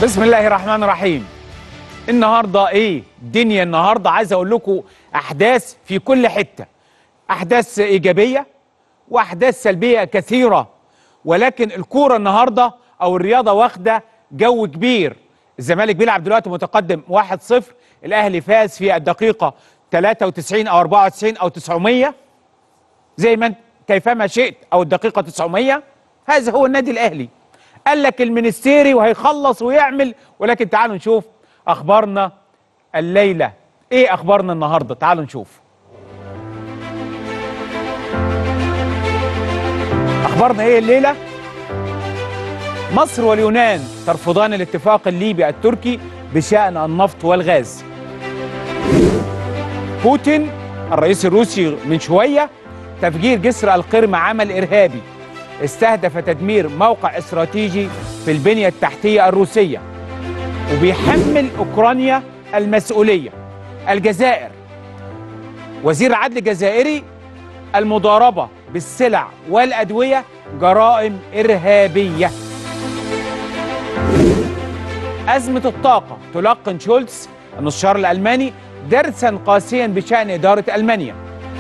بسم الله الرحمن الرحيم النهارده ايه الدنيا النهارده عايز اقول لكم احداث في كل حته احداث ايجابيه واحداث سلبيه كثيره ولكن الكوره النهارده او الرياضه واخده جو كبير الزمالك بيلعب دلوقتي متقدم 1-0 الاهلي فاز في الدقيقه 93 او 94 او 900 زي ما انت كيفما شئت او الدقيقه 900 هذا هو النادي الاهلي قال لك المنستيري وهيخلص ويعمل ولكن تعالوا نشوف اخبارنا الليله ايه اخبارنا النهارده تعالوا نشوف اخبارنا ايه الليله مصر واليونان ترفضان الاتفاق الليبي التركي بشان النفط والغاز بوتين الرئيس الروسي من شويه تفجير جسر القرم عمل ارهابي استهدف تدمير موقع استراتيجي في البنيه التحتيه الروسيه وبيحمل اوكرانيا المسؤوليه الجزائر وزير العدل الجزائري المضاربه بالسلع والادويه جرائم ارهابيه ازمه الطاقه تلقن شولتز المستشار الالماني درسا قاسيا بشان اداره المانيا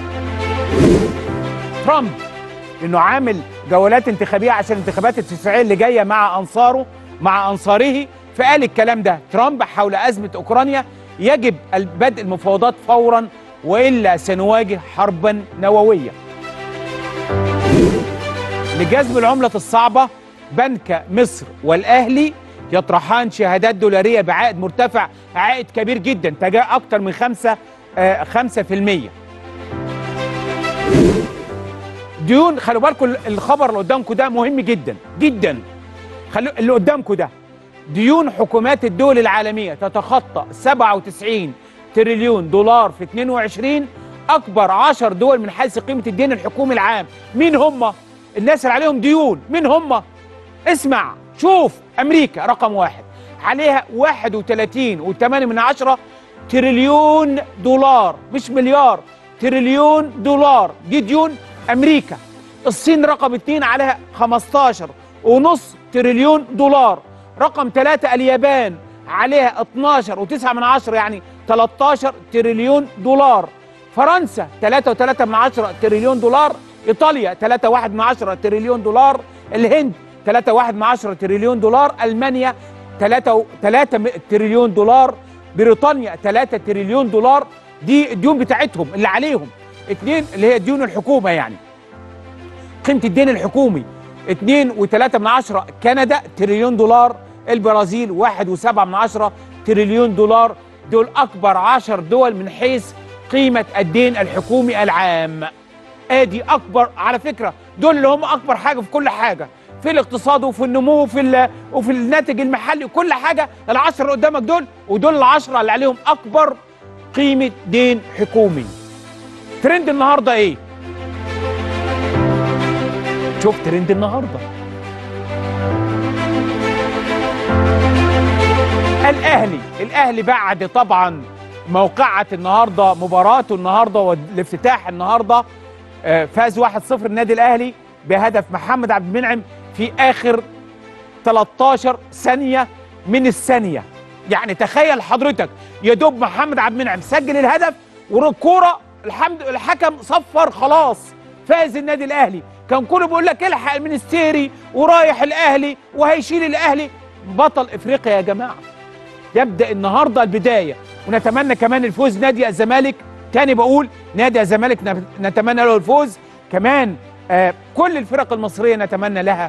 ترامب انه عامل جولات انتخابيه عشان الانتخابات التشريعيه اللي جايه مع انصاره مع انصاره فقال الكلام ده ترامب حول ازمه اوكرانيا يجب بدء المفاوضات فورا والا سنواجه حربا نوويه. لجذب العمله الصعبه بنك مصر والاهلي يطرحان شهادات دولاريه بعائد مرتفع عائد كبير جدا تجاه اكثر من 5 آه 5% ديون خلوا بالكم الخبر اللي قدامكم ده مهم جدا جدا خلوا اللي قدامكم ده ديون حكومات الدول العالميه تتخطى 97 تريليون دولار في 22 اكبر 10 دول من حيث قيمه الدين الحكومي العام مين هم الناس اللي عليهم ديون مين هم اسمع شوف امريكا رقم واحد عليها 31 و8 من عشرة تريليون دولار مش مليار تريليون دولار دي ديون امريكا الصين رقم اتنين عليها 15 ونص تريليون دولار رقم ثلاثة اليابان عليها 12 وتسعة من عشرة يعني 13 تريليون دولار فرنسا 3 و3 من عشرة تريليون دولار ايطاليا 3 واحد من عشرة تريليون دولار الهند 3 واحد من عشرة تريليون دولار المانيا 3 3 تريليون دولار بريطانيا 3 تريليون دولار دي الديون بتاعتهم اللي عليهم اتنين اللي هي ديون الحكومه يعني قيمه الدين الحكومي اتنين وتلاتة من عشرة كندا تريليون دولار البرازيل واحد وسبعة من عشرة تريليون دولار دول أكبر عشر دول من حيث قيمة الدين الحكومي العام ادي أكبر على فكرة دول اللي هم أكبر حاجة في كل حاجة في الاقتصاد وفي النمو وفي وفي الناتج المحلي وكل حاجة العشرة اللي قدامك دول ودول العشرة اللي عليهم أكبر قيمة دين حكومي ترند النهارده ايه؟ شوف ترند النهارده الاهلي الاهلي بعد طبعا موقعة النهارده مباراته النهارده والافتتاح النهارده فاز 1-0 النادي الاهلي بهدف محمد عبد المنعم في اخر 13 ثانيه من الثانيه يعني تخيل حضرتك يا دوب محمد عبد المنعم سجل الهدف والكوره الحمد الحكم صفر خلاص فاز النادي الاهلي كان كله بيقول لك الحق المنستيري ورايح الاهلي وهيشيل الاهلي بطل افريقيا يا جماعه يبدا النهارده البدايه ونتمنى كمان الفوز نادي الزمالك تاني بقول نادي الزمالك نتمنى له الفوز كمان آه كل الفرق المصريه نتمنى لها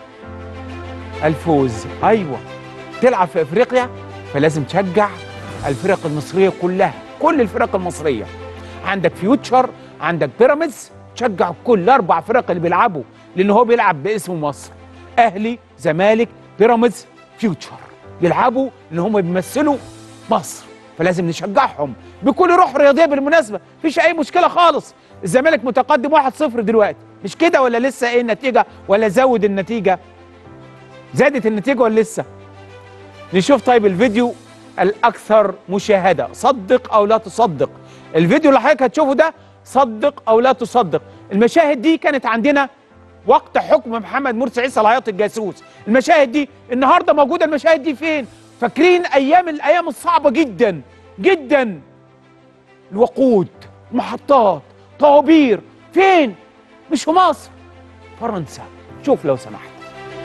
الفوز ايوه تلعب في افريقيا فلازم تشجع الفرق المصريه كلها كل الفرق المصريه عندك فيوتشر عندك بيراميدز تشجع كل الاربع فرق اللي بيلعبوا لان هو بيلعب باسم مصر اهلي زمالك بيراميدز فيوتشر بيلعبوا ان هم بيمثلوا مصر فلازم نشجعهم بكل روح رياضيه بالمناسبه مفيش اي مشكله خالص الزمالك متقدم 1-0 دلوقتي مش كده ولا لسه ايه النتيجه ولا زود النتيجه زادت النتيجه ولا لسه نشوف طيب الفيديو الاكثر مشاهده صدق او لا تصدق الفيديو اللي حضرتك هتشوفه ده صدق او لا تصدق المشاهد دي كانت عندنا وقت حكم محمد مرسي عيسى العياط الجاسوس المشاهد دي النهارده موجوده المشاهد دي فين فاكرين ايام الايام الصعبه جدا جدا الوقود محطات طوابير فين مش في مصر فرنسا شوف لو سمحت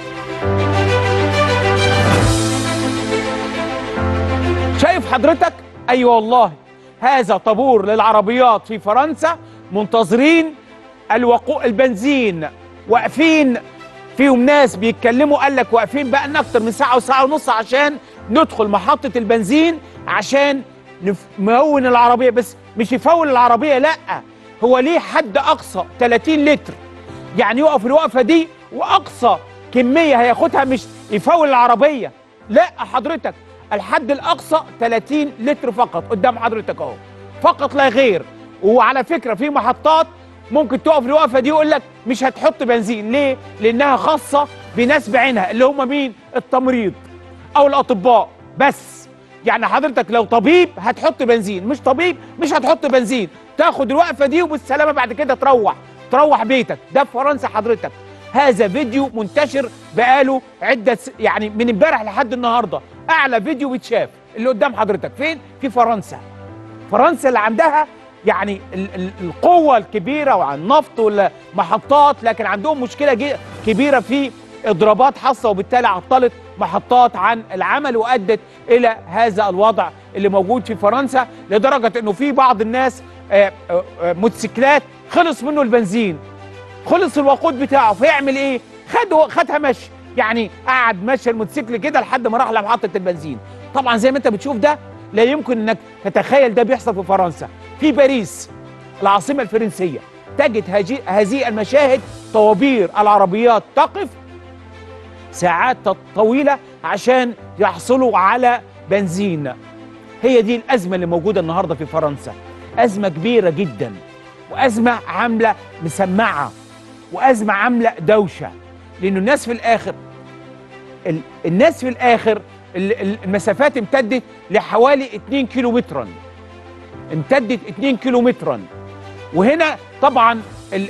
شايف حضرتك اي أيوة والله هذا طابور للعربيات في فرنسا منتظرين الوقو البنزين واقفين فيهم ناس بيتكلموا قال لك واقفين بقى لنا اكتر من ساعه وساعه ونص عشان ندخل محطه البنزين عشان نمون العربيه بس مش يفول العربيه لا هو ليه حد اقصى 30 لتر يعني يقف الوقفه دي واقصى كميه هياخدها مش يفول العربيه لا حضرتك الحد الاقصى 30 لتر فقط قدام حضرتك اهو فقط لا غير وعلى فكره في محطات ممكن تقف الوقفه دي يقول لك مش هتحط بنزين ليه لانها خاصه بناس بعينها اللي هم مين التمريض او الاطباء بس يعني حضرتك لو طبيب هتحط بنزين مش طبيب مش هتحط بنزين تاخد الوقفه دي وبالسلامه بعد كده تروح تروح بيتك ده في فرنسا حضرتك هذا فيديو منتشر بقاله عده س... يعني من امبارح لحد النهارده اعلى فيديو بيتشاف اللي قدام حضرتك فين في فرنسا فرنسا اللي عندها يعني ال ال القوه الكبيره وعن النفط والمحطات لكن عندهم مشكله كبيره في اضرابات حاصه وبالتالي عطلت محطات عن العمل وادت الى هذا الوضع اللي موجود في فرنسا لدرجه انه في بعض الناس آآ آآ موتوسيكلات خلص منه البنزين خلص الوقود بتاعه فيعمل ايه خده خدها مشي يعني قعد مشى الموتوسيكل كده لحد ما راح لمحطه البنزين طبعا زي ما انت بتشوف ده لا يمكن انك تتخيل ده بيحصل في فرنسا في باريس العاصمه الفرنسيه تجد هذه المشاهد طوابير العربيات تقف ساعات طويله عشان يحصلوا على بنزين هي دي الازمه اللي موجوده النهارده في فرنسا ازمه كبيره جدا وازمه عامله مسمعه وازمه عامله دوشه لانه الناس في الاخر ال الناس في الاخر المسافات امتدت لحوالي 2 كيلو مترا امتدت 2 كيلو مترا وهنا طبعا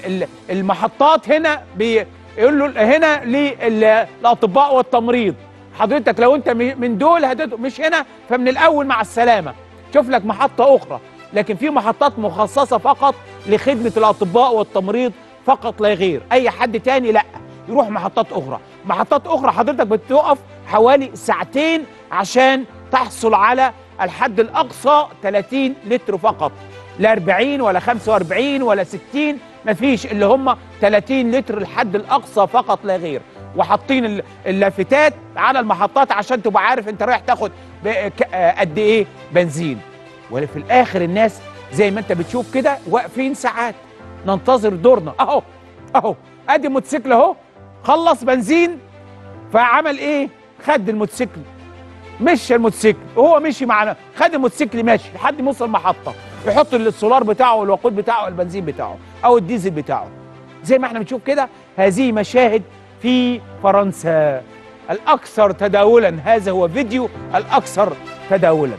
المحطات هنا بيقول له هنا للاطباء والتمريض حضرتك لو انت من دول هتدخل مش هنا فمن الاول مع السلامه شوف لك محطه اخرى لكن في محطات مخصصه فقط لخدمه الاطباء والتمريض فقط لا غير اي حد تاني لا يروح محطات اخرى محطات اخرى حضرتك بتقف حوالي ساعتين عشان تحصل على الحد الاقصى 30 لتر فقط لا 40 ولا 45 ولا 60 مفيش اللي هم 30 لتر الحد الاقصى فقط لا غير وحاطين اللافتات على المحطات عشان تبقى عارف انت رايح تاخد قد ايه بنزين وفي الاخر الناس زي ما انت بتشوف كده واقفين ساعات ننتظر دورنا اهو اهو ادي موتوسيكل اهو خلص بنزين فعمل ايه خد الموتوسيكل مشي الموتوسيكل وهو مشي معنا خد الموتوسيكل ماشي لحد ما يوصل المحطه يحط السولار بتاعه والوقود بتاعه والبنزين بتاعه او الديزل بتاعه زي ما احنا بنشوف كده هذه مشاهد في فرنسا الاكثر تداولا هذا هو فيديو الاكثر تداولا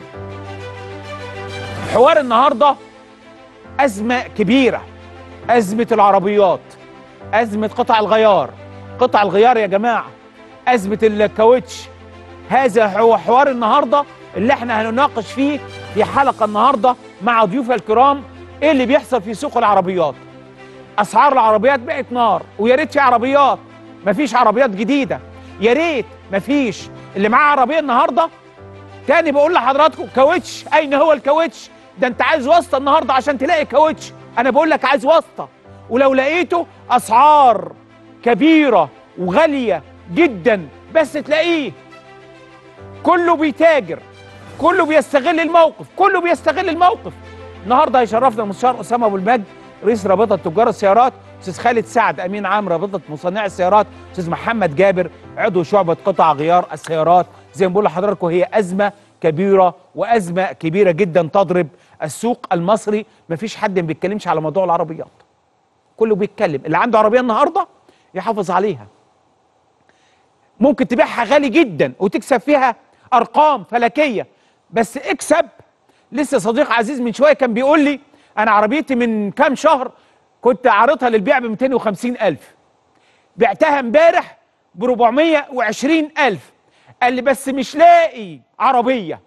حوار النهارده ازمه كبيره ازمه العربيات ازمه قطع الغيار قطع الغيار يا جماعه ازمه الكاوتش هذا هو حوار النهارده اللي احنا هنناقش فيه في حلقه النهارده مع ضيوف الكرام ايه اللي بيحصل في سوق العربيات اسعار العربيات بقت نار ويا ريت في عربيات مفيش عربيات جديده يا ريت مفيش اللي معاه عربيه النهارده تاني بقول لحضراتكم كاوتش اين هو الكاوتش ده انت عايز واسطه النهارده عشان تلاقي كاوتش انا بقول لك عايز واسطه ولو لقيته اسعار كبيره وغاليه جدا بس تلاقيه كله بيتاجر كله بيستغل الموقف كله بيستغل الموقف النهارده هيشرفنا المستشار اسامه ابو المجد رئيس رابطه تجار السيارات استاذ خالد سعد امين عام رابطه مصنعي السيارات استاذ محمد جابر عضو شعبه قطع غيار السيارات زي ما بقول لحضراتكم هي ازمه كبيره وازمه كبيره جدا تضرب السوق المصري مفيش حد ما بيتكلمش على موضوع العربيات كله بيتكلم اللي عنده عربيه النهارده يحافظ عليها ممكن تبيعها غالي جدا وتكسب فيها ارقام فلكيه بس اكسب لسه صديق عزيز من شويه كان بيقول لي انا عربيتي من كام شهر كنت عارضها للبيع ب 250 الف بعتها امبارح ب 420 الف قال لي بس مش لاقي عربيه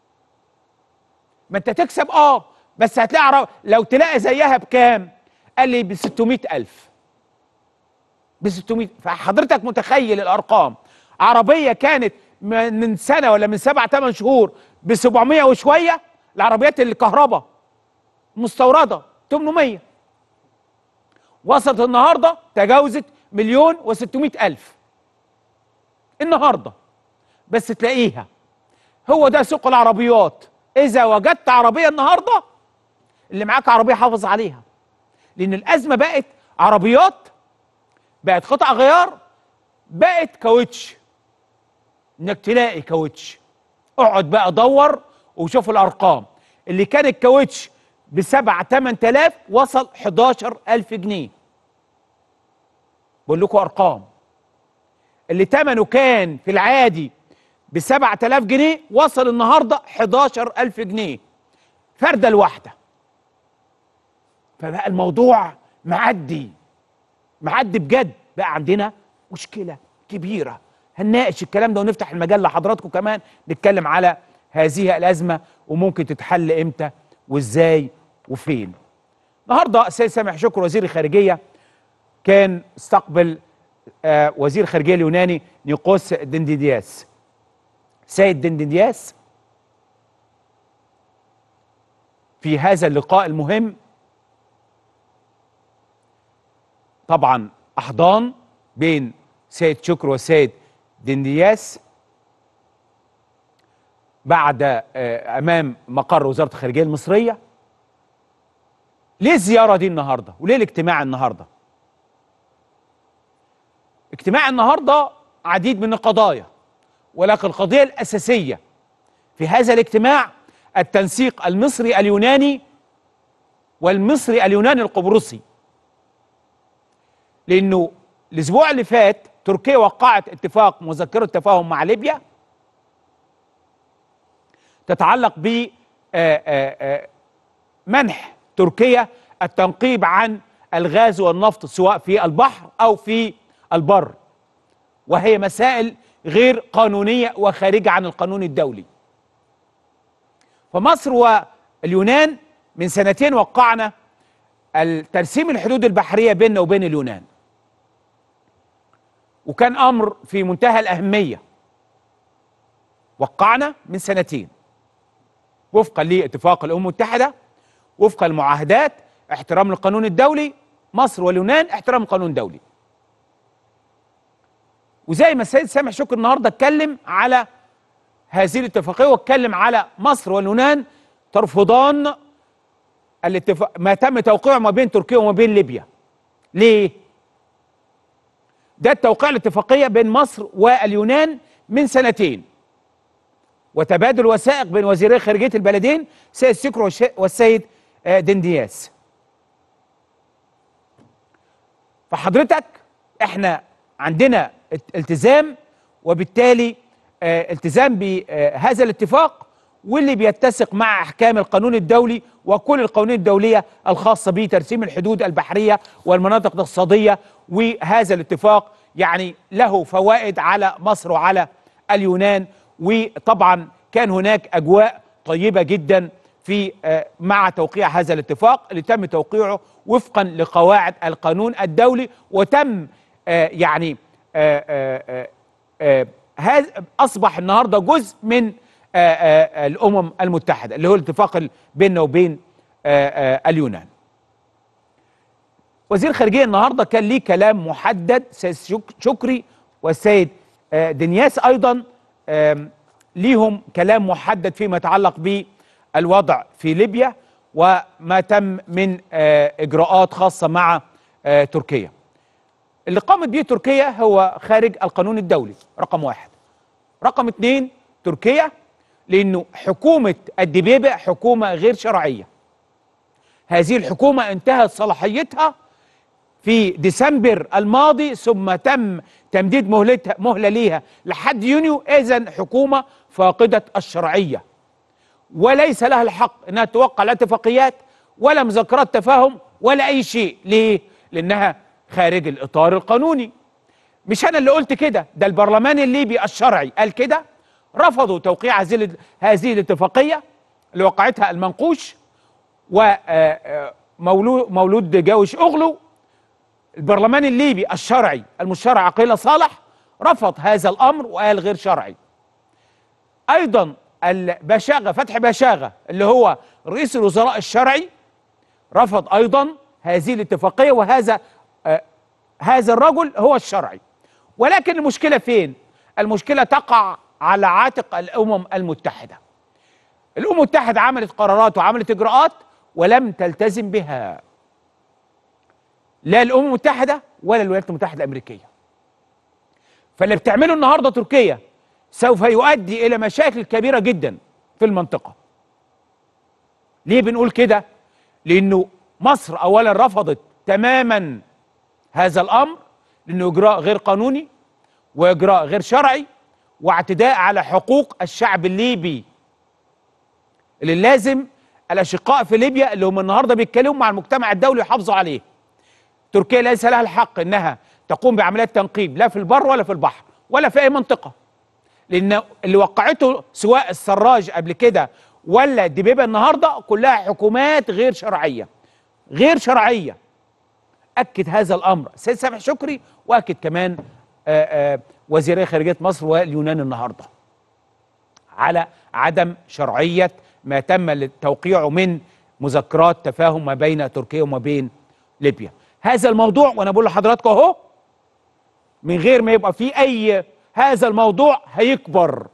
ما انت تكسب اه بس هتلاقي عرب... لو تلاقي زيها بكام قال لي ب 600000 ب 600 فحضرتك متخيل الارقام عربيه كانت من سنه ولا من سبع ثمان شهور ب 700 وشويه العربيات الكهرباء مستورده 800 وصلت النهارده تجاوزت مليون و600 الف النهارده بس تلاقيها هو ده سوق العربيات اذا وجدت عربيه النهارده اللي معاك عربيه حافظ عليها لان الازمه بقت عربيات بقت قطع غيار بقت كاوتش انك تلاقي كاوتش اقعد بقى دور وشوف الارقام اللي كان الكاوتش ب 7 8000 وصل 11000 جنيه بقول لكم ارقام اللي ثمنه كان في العادي ب 7000 جنيه وصل النهارده 11000 جنيه فرده الواحده فبقى الموضوع معدي معدي بجد بقى عندنا مشكله كبيره هنناقش الكلام ده ونفتح المجال لحضراتكم كمان نتكلم على هذه الازمه وممكن تتحل امتى وازاي وفين النهارده السيد سامح شكر وزير الخارجيه كان استقبل آه وزير الخارجيه اليوناني نيقوس دنديدياس سيد دنديدياس في هذا اللقاء المهم طبعا احضان بين سيد شكر والسيد دندياس بعد آه امام مقر وزاره الخارجيه المصريه ليه الزياره دي النهارده وليه الاجتماع النهارده اجتماع النهارده عديد من القضايا ولكن القضيه الاساسيه في هذا الاجتماع التنسيق المصري اليوناني والمصري اليوناني القبرصي لانه الاسبوع اللي فات تركيا وقعت اتفاق مذكره تفاهم مع ليبيا تتعلق ب منح تركيا التنقيب عن الغاز والنفط سواء في البحر او في البر وهي مسائل غير قانونيه وخارجه عن القانون الدولي فمصر واليونان من سنتين وقعنا الترسيم الحدود البحريه بيننا وبين اليونان وكان امر في منتهى الاهميه وقعنا من سنتين وفقا لاتفاق الامم المتحده وفقا للمعاهدات احترام القانون الدولي مصر واليونان احترام القانون الدولي وزي ما السيد سامح شكر النهارده اتكلم على هذه الاتفاقيه واتكلم على مصر واليونان ترفضان الاتفاق ما تم توقيعه ما بين تركيا وما بين ليبيا ليه ده التوقيع الاتفاقيه بين مصر واليونان من سنتين وتبادل وثائق بين وزيري خارجيه البلدين سيد سكر والسيد دندياس فحضرتك احنا عندنا التزام وبالتالي التزام بهذا الاتفاق واللي بيتسق مع احكام القانون الدولي وكل القوانين الدوليه الخاصه بترسيم الحدود البحريه والمناطق الاقتصاديه وهذا الاتفاق يعني له فوائد على مصر وعلى اليونان وطبعا كان هناك اجواء طيبه جدا في مع توقيع هذا الاتفاق اللي تم توقيعه وفقا لقواعد القانون الدولي وتم يعني هذا اصبح النهارده جزء من الامم المتحده اللي هو الاتفاق بيننا وبين اليونان وزير الخارجيه النهارده كان ليه كلام محدد سيد شكري والسيد دنياس ايضا ليهم كلام محدد فيما يتعلق بالوضع في ليبيا وما تم من اجراءات خاصه مع تركيا اللي قامت به تركيا هو خارج القانون الدولي رقم واحد رقم اتنين تركيا لانه حكومه الدبيبه حكومه غير شرعيه هذه الحكومه انتهت صلاحيتها في ديسمبر الماضي ثم تم تمديد مهلتها مهله ليها لحد يونيو اذا حكومه فاقده الشرعيه وليس لها الحق انها توقع لا اتفاقيات ولا مذكرات تفاهم ولا اي شيء ليه لانها خارج الاطار القانوني مش انا اللي قلت كده ده البرلمان الليبي الشرعي قال كده رفضوا توقيع هذه هذه الاتفاقيه اللي وقعتها المنقوش ومولود مولود جاوش اغلو البرلمان الليبي الشرعي المشرع عقيله صالح رفض هذا الامر وقال غير شرعي ايضا البشاغه فتحي بشاغه اللي هو رئيس الوزراء الشرعي رفض ايضا هذه الاتفاقيه وهذا آه هذا الرجل هو الشرعي ولكن المشكله فين المشكله تقع على عاتق الامم المتحده الامم المتحده عملت قرارات وعملت اجراءات ولم تلتزم بها لا الامم المتحده ولا الولايات المتحده الامريكيه فاللي بتعمله النهارده تركيا سوف يؤدي الى مشاكل كبيره جدا في المنطقه ليه بنقول كده لانه مصر اولا رفضت تماما هذا الامر لانه اجراء غير قانوني واجراء غير شرعي واعتداء على حقوق الشعب الليبي اللي لازم الاشقاء في ليبيا اللي هم النهارده بيتكلموا مع المجتمع الدولي يحافظوا عليه تركيا ليس لها الحق انها تقوم بعمليات تنقيب لا في البر ولا في البحر ولا في اي منطقه لان اللي وقعته سواء السراج قبل كده ولا الدبيبه النهارده كلها حكومات غير شرعيه غير شرعيه اكد هذا الامر سيد سامح شكري واكد كمان آآ آآ وزيري خارجيه مصر واليونان النهارده على عدم شرعيه ما تم توقيعه من مذكرات تفاهم ما بين تركيا وما بين ليبيا هذا الموضوع وانا بقول لحضراتكم اهو من غير ما يبقى فيه اي هذا الموضوع هيكبر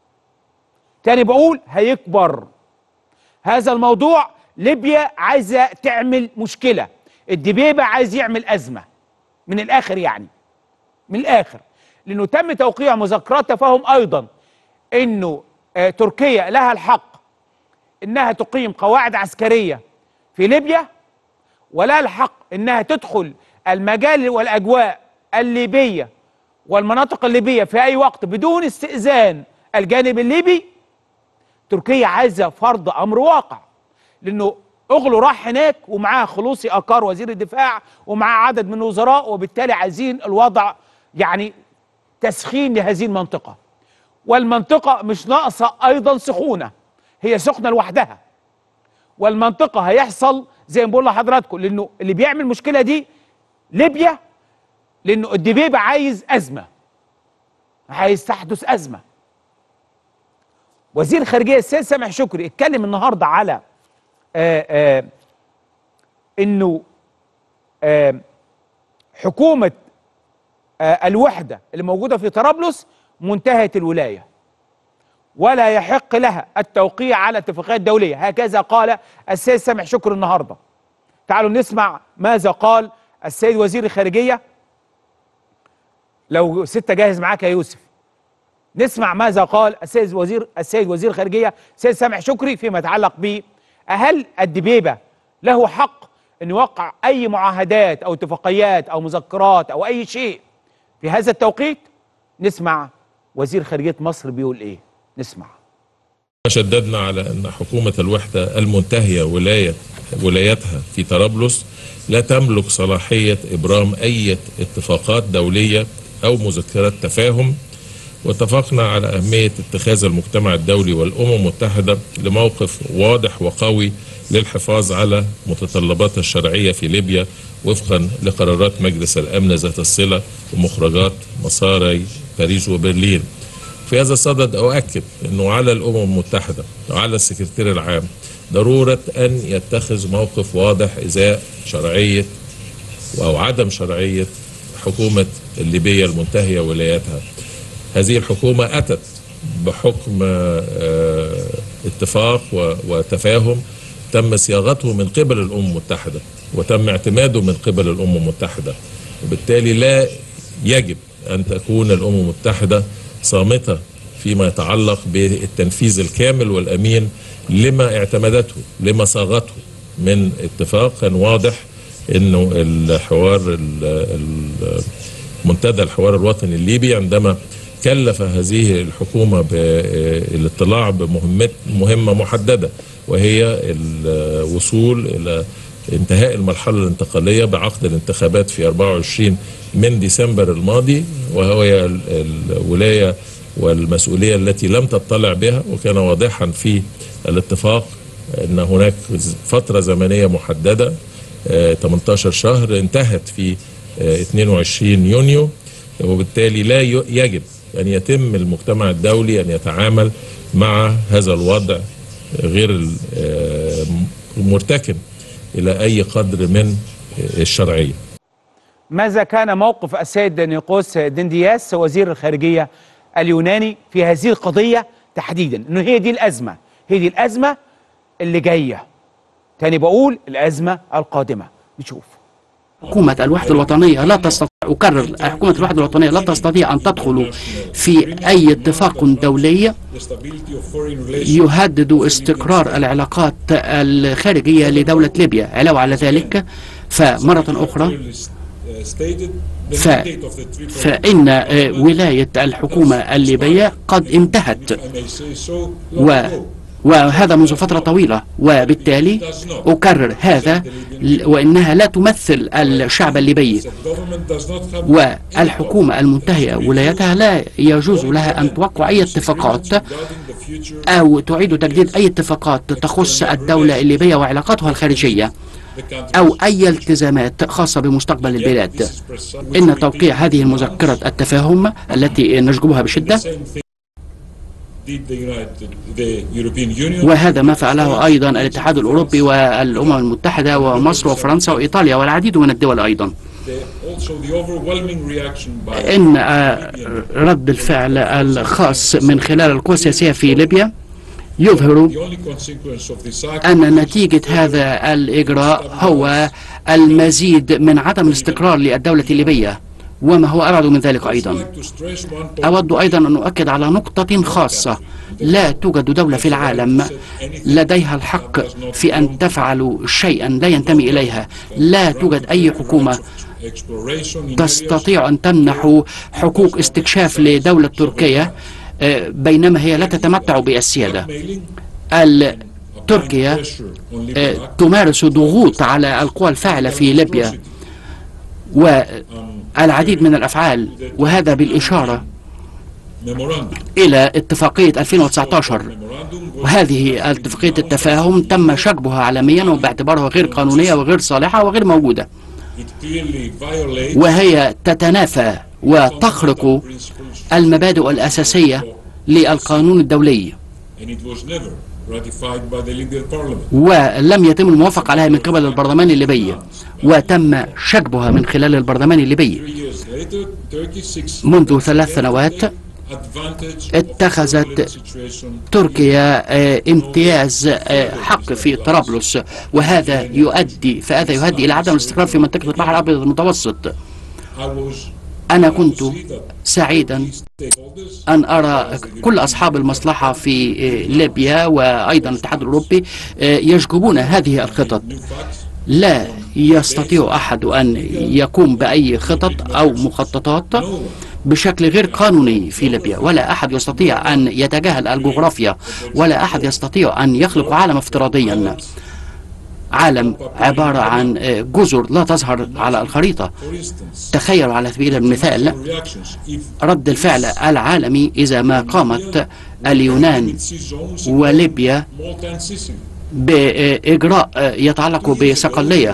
تاني بقول هيكبر هذا الموضوع ليبيا عايزه تعمل مشكله الدبيبه عايز يعمل ازمه من الاخر يعني من الاخر لانه تم توقيع مذكرات تفاهم ايضا انه آه تركيا لها الحق انها تقيم قواعد عسكريه في ليبيا ولها الحق انها تدخل المجال والاجواء الليبيه والمناطق الليبيه في اي وقت بدون استئذان الجانب الليبي تركيا عايزه فرض امر واقع لانه اغلو راح هناك ومعاه خلوصي اكار وزير الدفاع ومعاه عدد من الوزراء وبالتالي عايزين الوضع يعني تسخين لهذه المنطقه والمنطقه مش ناقصه ايضا سخونه هي سخنه لوحدها والمنطقه هيحصل زي ما بقول لحضراتكم لانه اللي بيعمل المشكله دي ليبيا لانه الدبيبه عايز ازمه عايز تحدث ازمه وزير الخارجيه السيد سامح شكري اتكلم النهارده على آآ آآ انه آآ حكومه الوحده اللي موجوده في طرابلس منتهيه الولايه ولا يحق لها التوقيع على اتفاقيات دوليه هكذا قال السيد سامح شكري النهارده تعالوا نسمع ماذا قال السيد وزير الخارجيه لو ستة جاهز معاك يا يوسف نسمع ماذا قال السيد وزير السيد وزير الخارجيه السيد سامح شكري فيما يتعلق ب هل الدبيبه له حق ان يوقع اي معاهدات او اتفاقيات او مذكرات او اي شيء في هذا التوقيت نسمع وزير خارجيه مصر بيقول ايه نسمع شددنا على ان حكومه الوحده المنتهيه ولايه ولايتها في طرابلس لا تملك صلاحيه ابرام اي اتفاقات دوليه او مذكرات تفاهم واتفقنا على أهمية اتخاذ المجتمع الدولي والأمم المتحدة لموقف واضح وقوي للحفاظ على متطلبات الشرعية في ليبيا وفقا لقرارات مجلس الأمن ذات الصلة ومخرجات مساري باريس وبرلين في هذا الصدد أؤكد أنه على الأمم المتحدة وعلى السكرتير العام ضرورة أن يتخذ موقف واضح إزاء شرعية أو عدم شرعية حكومة الليبية المنتهية ولايتها هذه الحكومة أتت بحكم اتفاق وتفاهم تم صياغته من قبل الأمم المتحدة وتم اعتماده من قبل الأمم المتحدة وبالتالي لا يجب أن تكون الأمم المتحدة صامتة فيما يتعلق بالتنفيذ الكامل والأمين لما اعتمدته لما صاغته من اتفاق كان واضح انه الحوار منتدى الحوار الوطني الليبي عندما كلف هذه الحكومة بالاطلاع بمهمة مهمة محددة وهي الوصول إلى انتهاء المرحلة الانتقالية بعقد الانتخابات في 24 من ديسمبر الماضي وهي ال- الولاية والمسؤولية التي لم تطلع بها وكان واضحا في الاتفاق أن هناك فترة زمنية محددة آه، 18 شهر انتهت في آه، 22 يونيو وبالتالي لا ي- يجب أن يتم المجتمع الدولي أن يتعامل مع هذا الوضع غير ال- آه، مرتكن إلى أي قدر من الشرعية ماذا كان موقف السيد نيقوس دندياس وزير الخارجية اليوناني في هذه القضية تحديدا انه هي دي الأزمة هي دي الأزمة اللي جاية تاني بقول الأزمة القادمة نشوف حكومة الوحدة الوطنية لا تستطيع أكرر حكومة الوحدة الوطنية لا تستطيع أن تدخل في أي اتفاق دولي يهدد استقرار العلاقات الخارجية لدولة ليبيا علاوة على ذلك فمرة أخرى ف... فإن آه، ولاية الحكومة الليبية قد انتهت و... وهذا منذ فترة طويلة وبالتالي أكرر هذا ل- وإنها لا تمثل الشعب الليبي والحكومة المنتهية ولايتها لا يجوز لها أن توقع أي اتفاقات أو تعيد تجديد أي اتفاقات تخص الدولة الليبية وعلاقاتها الخارجية أو أي التزامات خاصة بمستقبل البلاد إن توقيع هذه المذكرة التفاهم التي نشجبها بشدة وهذا ما فعله أيضا الاتحاد الأوروبي والأمم المتحدة ومصر وفرنسا وإيطاليا والعديد من الدول أيضا إن آه، رد الفعل الخاص من خلال القوى السياسية في ليبيا يظهر أن نتيجة هذا الإجراء هو المزيد من عدم الاستقرار للدولة الليبية وما هو أبعد من ذلك أيضا أود أيضا أن أؤكد على نقطة خاصة لا توجد دولة في العالم لديها الحق في أن تفعل شيئا لا ينتمي إليها لا توجد أي حكومة تستطيع أن تمنح حقوق استكشاف لدولة تركيا آه، بينما هي لا تتمتع بالسيادة ال- تركيا آه، تمارس ضغوط على القوى الفاعلة في ليبيا والعديد من الأفعال وهذا بالإشارة إلى اتفاقية 2019 وهذه اتفاقية التفاهم تم شجبها عالميا وباعتبارها غير قانونية وغير صالحة وغير موجودة وهي تتنافى وتخرق المبادئ الأساسية للقانون الدولي ولم يتم الموافقة عليها من قبل البرلمان الليبي وتم شجبها من خلال البرلمان الليبي منذ ثلاث سنوات اتخذت تركيا آه، امتياز آه، حق في طرابلس وهذا يؤدي فهذا يؤدي الى عدم الاستقرار في منطقه البحر الابيض المتوسط انا كنت سعيدا ان ارى كل اصحاب المصلحه في آه، ليبيا وايضا الاتحاد الاوروبي آه، يشجبون هذه الخطط لا يستطيع احد ان يقوم باي خطط او مخططات بشكل غير قانوني في ليبيا ولا احد يستطيع ان يتجاهل الجغرافيا ولا احد يستطيع ان يخلق عالم افتراضيا عالم عبارة عن آه، جزر لا تظهر على الخريطة تخيلوا على سبيل المثال رد الفعل العالمي إذا ما قامت اليونان وليبيا بإجراء آه، يتعلق بصقلية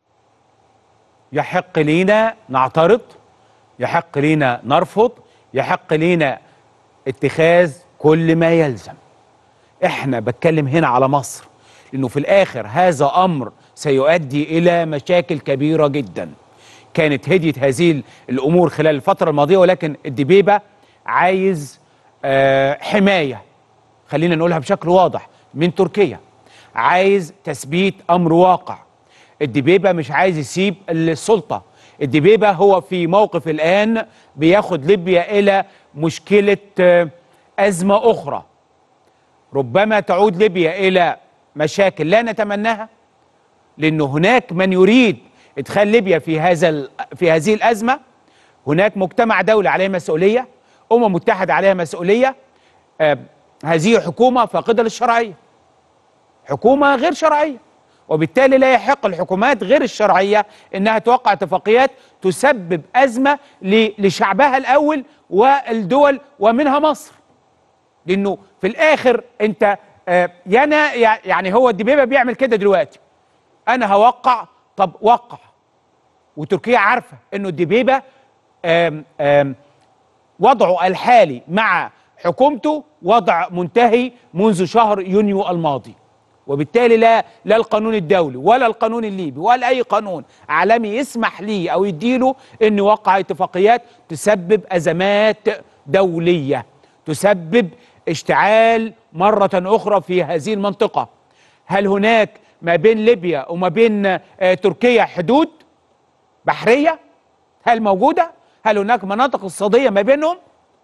يحق لينا نعترض يحق لينا نرفض يحق لينا اتخاذ كل ما يلزم احنا بتكلم هنا على مصر لانه في الاخر هذا امر سيؤدي الى مشاكل كبيره جدا كانت هديت هذه الامور خلال الفتره الماضيه ولكن الدبيبه عايز آه حمايه خلينا نقولها بشكل واضح من تركيا عايز تثبيت امر واقع الدبيبه مش عايز يسيب السلطه الدبيبه هو في موقف الان بياخد ليبيا الى مشكله آه، ازمه اخرى ربما تعود ليبيا الى مشاكل لا نتمناها لانه هناك من يريد ادخال ليبيا في هذا ال- في هذه الازمه هناك مجتمع دولي عليه مسؤوليه امم متحده عليها مسؤوليه آه، هذه حكومه فاقده للشرعيه حكومه غير شرعيه وبالتالي لا يحق الحكومات غير الشرعية انها توقع اتفاقيات تسبب ازمة ل- لشعبها الاول والدول ومنها مصر لانه في الاخر انت آه، يانا يعني هو الدبيبه بيعمل كده دلوقتي انا هوقع طب وقع وتركيا عارفه انه الدبيبه آم آم وضعه الحالي مع حكومته وضع منتهي منذ شهر يونيو الماضي وبالتالي لا لا القانون الدولي ولا القانون الليبي ولا اي قانون عالمي يسمح ليه او يديله انه يوقع اتفاقيات تسبب ازمات دوليه تسبب اشتعال مره اخرى في هذه المنطقه هل هناك ما بين ليبيا وما بين آه، تركيا حدود بحريه هل موجوده هل هناك مناطق اقتصاديه ما بينهم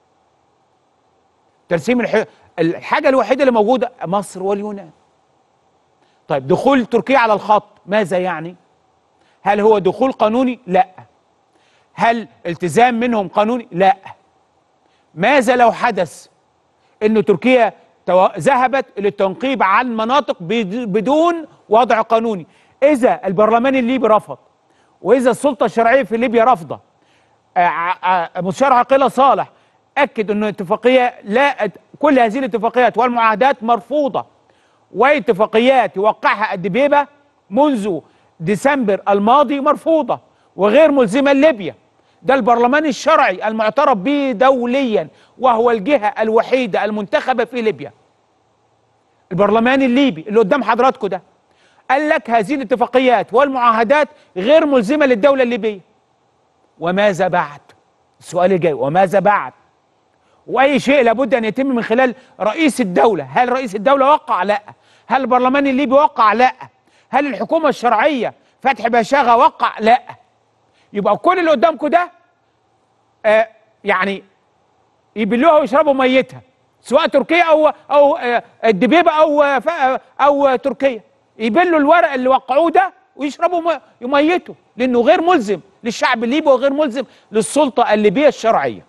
ترسيم الح... الحاجه الوحيده اللي موجوده مصر واليونان طيب دخول تركيا على الخط ماذا يعني هل هو دخول قانوني لا هل التزام منهم قانوني لا ماذا لو حدث انه تركيا تو- ذهبت للتنقيب عن مناطق بد- بدون وضع قانوني اذا البرلمان الليبي رفض واذا السلطه الشرعيه في ليبيا رافضه آه، آه، مستشار عقيله صالح اكد انه اتفاقيه لا كل هذه الاتفاقيات والمعاهدات مرفوضه واتفاقيات يوقعها الدبيبه منذ ديسمبر الماضي مرفوضه وغير ملزمه لليبيا ده البرلمان الشرعي المعترف به دوليا وهو الجهه الوحيده المنتخبه في ليبيا البرلمان الليبي اللي قدام حضراتكم ده قال لك هذه الاتفاقيات والمعاهدات غير ملزمه للدوله الليبيه وماذا بعد السؤال الجاي وماذا بعد واي شيء لابد ان يتم من خلال رئيس الدوله هل رئيس الدوله وقع لا هل البرلمان الليبي وقع لا هل الحكومه الشرعيه فتحي بشاغه وقع لا يبقى كل اللي قدامكم ده آه يعني يبلوها ويشربوا ميتها سواء تركيا او او آه الدبيبه او آه ف- او آه تركيا يبلوا الورق اللي وقعوه ده ويشربوا م- ميته لانه غير ملزم للشعب الليبي وغير ملزم للسلطه الليبيه الشرعيه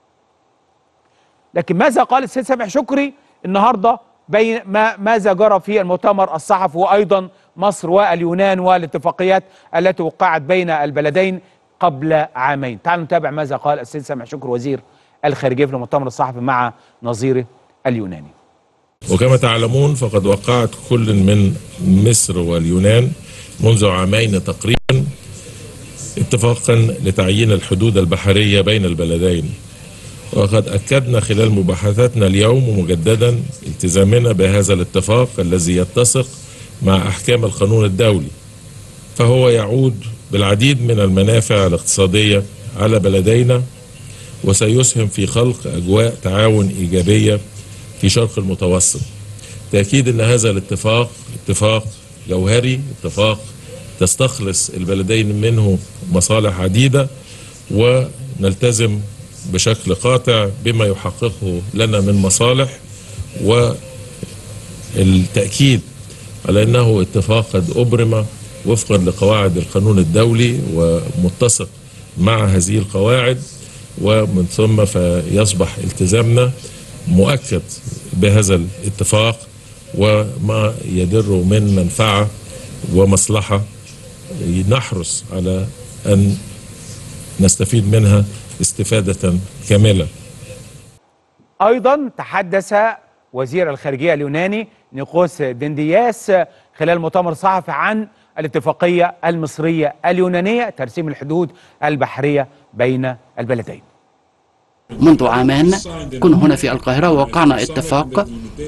لكن ماذا قال السيد سامح شكري النهارده بين ما ماذا جرى في المؤتمر الصحفي وايضا مصر واليونان والاتفاقيات التي وقعت بين البلدين قبل عامين تعالوا نتابع ماذا قال السيد سامح شكري وزير الخارجيه في المؤتمر الصحفي مع نظيره اليوناني وكما تعلمون فقد وقعت كل من مصر واليونان منذ عامين تقريبا اتفاقا لتعيين الحدود البحرية بين البلدين وقد أكدنا خلال مباحثاتنا اليوم مجددا التزامنا بهذا الاتفاق الذي يتسق مع أحكام القانون الدولي فهو يعود بالعديد من المنافع الاقتصادية على بلدينا وسيسهم في خلق أجواء تعاون إيجابية في شرق المتوسط تأكيد أن هذا الاتفاق اتفاق جوهري اتفاق تستخلص البلدين منه مصالح عديدة ونلتزم بشكل قاطع بما يحققه لنا من مصالح والتأكيد على أنه اتفاق قد أبرم وفقا لقواعد القانون الدولي ومتسق مع هذه القواعد ومن ثم فيصبح التزامنا مؤكد بهذا الاتفاق وما يدر من منفعة ومصلحة نحرص على أن نستفيد منها استفادة كاملة ايضا تحدث وزير الخارجيه اليوناني نيقوس دندياس خلال المؤتمر الصحفي عن الاتفاقيه المصريه اليونانيه ترسيم الحدود البحريه بين البلدين منذ عامان كنا هنا في القاهرة ووقعنا اتفاق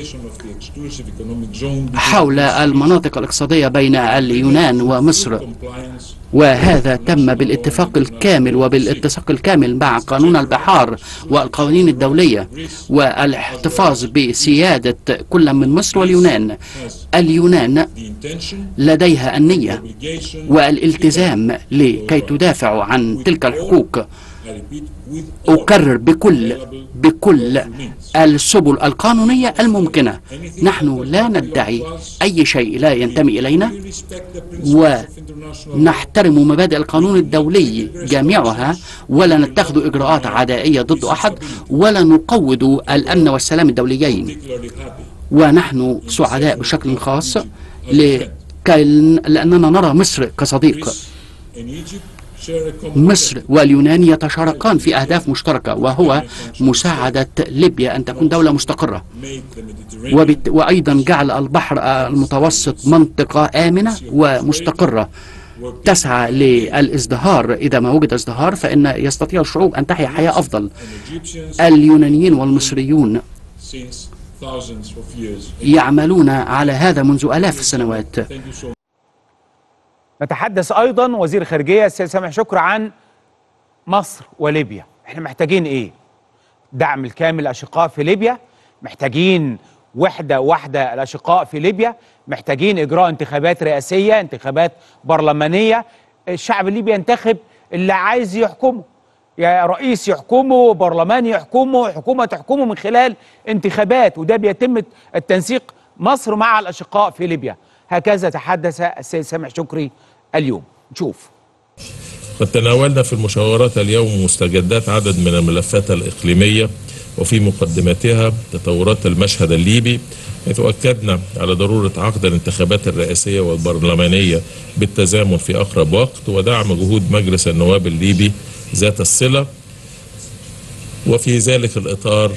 حول المناطق الاقتصادية بين اليونان ومصر وهذا تم بالاتفاق الكامل وبالاتساق الكامل مع قانون البحار والقوانين الدولية والاحتفاظ بسيادة كل من مصر واليونان اليونان لديها النية والالتزام لكي تدافع عن تلك الحقوق أكرر بكل بكل السبل القانونية الممكنة نحن لا ندعي أي شيء لا ينتمي إلينا ونحترم مبادئ القانون الدولي جميعها ولا نتخذ إجراءات عدائية ضد أحد ولا نقوض الأمن والسلام الدوليين ونحن سعداء بشكل خاص كي لأننا نرى مصر كصديق مصر واليونان يتشاركان في أهداف مشتركة وهو مساعدة ليبيا أن تكون دولة مستقرة وبت... وأيضا جعل البحر المتوسط منطقة آمنة ومستقرة تسعى للازدهار إذا ما وجد ازدهار فإن يستطيع الشعوب أن تحيا حياة أفضل اليونانيين والمصريون يعملون على هذا منذ آلاف السنوات نتحدث ايضا وزير الخارجيه السيد سامح شكر عن مصر وليبيا احنا محتاجين ايه دعم الكامل الاشقاء في ليبيا محتاجين وحده واحده الاشقاء في ليبيا محتاجين اجراء انتخابات رئاسيه انتخابات برلمانيه الشعب الليبي ينتخب اللي عايز يحكمه يا رئيس يحكمه برلمان يحكمه حكومه تحكمه من خلال انتخابات وده بيتم التنسيق مصر مع الاشقاء في ليبيا هكذا تحدث السيد سامح شكري اليوم نشوف قد تناولنا في المشاورات اليوم مستجدات عدد من الملفات الإقليمية وفي مقدمتها تطورات المشهد الليبي حيث أكدنا على ضرورة عقد الانتخابات الرئاسية والبرلمانية بالتزامن في أقرب وقت ودعم جهود مجلس النواب الليبي ذات الصلة وفي ذلك الإطار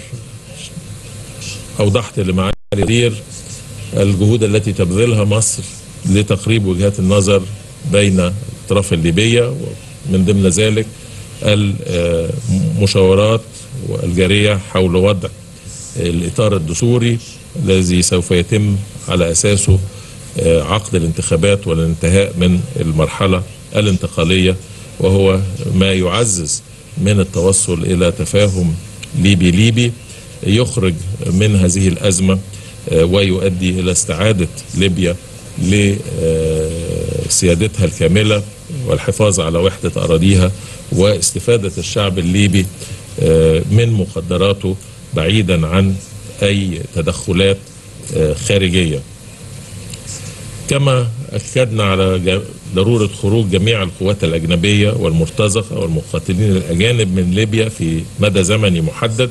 أوضحت لمعالي الوزير الجهود التي تبذلها مصر لتقريب وجهات النظر بين الأطراف الليبية ومن ضمن ذلك المشاورات الجارية حول وضع الإطار الدستوري الذي سوف يتم على أساسه عقد الانتخابات والانتهاء من المرحلة الانتقالية وهو ما يعزز من التوصل إلى تفاهم ليبي ليبي يخرج من هذه الأزمة ويؤدي إلى استعادة ليبيا لسيادتها الكاملة والحفاظ على وحدة أراضيها واستفادة الشعب الليبي من مقدراته بعيدا عن أي تدخلات خارجية كما أكدنا على ضرورة خروج جميع القوات الأجنبية والمرتزقة والمقاتلين الأجانب من ليبيا في مدى زمني محدد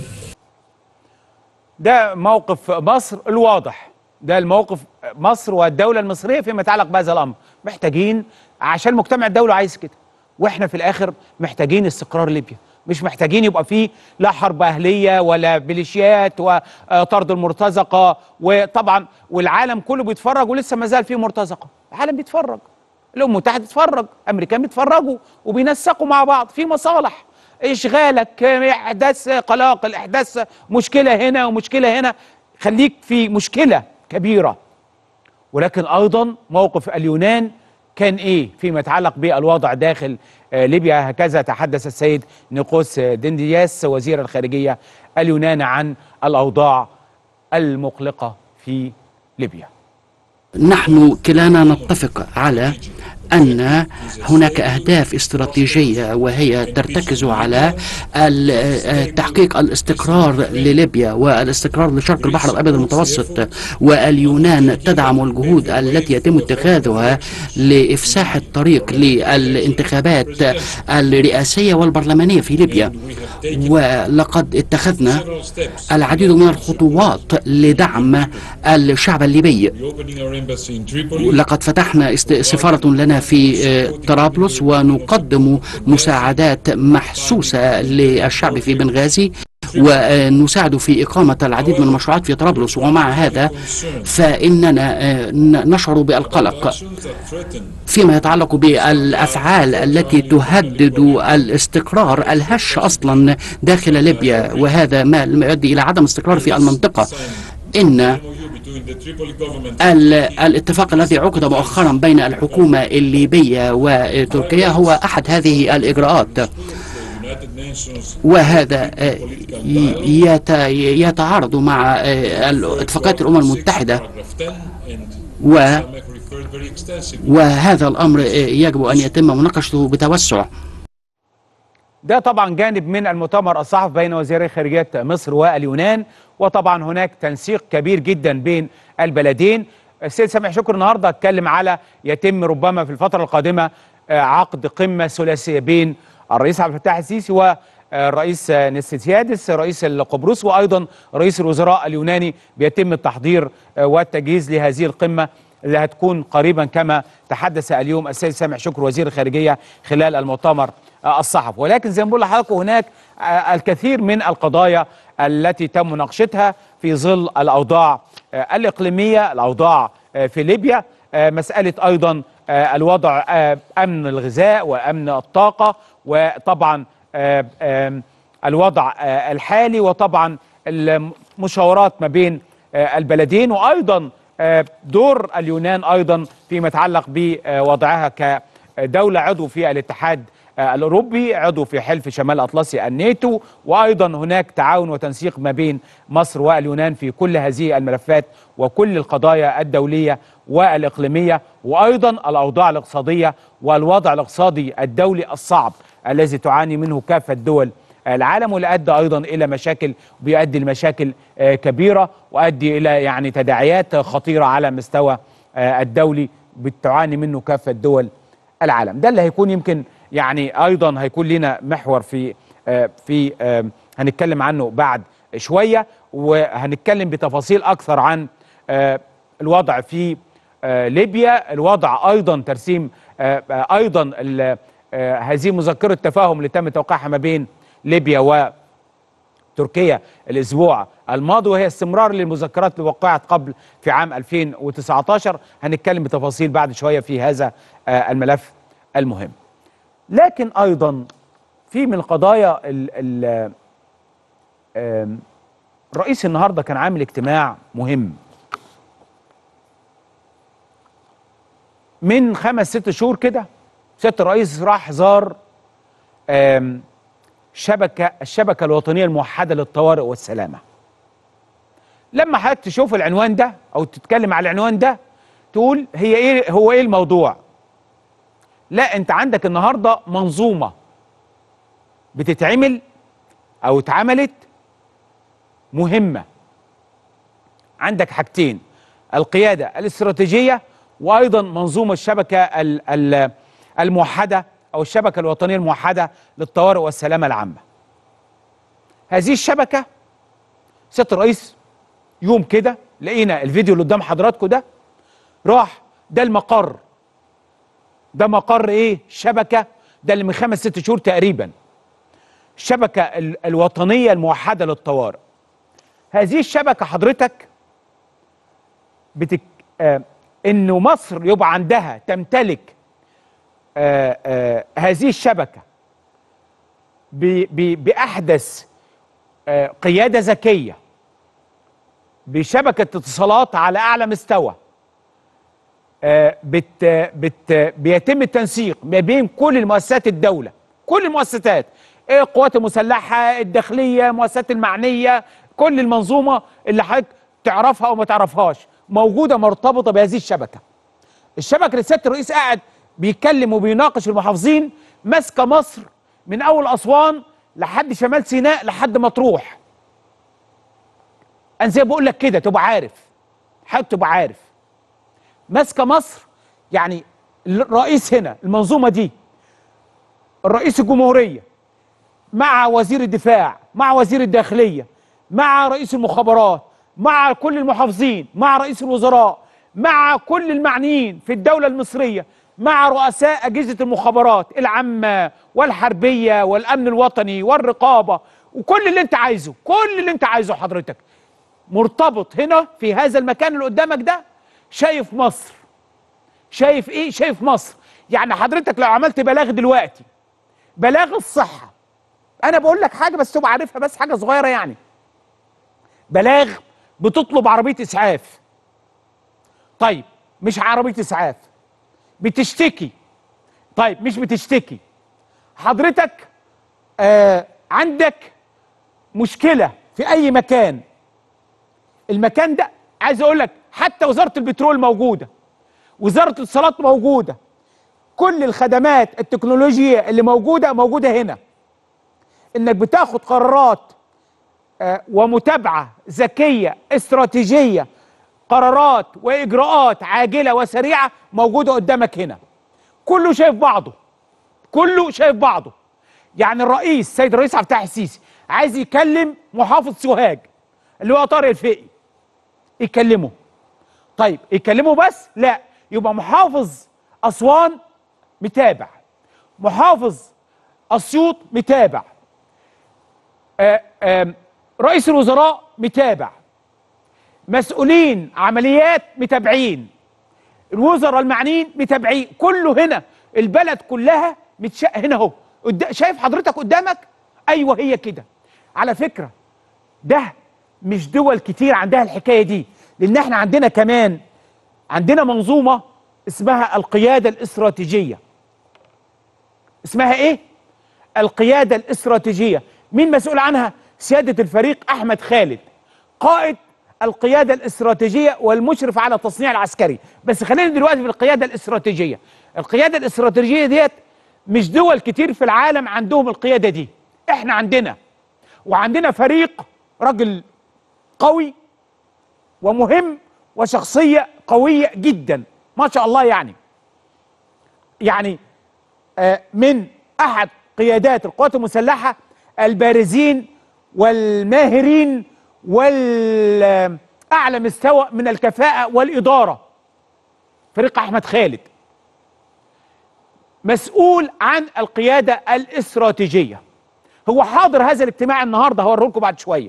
ده موقف مصر الواضح ده الموقف مصر والدولة المصرية فيما يتعلق بهذا الأمر محتاجين عشان مجتمع الدولة عايز كده واحنا في الآخر محتاجين استقرار ليبيا مش محتاجين يبقى فيه لا حرب أهلية ولا ميليشيات وطرد المرتزقة وطبعا والعالم كله بيتفرج ولسه ما زال فيه مرتزقة العالم بيتفرج الأمم المتحدة بتتفرج أمريكان بيتفرجوا وبينسقوا مع بعض في مصالح اشغالك احداث قلاقل احداث مشكله هنا ومشكله هنا خليك في مشكله كبيره ولكن ايضا موقف اليونان كان ايه فيما يتعلق بالوضع داخل ليبيا هكذا تحدث السيد نيقوس دندياس وزير الخارجيه اليونان عن الاوضاع المقلقه في ليبيا نحن كلانا نتفق على أن هناك أهداف استراتيجية وهي ترتكز على تحقيق الاستقرار لليبيا والاستقرار لشرق البحر الأبيض المتوسط واليونان تدعم الجهود التي يتم اتخاذها لإفساح الطريق للانتخابات الرئاسية والبرلمانية في ليبيا ولقد اتخذنا العديد من الخطوات لدعم الشعب الليبي لقد فتحنا سفارة لنا في طرابلس ونقدم مساعدات محسوسة للشعب في بنغازي ونساعد في إقامة العديد من المشروعات في طرابلس ومع هذا فإننا نشعر بالقلق فيما يتعلق بالأفعال التي تهدد الاستقرار الهش أصلا داخل ليبيا وهذا ما يؤدي إلى عدم استقرار في المنطقة إن الاتفاق الذي عقد مؤخرا بين الحكومة الليبية وتركيا هو أحد هذه الإجراءات وهذا يتعارض مع اتفاقات الأمم المتحدة و وهذا الأمر يجب أن يتم مناقشته بتوسع ده طبعا جانب من المؤتمر الصحفي بين وزيري خارجية مصر واليونان وطبعا هناك تنسيق كبير جدا بين البلدين السيد سامح شكر النهارده اتكلم على يتم ربما في الفترة القادمة عقد قمة ثلاثية بين الرئيس عبد الفتاح السيسي والرئيس نستيادس رئيس قبرص وايضا رئيس الوزراء اليوناني بيتم التحضير والتجهيز لهذه القمة اللي هتكون قريبا كما تحدث اليوم السيد سامح شكر وزير الخارجيه خلال المؤتمر آه، الصحفي ولكن زي ما بقول لحضراتكم هناك آه، الكثير من القضايا التي تم مناقشتها في ظل الاوضاع آه، الاقليميه الاوضاع آه، في ليبيا آه، مساله ايضا آه، الوضع آه، امن الغذاء وامن الطاقه وطبعا آه، آم، الوضع آه، الحالي وطبعا المشاورات ما بين آه، البلدين وايضا آه، دور اليونان ايضا فيما يتعلق بوضعها كدوله عضو في الاتحاد آه، الاوروبي عضو في حلف شمال الاطلسي الناتو وايضا هناك تعاون وتنسيق ما بين مصر واليونان في كل هذه الملفات وكل القضايا الدوليه والاقليميه وايضا الاوضاع الاقتصاديه والوضع الاقتصادي الدولي الصعب الذي تعاني منه كافه دول العالم واللي ادى ايضا الى مشاكل بيؤدي لمشاكل آه، كبيره وادي الى يعني تداعيات خطيره على مستوى آه، الدولي بتعاني منه كافه دول العالم ده اللي هيكون يمكن يعني ايضا هيكون لنا محور في آه، في آه، هنتكلم عنه بعد شويه وهنتكلم بتفاصيل اكثر عن آه، الوضع في آه، ليبيا الوضع ايضا ترسيم آه، آه، ايضا ال- آه، هذه مذكره تفاهم اللي تم توقيعها ما بين ليبيا و تركيا الاسبوع الماضي وهي استمرار للمذكرات اللي وقعت قبل في عام 2019 هنتكلم بتفاصيل بعد شويه في هذا آه، الملف المهم لكن ايضا في من القضايا ال ال آم، الرئيس النهارده كان عامل اجتماع مهم من خمس ست شهور كده سياده الرئيس راح زار آم، شبكه الشبكه الوطنيه الموحده للطوارئ والسلامه لما حضرتك تشوف العنوان ده او تتكلم على العنوان ده تقول هي ايه هو ايه الموضوع لا انت عندك النهارده منظومه بتتعمل او اتعملت مهمه عندك حاجتين القياده الاستراتيجيه وايضا منظومه الشبكه ال- ال- الموحده او الشبكه الوطنيه الموحده للطوارئ والسلامه العامه هذه الشبكه سياده الرئيس يوم كده لقينا الفيديو اللي قدام حضراتكم ده راح ده المقر ده مقر ايه شبكه ده اللي من خمس ست شهور تقريبا الشبكه ال- الوطنيه الموحده للطوارئ هذه الشبكه حضرتك بتك... آه انه مصر يبقى عندها تمتلك آه آه هذه الشبكه ب... ب... باحدث آه قياده ذكيه بشبكه اتصالات على اعلى مستوى آه، بت بت بيتم التنسيق ما بين كل المؤسسات الدولة كل المؤسسات إيه، القوات المسلحة الداخلية المؤسسات المعنية كل المنظومة اللي حضرتك تعرفها أو ما تعرفهاش موجودة مرتبطة بهذه الشبكة الشبكة اللي سيادة الرئيس قاعد بيتكلم وبيناقش المحافظين ماسكة مصر من أول أسوان لحد شمال سيناء لحد مطروح أنا زي ما بقول لك كده تبقى عارف حضرتك تبقى عارف ماسكه مصر يعني الرئيس هنا المنظومه دي الرئيس الجمهوريه مع وزير الدفاع مع وزير الداخليه مع رئيس المخابرات مع كل المحافظين مع رئيس الوزراء مع كل المعنيين في الدوله المصريه مع رؤساء اجهزه المخابرات العامه والحربيه والامن الوطني والرقابه وكل اللي انت عايزه كل اللي انت عايزه حضرتك مرتبط هنا في هذا المكان اللي قدامك ده شايف مصر شايف ايه شايف مصر يعني حضرتك لو عملت بلاغ دلوقتي بلاغ الصحة انا بقول لك حاجة بس تبقى عارفها بس حاجة صغيرة يعني بلاغ بتطلب عربية اسعاف طيب مش عربية اسعاف بتشتكي طيب مش بتشتكي حضرتك آه عندك مشكلة في اي مكان المكان ده عايز اقول لك حتى وزاره البترول موجوده وزاره الاتصالات موجوده كل الخدمات التكنولوجيه اللي موجوده موجوده هنا انك بتاخد قرارات آه، ومتابعه ذكيه استراتيجيه قرارات واجراءات عاجله وسريعه موجوده قدامك هنا كله شايف بعضه كله شايف بعضه يعني الرئيس السيد الرئيس عبد الفتاح السيسي عايز يكلم محافظ سوهاج اللي هو طارق الفقي يكلمه طيب يتكلموا بس لا يبقى محافظ اسوان متابع محافظ اسيوط متابع آه، آم، رئيس الوزراء متابع مسؤولين عمليات متابعين الوزراء المعنيين متابعين كله هنا البلد كلها متشق هنا اهو قد- شايف حضرتك قدامك ايوه هي كده على فكره ده مش دول كتير عندها الحكايه دي لان احنا عندنا كمان عندنا منظومه اسمها القياده الاستراتيجيه اسمها ايه القياده الاستراتيجيه مين مسؤول عنها سياده الفريق احمد خالد قائد القياده الاستراتيجيه والمشرف على التصنيع العسكري بس خلينا دلوقتي في القياده الاستراتيجيه القياده الاستراتيجيه ديت مش دول كتير في العالم عندهم القياده دي احنا عندنا وعندنا فريق راجل قوي ومهم وشخصيه قويه جدا ما شاء الله يعني يعني آه، من احد قيادات القوات المسلحه البارزين والماهرين والاعلى مستوى من الكفاءه والاداره فريق احمد خالد مسؤول عن القياده الاستراتيجيه هو حاضر هذا الاجتماع النهارده هوريه لكم بعد شويه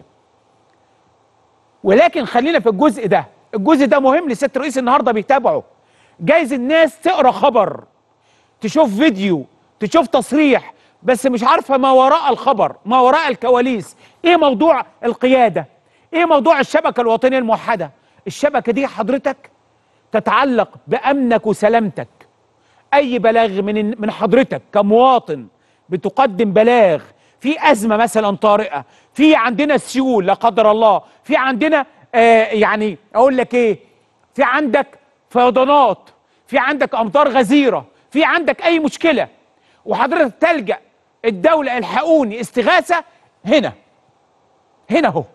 ولكن خلينا في الجزء ده الجزء ده مهم لسياده الرئيس النهارده بيتابعه جايز الناس تقرا خبر تشوف فيديو تشوف تصريح بس مش عارفه ما وراء الخبر ما وراء الكواليس ايه موضوع القياده ايه موضوع الشبكه الوطنيه الموحده الشبكه دي حضرتك تتعلق بامنك وسلامتك اي بلاغ من من حضرتك كمواطن بتقدم بلاغ في ازمه مثلا طارئه في عندنا سيول لا قدر الله في عندنا آه يعني اقول لك ايه في عندك فيضانات في عندك امطار غزيره في عندك اي مشكله وحضرتك تلجا الدوله الحقوني استغاثه هنا هنا اهو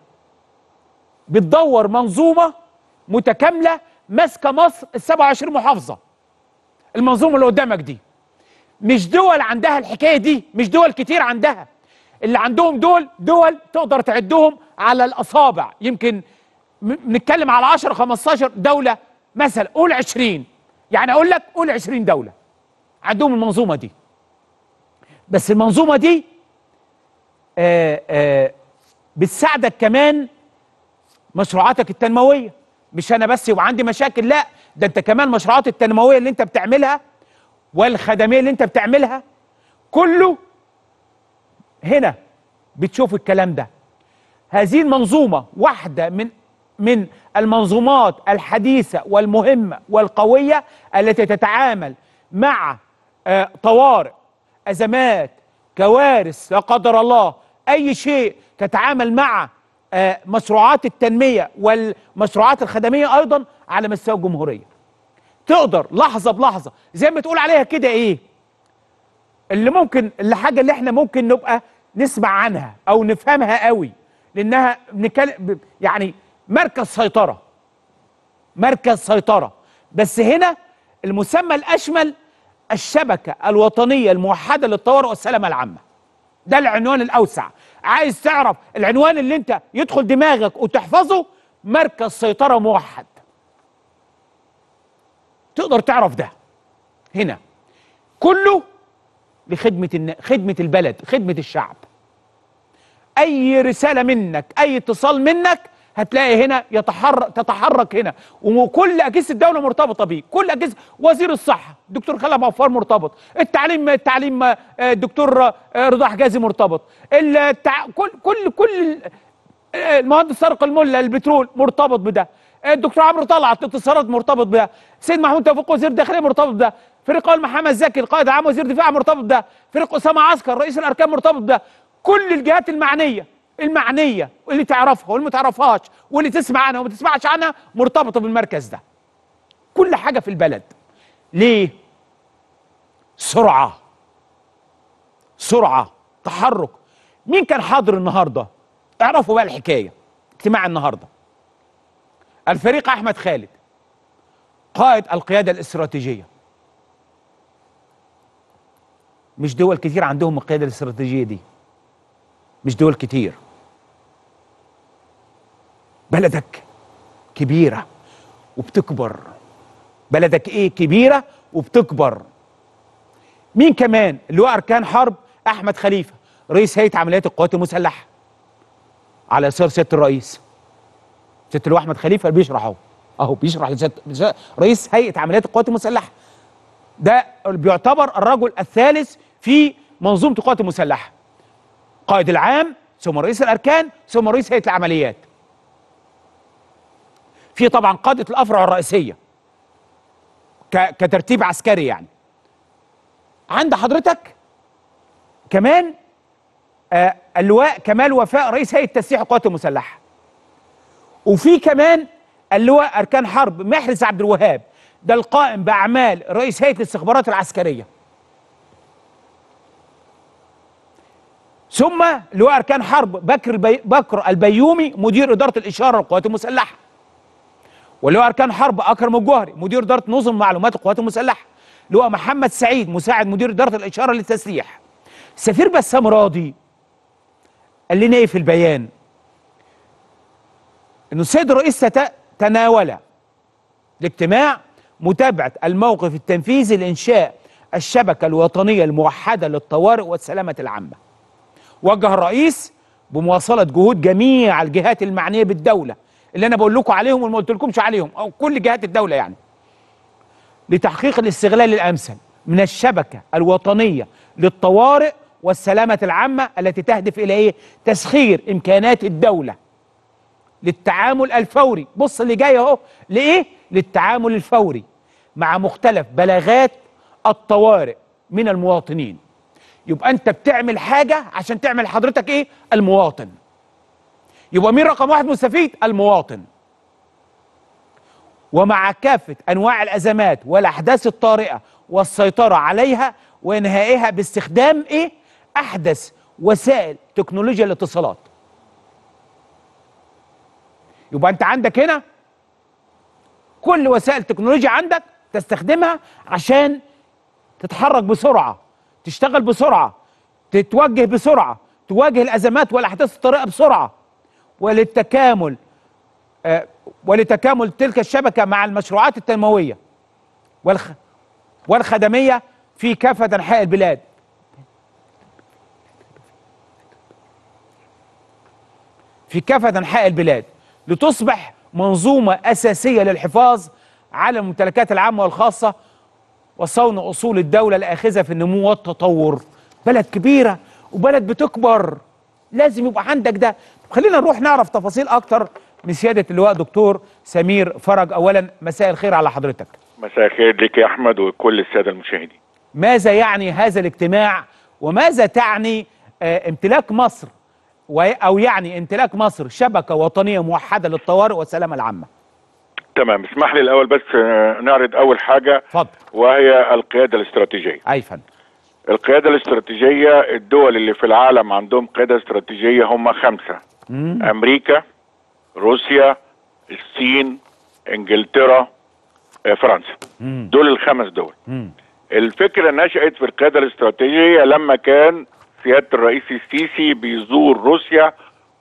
بتدور منظومه متكامله ماسكه مصر ال 27 محافظه المنظومه اللي قدامك دي مش دول عندها الحكايه دي مش دول كتير عندها اللي عندهم دول دول تقدر تعدهم على الاصابع يمكن م- نتكلم على 10 15 دوله مثلا قول 20 يعني اقول لك قول 20 دوله عندهم المنظومه دي بس المنظومه دي آه آه بتساعدك كمان مشروعاتك التنمويه مش انا بس يبقى عندي مشاكل لا ده انت كمان مشروعات التنمويه اللي انت بتعملها والخدميه اللي انت بتعملها كله هنا بتشوف الكلام ده هذه المنظومه واحده من من المنظومات الحديثه والمهمه والقويه التي تتعامل مع آه، طوارئ ازمات كوارث لا قدر الله اي شيء تتعامل مع آه، مشروعات التنميه والمشروعات الخدميه ايضا على مستوى الجمهوريه تقدر لحظه بلحظه زي ما تقول عليها كده ايه اللي ممكن الحاجه اللي احنا ممكن نبقى نسمع عنها او نفهمها قوي لانها بنتكلم يعني مركز سيطره مركز سيطره بس هنا المسمى الاشمل الشبكه الوطنيه الموحده للطوارئ والسلامه العامه ده العنوان الاوسع عايز تعرف العنوان اللي انت يدخل دماغك وتحفظه مركز سيطره موحد تقدر تعرف ده هنا كله لخدمه الن... خدمه البلد خدمه الشعب اي رساله منك اي اتصال منك هتلاقي هنا يتحرك تتحرك هنا وكل اجهزه الدوله مرتبطه بيه كل اجهزه وزير الصحه الدكتور خالد غفار مرتبط التعليم التعليم آه، الدكتور آه، رضا حجازي مرتبط التع... كل كل كل آه، المهندس طارق الملا البترول مرتبط بده الدكتور عمرو طلعت اتصالات مرتبط بده سيد محمود توفيق وزير الداخليه مرتبط بده فريق اول محمد زكي القائد العام وزير الدفاع مرتبط بده فريق اسامه عسكر رئيس الاركان مرتبط بده كل الجهات المعنيه المعنيه واللي تعرفها واللي ما تعرفهاش واللي تسمع عنها وما تسمعش عنها مرتبطه بالمركز ده كل حاجه في البلد ليه سرعه سرعه تحرك مين كان حاضر النهارده اعرفوا بقى الحكايه اجتماع النهارده الفريق احمد خالد قائد القياده الاستراتيجيه مش دول كتير عندهم القياده الاستراتيجيه دي مش دول كتير بلدك كبيره وبتكبر بلدك ايه كبيره وبتكبر مين كمان اللي هو اركان حرب احمد خليفه رئيس هيئه عمليات القوات المسلحه على يسار سياده الرئيس سياده اللواء احمد خليفه اللي بيشرح اهو اهو بيشرح لسيادة- رئيس هيئه عمليات القوات المسلحه ده بيعتبر الرجل الثالث في منظومه القوات المسلحه قائد العام ثم رئيس الاركان ثم رئيس هيئه العمليات في طبعا قاده الافرع الرئيسيه ك- كترتيب عسكري يعني عند حضرتك كمان آه اللواء كمال وفاء رئيس هيئه تسليح القوات المسلحه وفي كمان اللواء اركان حرب محرز عبد الوهاب ده القائم باعمال رئيس هيئه الاستخبارات العسكريه ثم لواء اركان حرب بكر البي... بكر البيومي مدير اداره الاشاره للقوات المسلحه ولواء اركان حرب اكرم الجوهري مدير اداره نظم معلومات القوات المسلحه لواء محمد سعيد مساعد مدير اداره الاشاره للتسليح سفير بسام راضي قال لنا ايه في البيان انه السيد الرئيس تت- تناول الاجتماع متابعه الموقف التنفيذي لانشاء الشبكه الوطنيه الموحده للطوارئ والسلامه العامه وجه الرئيس بمواصله جهود جميع الجهات المعنيه بالدوله اللي انا بقول لكم عليهم وما قلت لكمش عليهم او كل جهات الدوله يعني لتحقيق الاستغلال الامثل من الشبكه الوطنيه للطوارئ والسلامه العامه التي تهدف الى ايه؟ تسخير امكانات الدوله للتعامل الفوري بص اللي جاي اهو لايه؟ للتعامل الفوري مع مختلف بلاغات الطوارئ من المواطنين يبقى انت بتعمل حاجه عشان تعمل حضرتك ايه؟ المواطن يبقى مين رقم واحد مستفيد؟ المواطن ومع كافة أنواع الأزمات والأحداث الطارئة والسيطرة عليها وإنهائها باستخدام إيه؟ أحدث وسائل تكنولوجيا الاتصالات يبقى أنت عندك هنا كل وسائل التكنولوجيا عندك تستخدمها عشان تتحرك بسرعة تشتغل بسرعة تتوجه بسرعة تواجه الأزمات والأحداث الطارئة بسرعة وللتكامل آه، ولتكامل تلك الشبكة مع المشروعات التنموية والخ... والخدمية في كافة أنحاء البلاد في كافة أنحاء البلاد لتصبح منظومة أساسية للحفاظ على الممتلكات العامة والخاصة وصون أصول الدولة الآخذة في النمو والتطور بلد كبيرة وبلد بتكبر لازم يبقى عندك ده خلينا نروح نعرف تفاصيل أكتر من سيادة اللواء دكتور سمير فرج أولا مساء الخير على حضرتك مساء الخير لك يا احمد وكل الساده المشاهدين ماذا يعني هذا الاجتماع وماذا تعني آه، امتلاك مصر و- أو يعني امتلاك مصر شبكة وطنية موحدة للطوارئ والسلامة العامة تمام اسمح لي الاول بس آه، نعرض اول حاجه اتفضل وهي القياده الاستراتيجيه أي فندم القياده الاستراتيجيه الدول اللي في العالم عندهم قياده استراتيجيه هم خمسه امريكا روسيا الصين انجلترا آه، فرنسا دول الخمس دول مم. الفكره نشات في القياده الاستراتيجيه لما كان سياده الرئيس السيسي بيزور روسيا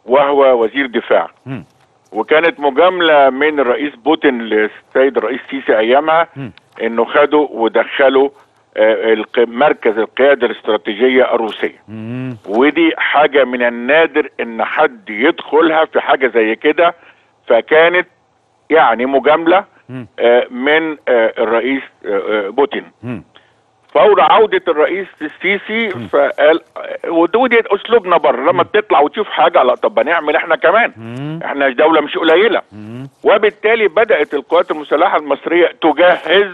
وهو وزير دفاع مم. وكانت مجامله من الرئيس بوتين للسيد الرئيس سيسي ايامها مم. انه خدوا ودخلوا آه، الق- مركز القياده الاستراتيجيه الروسيه مم. ودي حاجه من النادر ان حد يدخلها في حاجه زي كده فكانت يعني مجامله مم. آه، من آه، الرئيس آه، آه، بوتين مم. فور عودة الرئيس السيسي فقال ودي اسلوبنا بره لما تطلع وتشوف حاجة لا طب نعمل احنا كمان احنا دولة مش قليلة وبالتالي بدأت القوات المسلحة المصرية تجهز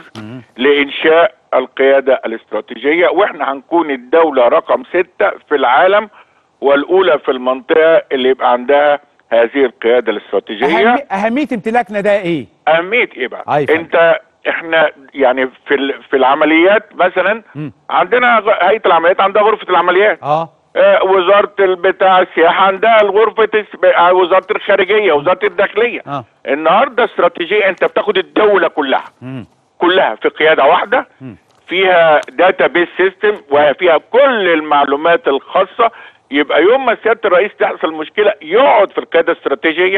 لإنشاء القيادة الاستراتيجية واحنا هنكون الدولة رقم ستة في العالم والأولى في المنطقة اللي يبقى عندها هذه القيادة الاستراتيجية أهمي- أهمية امتلاكنا ده إيه؟ اهميه ايه بقى أي فندم. انت احنا يعني في ال- في العمليات مثلا مم. عندنا غ- هيئه العمليات عندها غرفه العمليات آه آه وزاره ال- بتاع السياحه عندها غرفه الس- آه، وزاره الخارجيه وزاره الداخليه آه. النهارده استراتيجيه انت بتاخد الدوله كلها مم. كلها في قياده واحده مم. فيها داتا بيس سيستم وفيها كل المعلومات الخاصه يبقى يوم ما سياده الرئيس تحصل مشكله يقعد في القياده الاستراتيجيه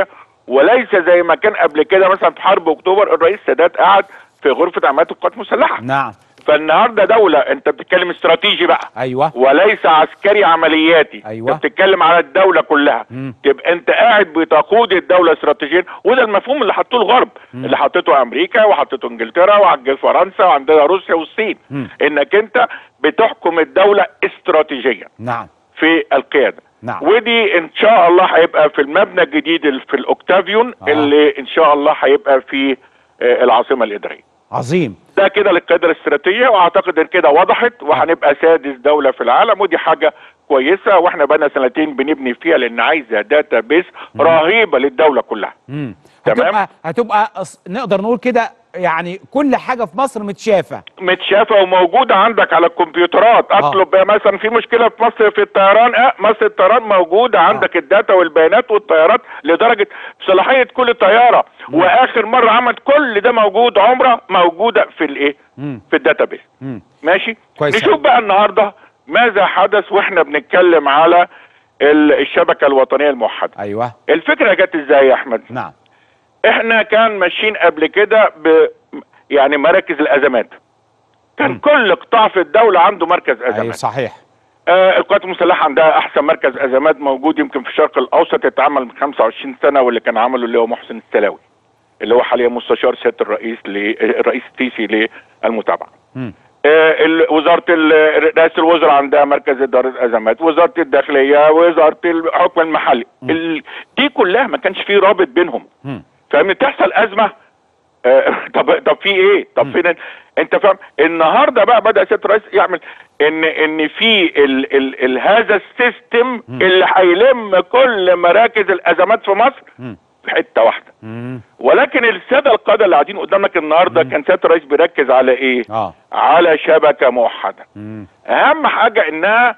وليس زي ما كان قبل كده مثلا في حرب اكتوبر الرئيس السادات قعد في غرفه عمليات القوات المسلحه نعم فالنهارده دوله انت بتتكلم استراتيجي بقى ايوه وليس عسكري عملياتي أيوة. انت بتتكلم على الدوله كلها مم. تبقى انت قاعد بتقود الدوله استراتيجيا وده المفهوم اللي حطوه الغرب اللي حطته امريكا وحطته انجلترا وعند فرنسا وعندنا روسيا والصين مم. انك انت بتحكم الدوله استراتيجيا نعم في القياده نعم. ودي ان شاء الله هيبقى في المبنى الجديد اللي في الاوكتافيون آه. اللي ان شاء الله هيبقى في آه، العاصمه الاداريه عظيم ده كده للقياده الاستراتيجيه واعتقد ان كده وضحت وهنبقى سادس دوله في العالم ودي حاجه كويسه واحنا بقالنا سنتين بنبني فيها لان عايزه داتا بيس رهيبه للدوله كلها مم. تمام. هتبقى هتبقى أص- نقدر نقول كده يعني كل حاجه في مصر متشافه متشافه وموجوده عندك على الكمبيوترات آه. اطلب بقى مثلا في مشكله في مصر في الطيران اه مصر الطيران موجوده عندك الداتا والبيانات والطيارات لدرجه صلاحيه كل طياره واخر مره عملت كل ده موجود عمره موجوده في الايه مم. في الداتابيس مم. ماشي كويس نشوف أوي. بقى النهارده ماذا حدث واحنا بنتكلم على ال- الشبكه الوطنيه الموحده ايوه الفكره جت ازاي يا احمد نعم احنا كان ماشيين قبل كده ب يعني مراكز الازمات كان مم. كل قطاع في الدوله عنده مركز ايوه ازمات صحيح آه القوات المسلحه عندها احسن مركز ازمات موجود يمكن في الشرق الاوسط اتعمل من 25 سنه واللي كان عمله اللي هو محسن السلاوي اللي هو حاليا مستشار سياده الرئيس ل- الرئيس السيسي للمتابعه مم. آه، ال- وزاره ال- رئاسه الوزراء عندها مركز اداره الازمات وزاره الداخليه وزاره الحكم المحلي ال- دي كلها ما كانش في رابط بينهم مم. فاهم تحصل ازمه آه، طب طب في ايه طب فين ال- انت فاهم النهارده بقى بدا سياده الرئيس يعمل ان ان في ال ال ال هذا السيستم اللي هيلم كل مراكز الازمات في مصر مم. في حته واحده مم. ولكن الساده القاده اللي قاعدين قدامك النهارده كان سياده الرئيس بيركز على ايه اه على شبكه موحده مم. اهم حاجه انها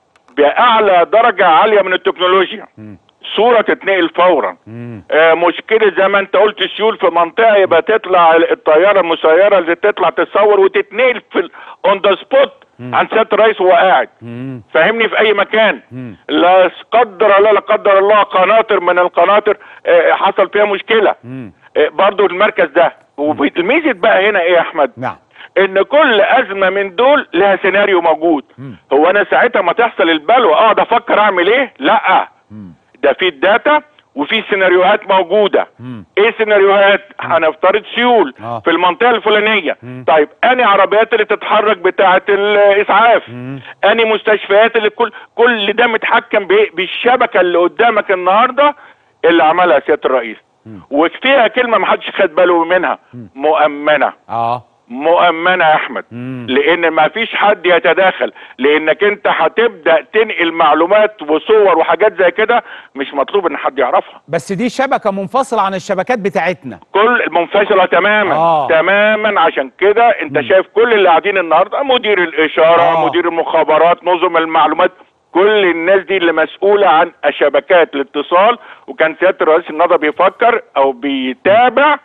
باعلى درجه عاليه من التكنولوجيا مم. صوره تتنقل فورا مم. آه مشكله زي ما انت قلت سيول في منطقه يبقى تطلع الطياره المسيره اللي تطلع تصور وتتنقل في اون ذا سبوت عن سياده الرئيس وهو قاعد مم. فاهمني في اي مكان مم. لا قدر الله لا قدر الله قناطر من القناطر آه حصل فيها مشكله مم. آه برضو المركز ده والميزه بقى هنا ايه يا احمد نعم ان كل ازمه من دول لها سيناريو موجود مم. هو انا ساعتها ما تحصل البلوى اقعد افكر اعمل ايه لا مم. ده في الداتا وفي سيناريوهات موجوده مم. ايه سيناريوهات هنفترض سيول آه. في المنطقه الفلانيه مم. طيب اني عربيات اللي تتحرك بتاعه الاسعاف مم. اني مستشفيات اللي كل كل ده متحكم بايه بالشبكه اللي قدامك النهارده اللي عملها سياده الرئيس مم. وفيها كلمه ما حدش خد باله منها مؤمنه اه مؤمنه يا احمد مم. لان ما فيش حد يتداخل لانك انت هتبدا تنقل معلومات وصور وحاجات زي كده مش مطلوب ان حد يعرفها بس دي شبكه منفصله عن الشبكات بتاعتنا كل منفصله تماما آه. تماما عشان كده انت شايف كل اللي قاعدين النهارده مدير الاشاره آه. مدير المخابرات نظم المعلومات كل الناس دي اللي مسؤوله عن شبكات الاتصال وكان سياده الرئيس النهارده بيفكر او بيتابع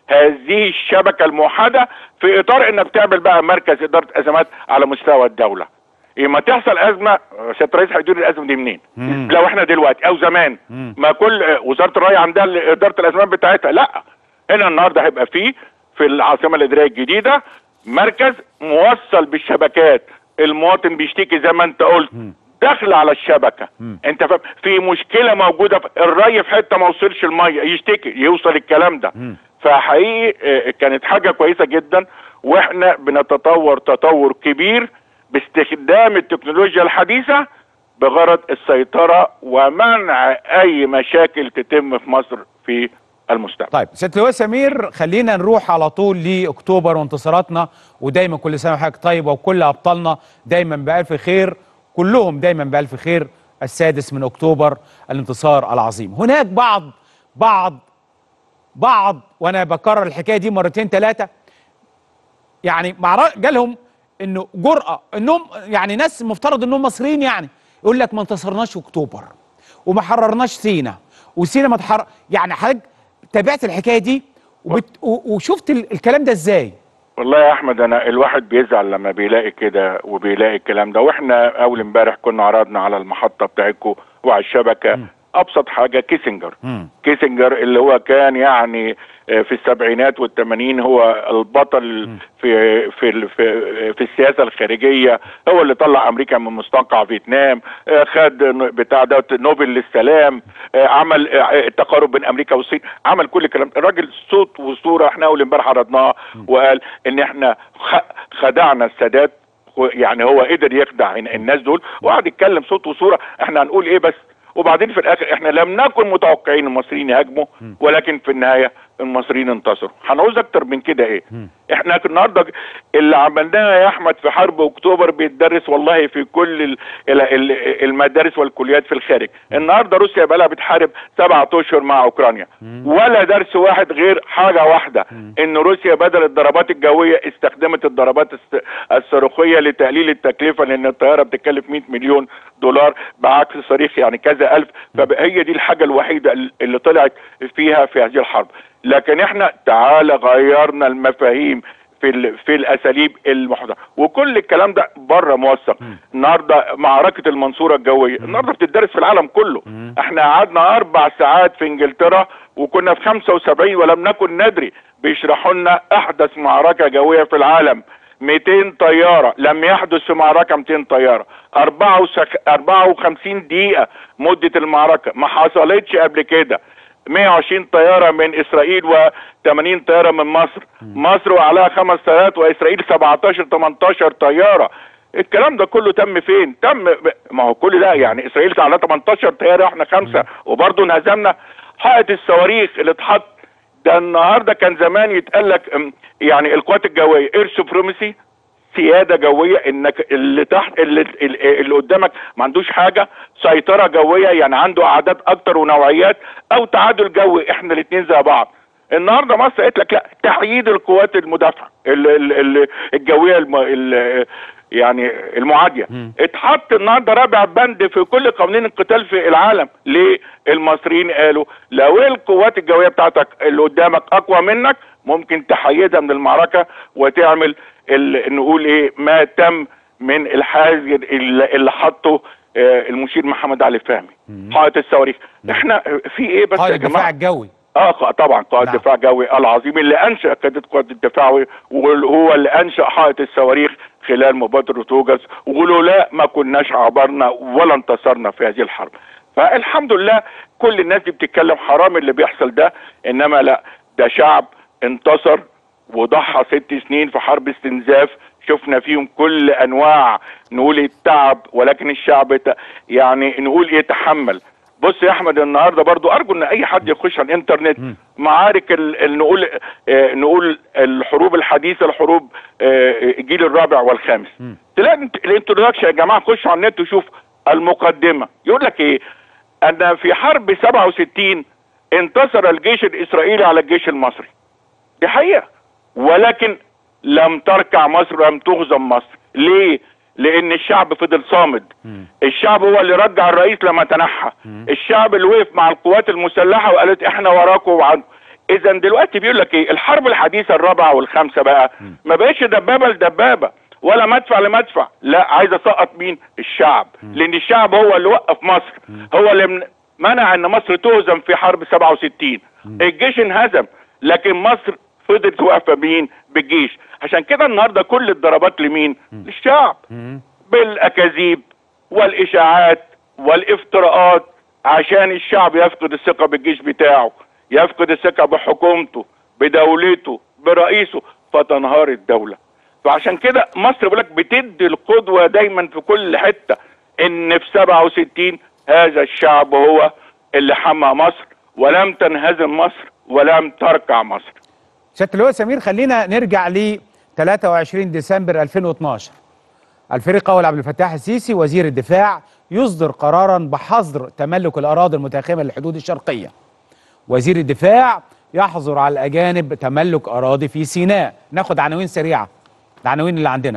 هذه الشبكه الموحده في اطار انك تعمل بقى مركز اداره ازمات على مستوى الدوله لما تحصل ازمه سياده الرئيس هيدير الازمه دي منين؟ مم. لو احنا دلوقتي او زمان مم. ما كل وزاره الري عندها اداره الازمات بتاعتها لا هنا النهارده هيبقى فيه في العاصمه الاداريه الجديده مركز موصل بالشبكات المواطن بيشتكي زي ما انت قلت داخل على الشبكه مم. انت فاهم في مشكله موجوده في الري في حته ما وصلش الميه يشتكي يوصل الكلام ده مم. فحقيقي آه، كانت حاجه كويسه جدا واحنا بنتطور تطور كبير باستخدام التكنولوجيا الحديثه بغرض السيطره ومنع اي مشاكل تتم في مصر في المستقبل طيب سياده اللواء سمير خلينا نروح على طول لاكتوبر وانتصاراتنا ودايما كل سنه وحضرتك طيبه وكل ابطالنا دايما بالف خير كلهم دايما بالف خير السادس من اكتوبر الانتصار العظيم هناك بعض بعض بعض وانا بكرر الحكايه دي مرتين ثلاثه يعني مع جالهم انه جرأة انهم يعني ناس مفترض انهم مصريين يعني يقول لك ما انتصرناش في اكتوبر وما حررناش سينا وسينا ما تحرر يعني حضرتك تابعت الحكايه دي وبت... و- وشفت ال... الكلام ده ازاي؟ والله يا احمد انا الواحد بيزعل لما بيلاقي كده وبيلاقي الكلام ده واحنا اول امبارح كنا عرضنا على المحطه بتاعتكم وعلى الشبكه ابسط حاجه كيسنجر مم. كيسنجر اللي هو كان يعني آه، في السبعينات والثمانين هو البطل في في ال- في في السياسه الخارجيه هو اللي طلع امريكا من مستنقع فيتنام آه، خد ن- بتاع ده نوبل للسلام آه، عمل آه، التقارب بين امريكا والصين عمل كل الكلام ده. الراجل صوت وصوره احنا اول امبارح عرضناها وقال ان احنا خ- خدعنا السادات و- يعني هو قدر يخدع الناس دول وقعد يتكلم صوت وصوره احنا هنقول ايه بس وبعدين في الاخر احنا لم نكن متوقعين المصريين يهاجموا ولكن في النهايه المصريين انتصروا هنعوز اكتر من كده ايه احنا النهارده اللي عملناه يا احمد في حرب اكتوبر بيتدرس والله في كل ال- ال- ال- المدارس والكليات في الخارج النهارده روسيا بقى لها بتحارب سبعة اشهر مع اوكرانيا ولا درس واحد غير حاجه واحده ان روسيا بدل الضربات الجويه استخدمت الضربات الس- الصاروخيه لتقليل التكلفه لان الطياره بتكلف 100 مليون دولار بعكس الصاروخ يعني كذا الف فهي دي الحاجه الوحيده اللي طلعت فيها في هذه الحرب لكن احنا تعالى غيرنا المفاهيم في ال- في الاساليب المحدثه وكل الكلام ده بره موثق النهارده معركه المنصوره الجويه النهارده بتدرس في العالم كله احنا قعدنا اربع ساعات في انجلترا وكنا في 75 ولم نكن ندري بيشرحوا لنا احدث معركه جويه في العالم 200 طياره لم يحدث في معركه 200 طياره 54 دقيقه مده المعركه ما حصلتش قبل كده 120 طياره من اسرائيل و80 طياره من مصر مصر وعليها خمس طيارات واسرائيل 17 18 طياره الكلام ده كله تم فين تم ب- ما هو كل ده يعني اسرائيل عليها 18 طياره واحنا خمسه وبرضه انهزمنا حائط الصواريخ اللي اتحط ده النهارده كان زمان يتقال لك أم، يعني القوات الجويه اير سوبريمسي سياده جويه انك اللي تحت اللي, اللي اللي قدامك ما عندوش حاجه سيطره جويه يعني عنده اعداد اكتر ونوعيات او تعادل جوي احنا الاثنين زي بعض النهارده مصر قالت لك لا تحييد القوات المدافعه ال- ال- ال- الجويه الم... ال... يعني المعاديه اتحط النهارده رابع بند في كل قوانين القتال في العالم ليه المصريين قالوا لو القوات الجويه بتاعتك اللي قدامك اقوى منك ممكن تحيدها من المعركه وتعمل ال... نقول ايه ما تم من الحاجز اللي اللي حطه آه، المشير محمد علي فهمي حائط الصواريخ احنا في ايه بس قائد يا الدفاع جماعه الجوي اه ق- طبعا قائد نعم. دفاع جوي العظيم اللي انشا قياده قوات الدفاع وهو اللي انشا حائط الصواريخ خلال مبادره روجرز ولولا ما كناش عبرنا ولا انتصرنا في هذه الحرب فالحمد لله كل الناس دي بتتكلم حرام اللي بيحصل ده انما لا ده شعب انتصر وضحى ست سنين في حرب استنزاف شفنا فيهم كل انواع نقول التعب ولكن الشعب ت- يعني نقول ايه تحمل بص يا احمد النهارده برضو ارجو ان اي حد يخش على الانترنت معارك ال ال نقول آه نقول الحروب الحديثه الحروب آه الجيل الرابع والخامس تلاقي الانت- الانترودكشن يا جماعه خش على النت وشوف المقدمه يقول لك ايه ان في حرب 67 انتصر الجيش الاسرائيلي على الجيش المصري دي حقيقه ولكن لم تركع مصر ولم تهزم مصر ليه لان الشعب فضل صامد الشعب هو اللي رجع الرئيس لما تنحى الشعب اللي وقف مع القوات المسلحه وقالت احنا وراكم وعنكم اذا دلوقتي بيقول لك ايه الحرب الحديثه الرابعه والخامسه بقى ما بقتش دبابه لدبابه ولا مدفع لمدفع لا عايز اسقط مين الشعب لان الشعب هو اللي وقف مصر هو اللي من- منع ان مصر تهزم في حرب 67 الجيش انهزم لكن مصر فضلت واقفه مين بالجيش عشان كده النهارده كل الضربات لمين للشعب بالاكاذيب والاشاعات والافتراءات عشان الشعب يفقد الثقه بالجيش بتاعه يفقد الثقه بحكومته بدولته برئيسه فتنهار الدوله فعشان كده مصر بيقول لك بتدي القدوه دايما في كل حته ان في 67 هذا الشعب هو اللي حمى مصر ولم تنهزم مصر ولم تركع مصر سياده اللواء سمير خلينا نرجع ل 23 ديسمبر 2012 الفريق اول عبد الفتاح السيسي وزير الدفاع يصدر قرارا بحظر تملك الاراضي المتاخمه للحدود الشرقيه وزير الدفاع يحظر على الاجانب تملك اراضي في سيناء ناخد عناوين سريعه العناوين اللي عندنا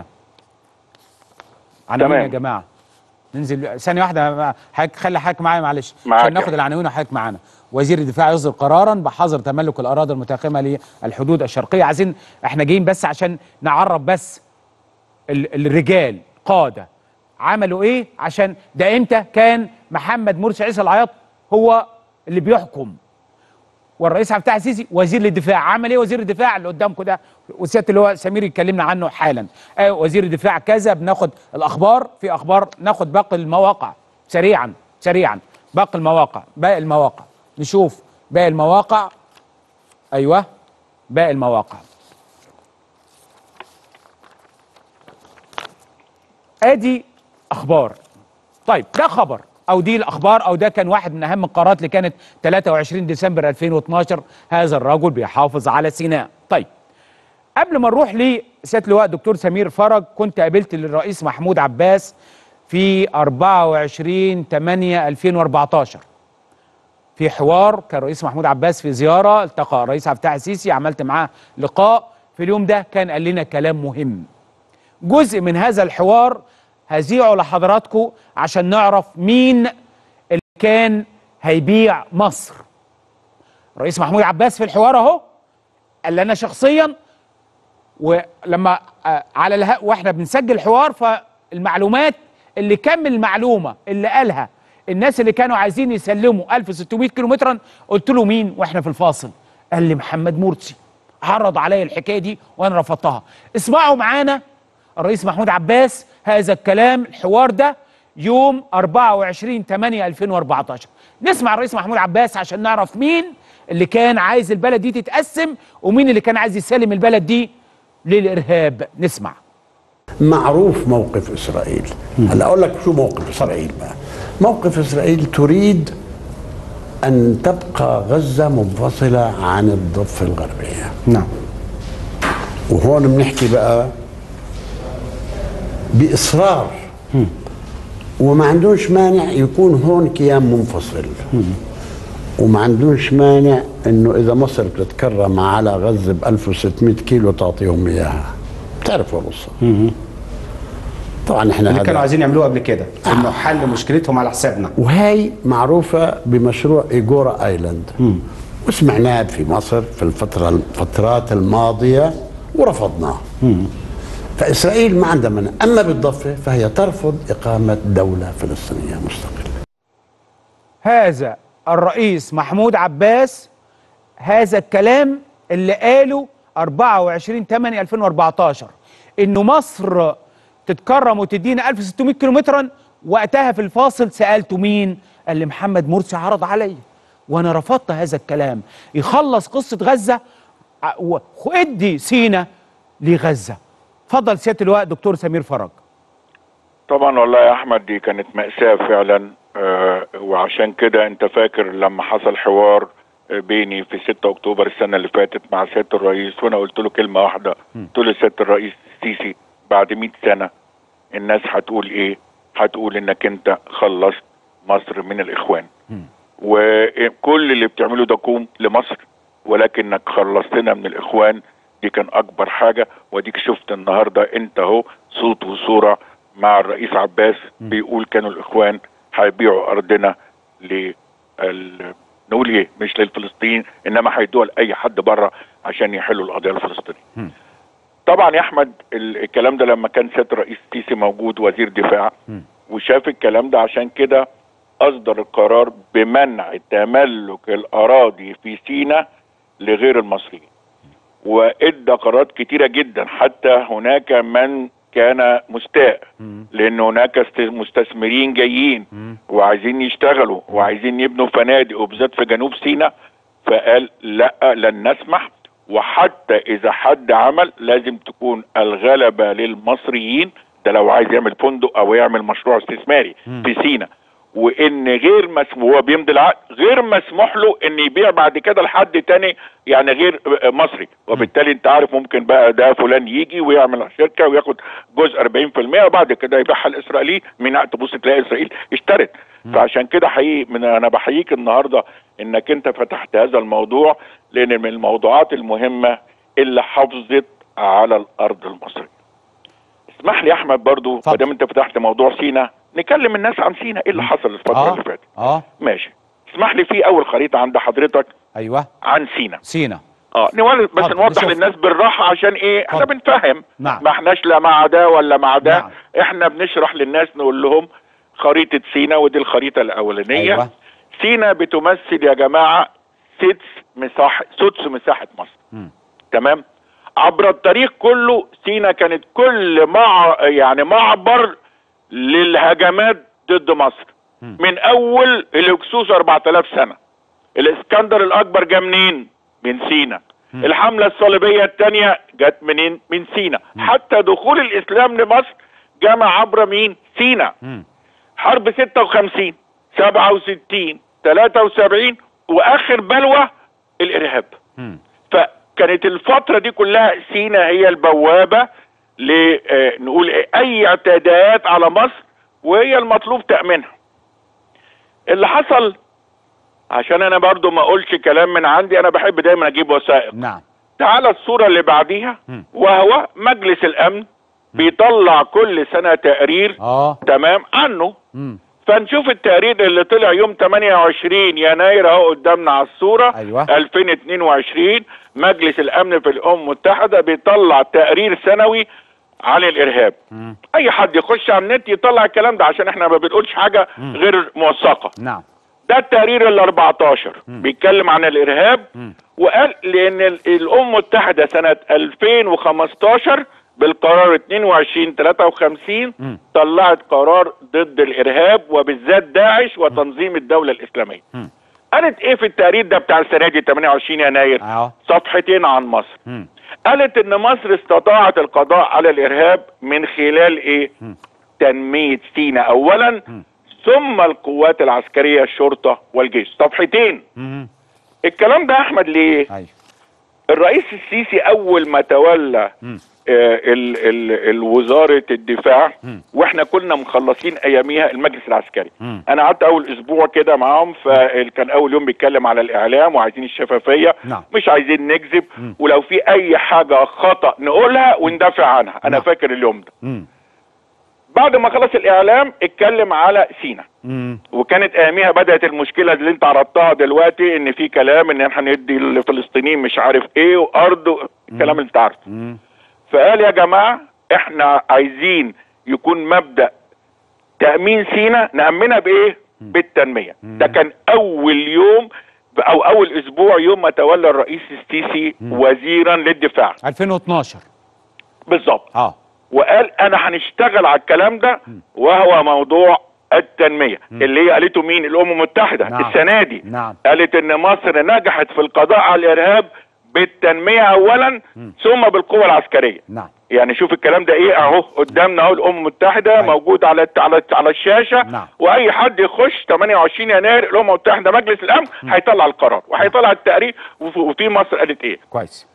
عناوين تمام. يا جماعه ننزل ثانيه واحده حضرتك خلي حضرتك معايا معلش معاك عشان يا ناخد العناوين وحضرتك معانا وزير الدفاع يصدر قرارا بحظر تملك الاراضي المتاخمه للحدود الشرقيه عايزين احنا جايين بس عشان نعرف بس ال- الرجال قاده عملوا ايه عشان ده امتى كان محمد مرسي عيسى العياط هو اللي بيحكم والرئيس عبد الفتاح السيسي وزير للدفاع عمل ايه وزير الدفاع اللي قدامكم ده وسياده اللي هو سمير يتكلمنا عنه حالا آه وزير الدفاع كذا بناخد الاخبار في اخبار ناخد باقي المواقع سريعا سريعا باقي المواقع باقي المواقع نشوف باقي المواقع ايوه باقي المواقع ادي اخبار طيب ده خبر او دي الاخبار او ده كان واحد من اهم القرارات اللي كانت 23 ديسمبر 2012 هذا الرجل بيحافظ على سيناء طيب قبل ما نروح لسياده اللواء دكتور سمير فرج كنت قابلت الرئيس محمود عباس في 24 8 2014 في حوار كان الرئيس محمود عباس في زياره التقى الرئيس عبد الفتاح السيسي عملت معاه لقاء في اليوم ده كان قال لنا كلام مهم جزء من هذا الحوار هذيعه لحضراتكم عشان نعرف مين اللي كان هيبيع مصر الرئيس محمود عباس في الحوار اهو قال لنا شخصيا ولما آه، على الها واحنا بنسجل الحوار فالمعلومات اللي كم المعلومه اللي قالها الناس اللي كانوا عايزين يسلموا 1600 كيلومترا قلت له مين واحنا في الفاصل قال لي محمد مرسي عرض عليا الحكايه دي وانا رفضتها اسمعوا معانا الرئيس محمود عباس هذا الكلام الحوار ده يوم 24 8 2014 نسمع الرئيس محمود عباس عشان نعرف مين اللي كان عايز البلد دي تتقسم ومين اللي كان عايز يسلم البلد دي للارهاب نسمع معروف موقف اسرائيل هلا اقول لك شو موقف اسرائيل بقى موقف اسرائيل تريد ان تبقى غزه منفصله عن الضفه الغربيه نعم وهون بنحكي بقى باصرار وما عندوش مانع يكون هون كيان منفصل وما عندوش مانع انه اذا مصر بتتكرم على غزه ب 1600 كيلو تعطيهم اياها بتعرفوا القصه طبعا احنا اللي هذا كانوا عايزين يعملوه قبل كده انه حل مشكلتهم على حسابنا وهي معروفة بمشروع إيجورا آيلاند وسمعناه في مصر في الفترة الفترات الماضية ورفضناه فإسرائيل ما عندها منع أما بالضفة فهي ترفض إقامة دولة فلسطينية مستقلة هذا الرئيس محمود عباس هذا الكلام اللي قاله 24 8 2014 انه مصر تتكرم وتدينا 1600 كيلومترا وقتها في الفاصل سالته مين قال لي محمد مرسي عرض عليا وانا رفضت هذا الكلام يخلص قصه غزه ع- و- ادي سينا لغزه اتفضل سياده اللواء دكتور سمير فرج طبعا والله يا احمد دي كانت مأساة فعلا آه وعشان كده انت فاكر لما حصل حوار آه، بيني في 6 اكتوبر السنة اللي فاتت مع سيادة الرئيس وانا قلت له كلمة واحدة قلت له سيادة الرئيس السيسي بعد 100 سنة الناس هتقول ايه هتقول انك انت خلصت مصر من الاخوان وكل اللي بتعمله ده كوم لمصر ولكنك خلصتنا من الاخوان دي كان اكبر حاجه واديك شفت النهارده انت اهو صوت وصوره مع الرئيس عباس بيقول كانوا الاخوان هيبيعوا ارضنا ل نقول ايه مش للفلسطينيين انما هيدوها لاي حد بره عشان يحلوا القضيه الفلسطينيه. طبعا يا احمد ال- الكلام ده لما كان سياده الرئيس السيسي موجود وزير دفاع وشاف الكلام ده عشان كده اصدر القرار بمنع تملك الاراضي في سيناء لغير المصريين وادى قرارات كتيره جدا حتى هناك من كان مستاء لان هناك است- مستثمرين جايين وعايزين يشتغلوا وعايزين يبنوا فنادق وبالذات في جنوب سيناء فقال لا لن نسمح وحتى اذا حد عمل لازم تكون الغلبه للمصريين ده لو عايز يعمل فندق او يعمل مشروع استثماري في سيناء وان غير مسموح هو بيمضي العقد غير مسموح له ان يبيع بعد كده لحد تاني يعني غير مصري وبالتالي انت عارف ممكن بقى ده فلان يجي ويعمل شركه وياخد جزء 40% وبعد كده يبيعها الاسرائيلي من تبص تلاقي اسرائيل اشترت فعشان كده حقيقي من انا بحييك النهارده انك انت فتحت هذا الموضوع لان من الموضوعات المهمه اللي حافظت على الارض المصريه اسمح لي يا احمد برضو اتفضل. ما دام انت فتحت موضوع سينا نكلم الناس عن سينا ايه اللي حصل الفتره اللي فاتت اه ماشي اسمح لي في اول خريطه عند حضرتك ايوه عن سينا سينا اه نولد بس اتفضل، نوضح نشوف. للناس بالراحه عشان ايه احنا اتفضل. بنفهم نعم. ما احناش لا مع ده ولا مع ده نعم. احنا بنشرح للناس نقول لهم خريطه سينا ودي الخريطه الاولانيه أيوة. سينا بتمثل يا جماعه سدس مساحه سدس مساحه مصر مم. تمام عبر التاريخ كله سينا كانت كل مع يعني معبر للهجمات ضد مصر من اول الهكسوس 4000 سنه الاسكندر الاكبر جه منين من سينا الحمله الصليبيه الثانيه جت منين من سينا حتى دخول الاسلام لمصر جاء عبر مين سينا مم. حرب 56 67 73 واخر بلوى الارهاب مم. فكانت الفتره دي كلها سينا هي البوابه ل آه، نقول إيه، اي اعتداءات على مصر وهي المطلوب تامينها اللي حصل عشان انا برضو ما اقولش كلام من عندي انا بحب دايما اجيب وثائق نعم تعالى الصورة اللي بعديها مم. وهو مجلس الأمن بيطلع كل سنة تقرير اه تمام عنه مم. فنشوف التقرير اللي طلع يوم 28 يناير اهو قدامنا على الصورة أيوة. 2022 مجلس الأمن في الأمم المتحدة بيطلع تقرير سنوي عن الإرهاب مم. أي حد يخش على النت يطلع الكلام ده عشان احنا ما بنقولش حاجة غير موثقة نعم ده التقرير ال 14 بيتكلم عن الارهاب مم. وقال لان ال- الامم المتحده سنه 2015 بالقرار 22 53 مم. طلعت قرار ضد الارهاب وبالذات داعش وتنظيم الدوله الاسلاميه. مم. قالت ايه في التقرير ده بتاع السنه دي 28 يناير؟ اه صفحتين عن مصر. مم. قالت ان مصر استطاعت القضاء على الارهاب من خلال ايه؟ مم. تنميه سيناء اولا مم. ثم القوات العسكريه الشرطه والجيش صفحتين مم. الكلام ده يا احمد ليه ايوه الرئيس السيسي اول ما تولى مم. آه ال ال الوزاره الدفاع مم. واحنا كنا مخلصين اياميها المجلس العسكري مم. انا قعدت اول اسبوع كده معاهم فكان اول يوم بيتكلم على الاعلام وعايزين الشفافيه نعم. مش عايزين نكذب مم. ولو في اي حاجه خطا نقولها وندافع عنها انا نعم. فاكر اليوم ده مم. بعد ما خلص الاعلام اتكلم على سينا مم. وكانت اياميها بدات المشكله اللي انت عرضتها دلوقتي ان في كلام ان احنا ندي للفلسطينيين مش عارف ايه وارض و- الكلام اللي انت عارفه مم. فقال يا جماعه احنا عايزين يكون مبدا تامين سينا نامنها بايه بالتنميه ده كان اول يوم او اول اسبوع يوم ما تولى الرئيس السيسي وزيرا للدفاع 2012 بالظبط اه وقال انا هنشتغل على الكلام ده وهو موضوع التنميه اللي هي قالته مين الامم المتحده نعم. السنه دي نعم قالت ان مصر نجحت في القضاء على الارهاب بالتنميه اولا ثم بالقوه العسكريه نعم يعني شوف الكلام ده ايه اهو قدامنا اهو الامم المتحده أيوة. موجود على الت- على الت- على الشاشه نعم. واي حد يخش 28 يناير الامم المتحده مجلس الامن هيطلع القرار وهيطلع التقرير وف- وفي مصر قالت ايه كويس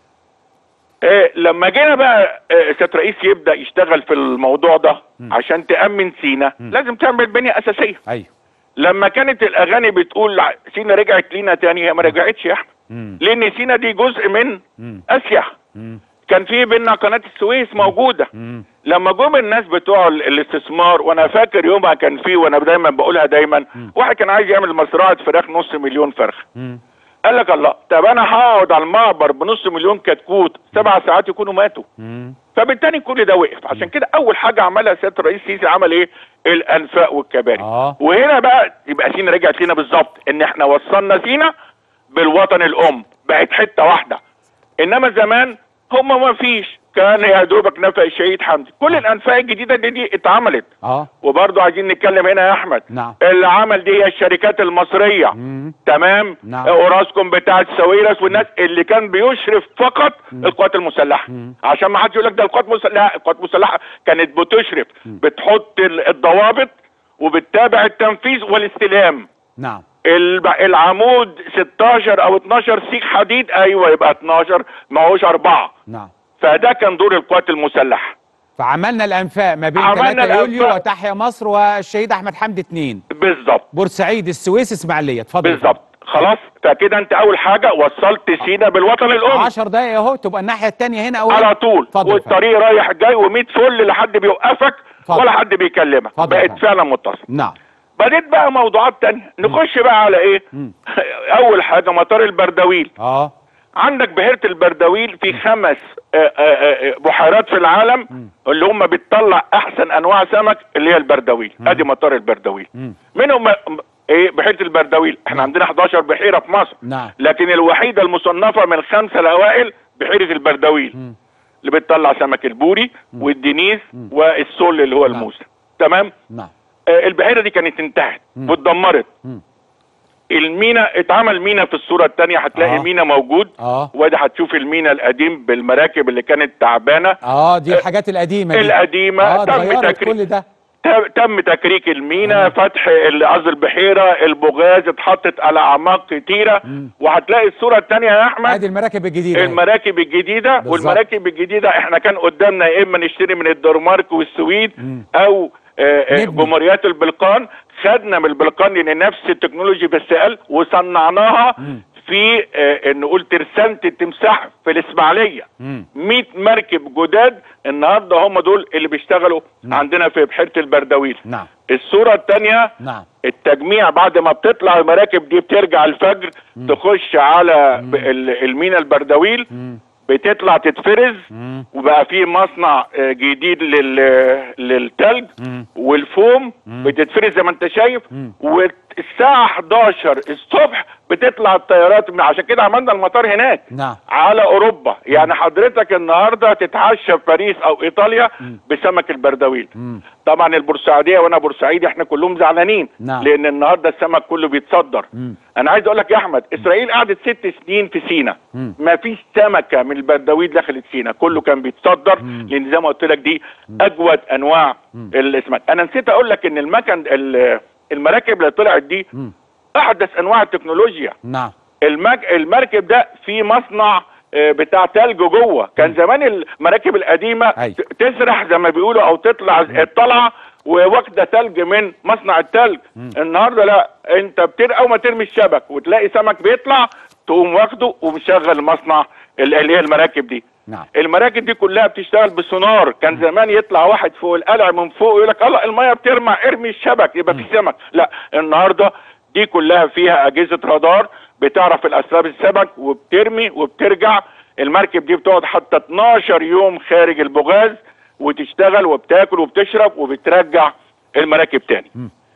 إيه لما جينا بقى إيه سياده رئيس يبدا يشتغل في الموضوع ده عشان تامن سينا لازم تعمل بنيه اساسيه ايوه لما كانت الاغاني بتقول ع- سينا رجعت لينا تاني هي ما رجعتش يا احمد مم. لان سينا دي جزء من مم. اسيا مم. كان في بينا قناه السويس موجوده مم. لما جم الناس بتوع ال- الاستثمار وانا فاكر يومها كان في وانا دايما بقولها دايما واحد كان عايز يعمل مزرعه فراخ نص مليون فرخه مم. قال لك الله طب انا هقعد على المعبر بنص مليون كتكوت سبع ساعات يكونوا ماتوا مم. فبالتالي كل ده وقف عشان كده اول حاجه عملها سياده الرئيس السيسي عمل ايه الانفاق والكباري آه. وهنا بقى يبقى سينا رجعت لينا بالظبط ان احنا وصلنا سينا بالوطن الام بقت حته واحده انما زمان هم ما فيش كان يا دوبك نفق الشهيد حمدي كل الانفاق الجديده دي, دي اتعملت اه وبرضه عايزين نتكلم هنا يا احمد نعم. اللي عمل دي هي الشركات المصريه مم. تمام نعم. اوراسكوم بتاع السويرس والناس اللي كان بيشرف فقط القوات المسلحه عشان ما حدش يقول لك ده القوات المسلحه القوات المسلحه كانت بتشرف بتحط ال- الضوابط وبتتابع التنفيذ والاستلام نعم الب- العمود 16 او 12 سيخ حديد ايوه يبقى 12 ما هوش اربعه نعم فده كان دور القوات المسلحه فعملنا الانفاق ما بين عملنا 3 يوليو الأنفاق. وتحيا مصر والشهيد احمد حمدي اثنين بالظبط بورسعيد السويس اسماعيليه اتفضل بالظبط خلاص فكده انت اول حاجه وصلت سينا بالوطن الام 10 دقايق اهو تبقى الناحيه الثانيه هنا اول على طول اتفضل والطريق رايح جاي و100 فل لا حد بيوقفك اتفضل. ولا حد بيكلمك اتفضل يا بقت فندم. فعلا متصل نعم بديت بقى موضوعات تانية نخش بقى على ايه مم. اول حاجه مطار البردويل اه عندك بحيره البردويل في خمس آه، آه، آه، بحيرات في العالم اللي هم بتطلع احسن انواع سمك اللي هي البردويل ادي مطار البردويل مم. منهم ايه بحيره البردويل احنا عندنا 11 بحيره في مصر نعم لكن الوحيده المصنفه من الخمسه الاوائل بحيره البردويل اللي بتطلع سمك البوري والدنيس والسول اللي هو نعم. الموسى تمام نعم آه، البحيره دي كانت انتهت واتدمرت مم. المينا اتعمل مينا في الصوره الثانيه هتلاقي آه. مينا موجود اه وادي هتشوف المينا القديم بالمراكب اللي كانت تعبانه اه دي الحاجات القديمه دي القديمة اه تم اتغيرت تكريم. كل ده ت- تم تكريك المينا فتح ال- قصدي البحيره البوغاز اتحطت على اعماق كتيره وهتلاقي الصوره الثانيه يا احمد ادي المراكب الجديده أهي. المراكب الجديده بالظبط. والمراكب الجديده احنا كان قدامنا يا اما نشتري من الدنمارك والسويد او آه، آه، نبني. جمهوريات البلقان خدنا من البلقان لان نفس التكنولوجي بس اقل وصنعناها في آه، نقول ترسانة التمساح في الاسماعيليه مم. 100 مركب جداد النهارده هم دول اللي بيشتغلوا عندنا في بحيره البردويل نعم الصوره الثانيه نعم التجميع بعد ما بتطلع المراكب دي بترجع الفجر تخش على ب- ال- المينا البردويل بتطلع تتفرز وبقى في مصنع آه، جديد لل للتلج والفوم بتتفرز زي ما انت شايف والساعة 11 الصبح بتطلع الطيارات من عشان كده عملنا المطار هناك نعم على اوروبا يعني حضرتك النهارده تتعشى في باريس او ايطاليا بسمك البردويل طبعا البورسعيديه وانا بورسعيدي احنا كلهم زعلانين نعم. لان النهارده السمك كله بيتصدر انا عايز اقول لك يا احمد اسرائيل قعدت ست سنين في سينا ما فيش سمكه من البردويل دخلت سينا كله كان بيتصدر لان زي ما قلت لك دي اجود انواع الاسماك انا نسيت اقول لك ان المكن ال- المراكب اللي طلعت دي احدث انواع التكنولوجيا نعم المج... المركب ده في مصنع آه، بتاع تلج جوه كان زمان المراكب القديمه أيوة. ت- تسرح زي ما بيقولوا او تطلع الطلعه وواخده تلج من مصنع التلج النهارده لا انت بتر اول ما ترمي الشبك وتلاقي سمك بيطلع تقوم واخده ومشغل مصنع ال- اللي هي المراكب دي نعم المراكب دي كلها بتشتغل بالسونار كان زمان يطلع واحد فوق القلع من فوق يقول لك الله الميه بترمى ارمي الشبك يبقى في سمك لا النهارده دي كلها فيها اجهزه رادار بتعرف الاسباب السمك وبترمي وبترجع المركب دي بتقعد حتى 12 يوم خارج البوغاز وتشتغل وبتاكل وبتشرب وبترجع المراكب تاني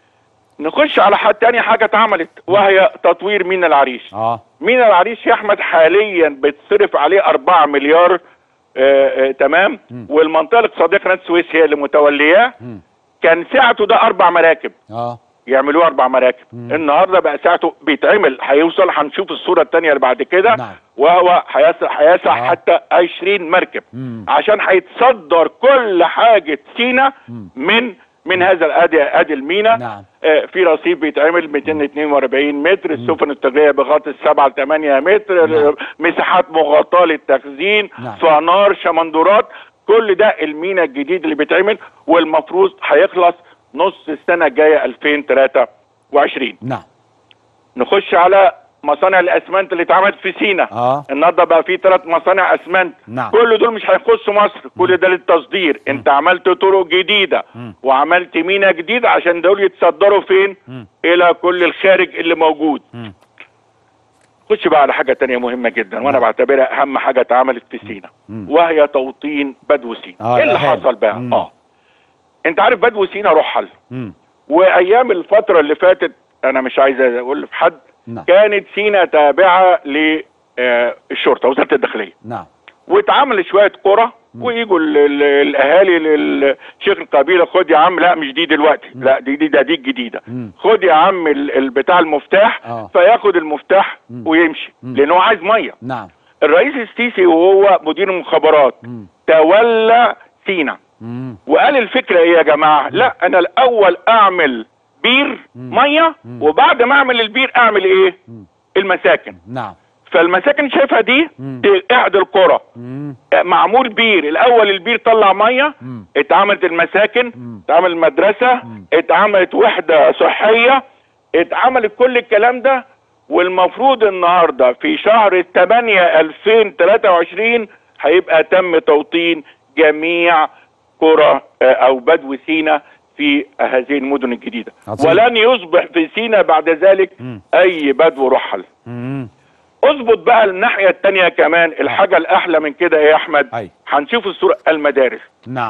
نخش على حد تاني حاجه اتعملت وهي تطوير مينا العريش اه مينا العريش يا احمد حاليا بتصرف عليه 4 مليار آه آه تمام والمنطقه الاقتصاديه قناه السويس هي اللي متولياه كان سعته ده اربع مراكب اه يعملوه اربع مراكب النهارده بقى ساعته بيتعمل هيوصل هنشوف الصوره الثانيه اللي بعد كده نعم. وهو هيسع هيسع آه. حتى 20 مركب مم. عشان هيتصدر كل حاجه سينا من من هذا الادي ادي المينا نعم. آه، في رصيف بيتعمل 242 متر السفن التجاريه بغطس 7 ل 8 متر نعم. مساحات مغطاه للتخزين نعم. فنار شمندورات كل ده المينا الجديد اللي بيتعمل والمفروض هيخلص نص السنه الجايه 2023 نعم نخش على مصانع الاسمنت اللي اتعملت في سينا اه النهارده بقى في ثلاث مصانع اسمنت نعم. كل دول مش هيخشوا مصر كل ده للتصدير انت عملت طرق جديده وعملت مينا جديد عشان دول يتصدروا فين الى كل الخارج اللي موجود خش بقى على حاجه تانية مهمه جدا وانا بعتبرها اهم حاجه اتعملت في سينا وهي توطين بدو سينا آه، ايه اللي الأهالي. حصل بقى مم. اه انت عارف بدو سينا رحل مم. وايام الفتره اللي فاتت انا مش عايز اقول في حد نعم. كانت سينا تابعه للشرطه وزاره الداخليه نعم واتعمل شويه قرى ويجوا ال- ال- الاهالي للشيخ القبيله خد يا عم لا مش دي دلوقتي لا دي دي ده دي الجديده مم. خد يا عم ال- ال- بتاع المفتاح آه. فياخد المفتاح ويمشي لان هو عايز ميه نعم الرئيس السيسي وهو مدير المخابرات مم. تولى سينا مم. وقال الفكره ايه يا جماعه لا انا الاول اعمل بير ميه وبعد ما اعمل البير اعمل ايه المساكن نعم فالمساكن شايفها دي احدى القرى مم. معمول بير الاول البير طلع ميه مم. اتعملت المساكن اتعمل مدرسه اتعملت وحده صحيه اتعملت كل الكلام ده والمفروض النهارده في شهر 8 2023 هيبقى تم توطين جميع قرى آه، او بدو سينا في هذه المدن الجديده عظيم. ولن يصبح في سينا بعد ذلك اي بدو رحل مم. اظبط بقى الناحيه الثانيه كمان الحاجه الاحلى من كده ايه يا احمد أي. هنشوف الصوره المدارس نعم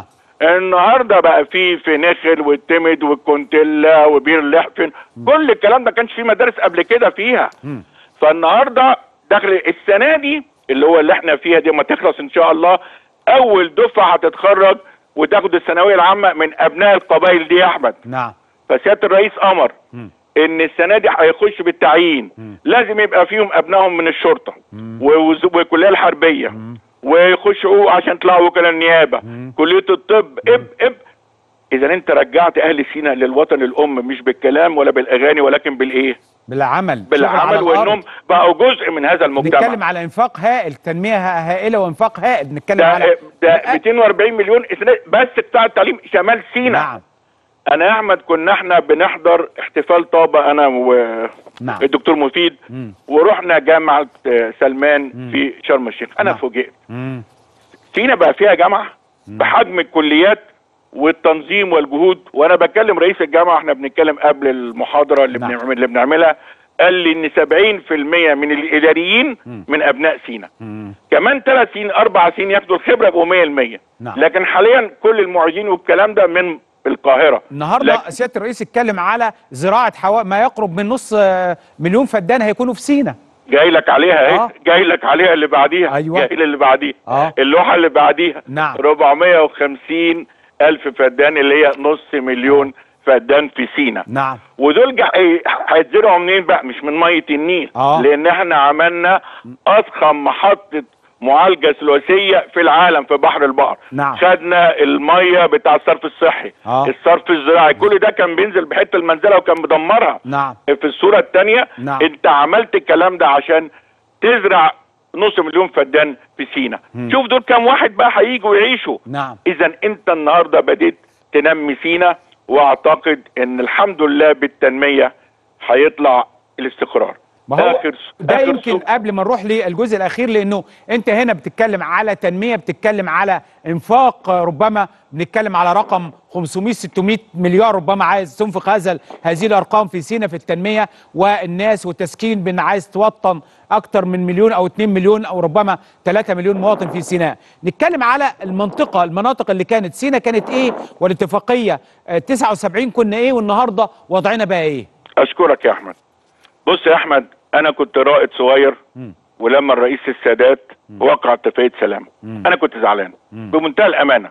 النهارده بقى في في نخل والتمد والكونتيلا وبير اللحفن كل الكلام ده كانش في مدارس قبل كده فيها فالنهارده داخل السنه دي اللي هو اللي احنا فيها دي ما تخلص ان شاء الله اول دفعه هتتخرج وتاخد الثانويه العامه من ابناء القبائل دي يا احمد نعم فسياده الرئيس امر ان السنه دي هيخش بالتعيين لازم يبقى فيهم ابنائهم من الشرطه ووز- والكليه الحربيه ويخشوا عشان يطلعوا وكلاء النيابه كليه الطب اب اب اذا انت رجعت اهل سيناء للوطن الام مش بالكلام ولا بالاغاني ولكن بالايه بالعمل شغل بالعمل على الأرض. وانهم بقوا جزء من هذا المجتمع نتكلم على انفاق هائل تنميه هائله وانفاق هائل بنتكلم على ده ده 240 مليون إسنا- بس بتاع التعليم شمال سيناء نعم انا يا احمد كنا احنا بنحضر احتفال طابة انا نعم. والدكتور مفيد مم. ورحنا جامعة آه، سلمان في شرم الشيخ انا نعم. فوجئت مم. سينا بقى فيها جامعة بحجم الكليات والتنظيم والجهود وانا بكلم رئيس الجامعة احنا بنتكلم قبل المحاضرة اللي, نعم. بنعمل اللي بنعملها قال لي ان 70% من الاداريين من ابناء سينا مم. كمان ثلاث سنين اربع سنين ياخدوا الخبره يبقوا 100% نعم. لكن حاليا كل المعيدين والكلام ده من القاهره النهارده لكن- سياده الرئيس اتكلم على زراعه حوا... ما يقرب من نص آه، مليون فدان هيكونوا في سينا جاي لك عليها اهي آه. جاي لك عليها اللي بعديها أيوة. جاي اللي بعديها آه. اللوحه اللي بعديها نعم. 450 الف فدان اللي هي نص مليون فدان في سينا نعم ودول جا- إيه، هيتزرعوا منين بقى مش من ميه النيل آه. لان احنا عملنا اضخم محطه معالجه ثلاثيه في العالم في بحر البحر نعم. خدنا الميه بتاع الصرف الصحي آه. الصرف الزراعي كل ده كان بينزل بحته المنزله وكان مدمرها نعم في الصوره الثانيه نعم. انت عملت الكلام ده عشان تزرع نص مليون فدان في سينا شوف دول كام واحد بقى هيجوا ويعيشوا نعم اذا انت النهارده بديت تنمي سينا واعتقد ان الحمد لله بالتنميه هيطلع الاستقرار ما هو آخر ده آخر يمكن سوق- قبل ما نروح للجزء الاخير لانه انت هنا بتتكلم على تنميه بتتكلم على انفاق آه، ربما بنتكلم على رقم 500 600 مليار ربما عايز تنفق هذا ال- هذه الارقام في سينا في التنميه والناس والتسكين بان عايز توطن اكتر من مليون او 2 مليون او ربما 3 مليون مواطن في سيناء نتكلم على المنطقه المناطق اللي كانت سينا كانت ايه والاتفاقيه آه، 79 كنا ايه والنهارده وضعنا بقى ايه اشكرك يا احمد بص يا احمد انا كنت رائد صغير ولما الرئيس السادات وقع اتفاقيه سلام انا كنت زعلان بمنتهى الامانه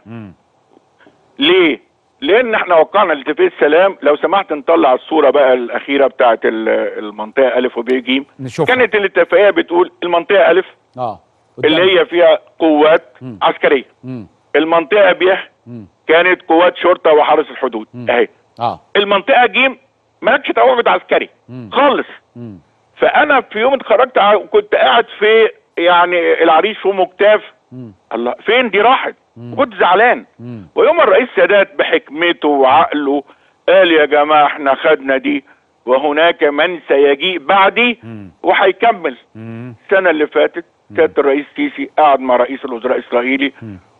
ليه لان احنا وقعنا اتفاقيه سلام لو سمحت نطلع الصوره بقى الاخيره بتاعت ال- المنطقه الف وب ج نشوفها. كانت الاتفاقيه بتقول المنطقه الف اه اللي هي فيها قوات عسكريه مم. المنطقه ب كانت قوات شرطه وحرس الحدود اهي اه المنطقه ج مالكش تعويض عسكري خالص مم. فانا في يوم اتخرجت ع- كنت قاعد في يعني العريش في مكتاف الله فين دي راحت كنت زعلان مم. ويوم الرئيس سادات بحكمته وعقله قال يا جماعه احنا خدنا دي وهناك من سيجيء بعدي وهيكمل مم. السنه اللي فاتت سياده الرئيس سيسي قعد مع رئيس الوزراء الاسرائيلي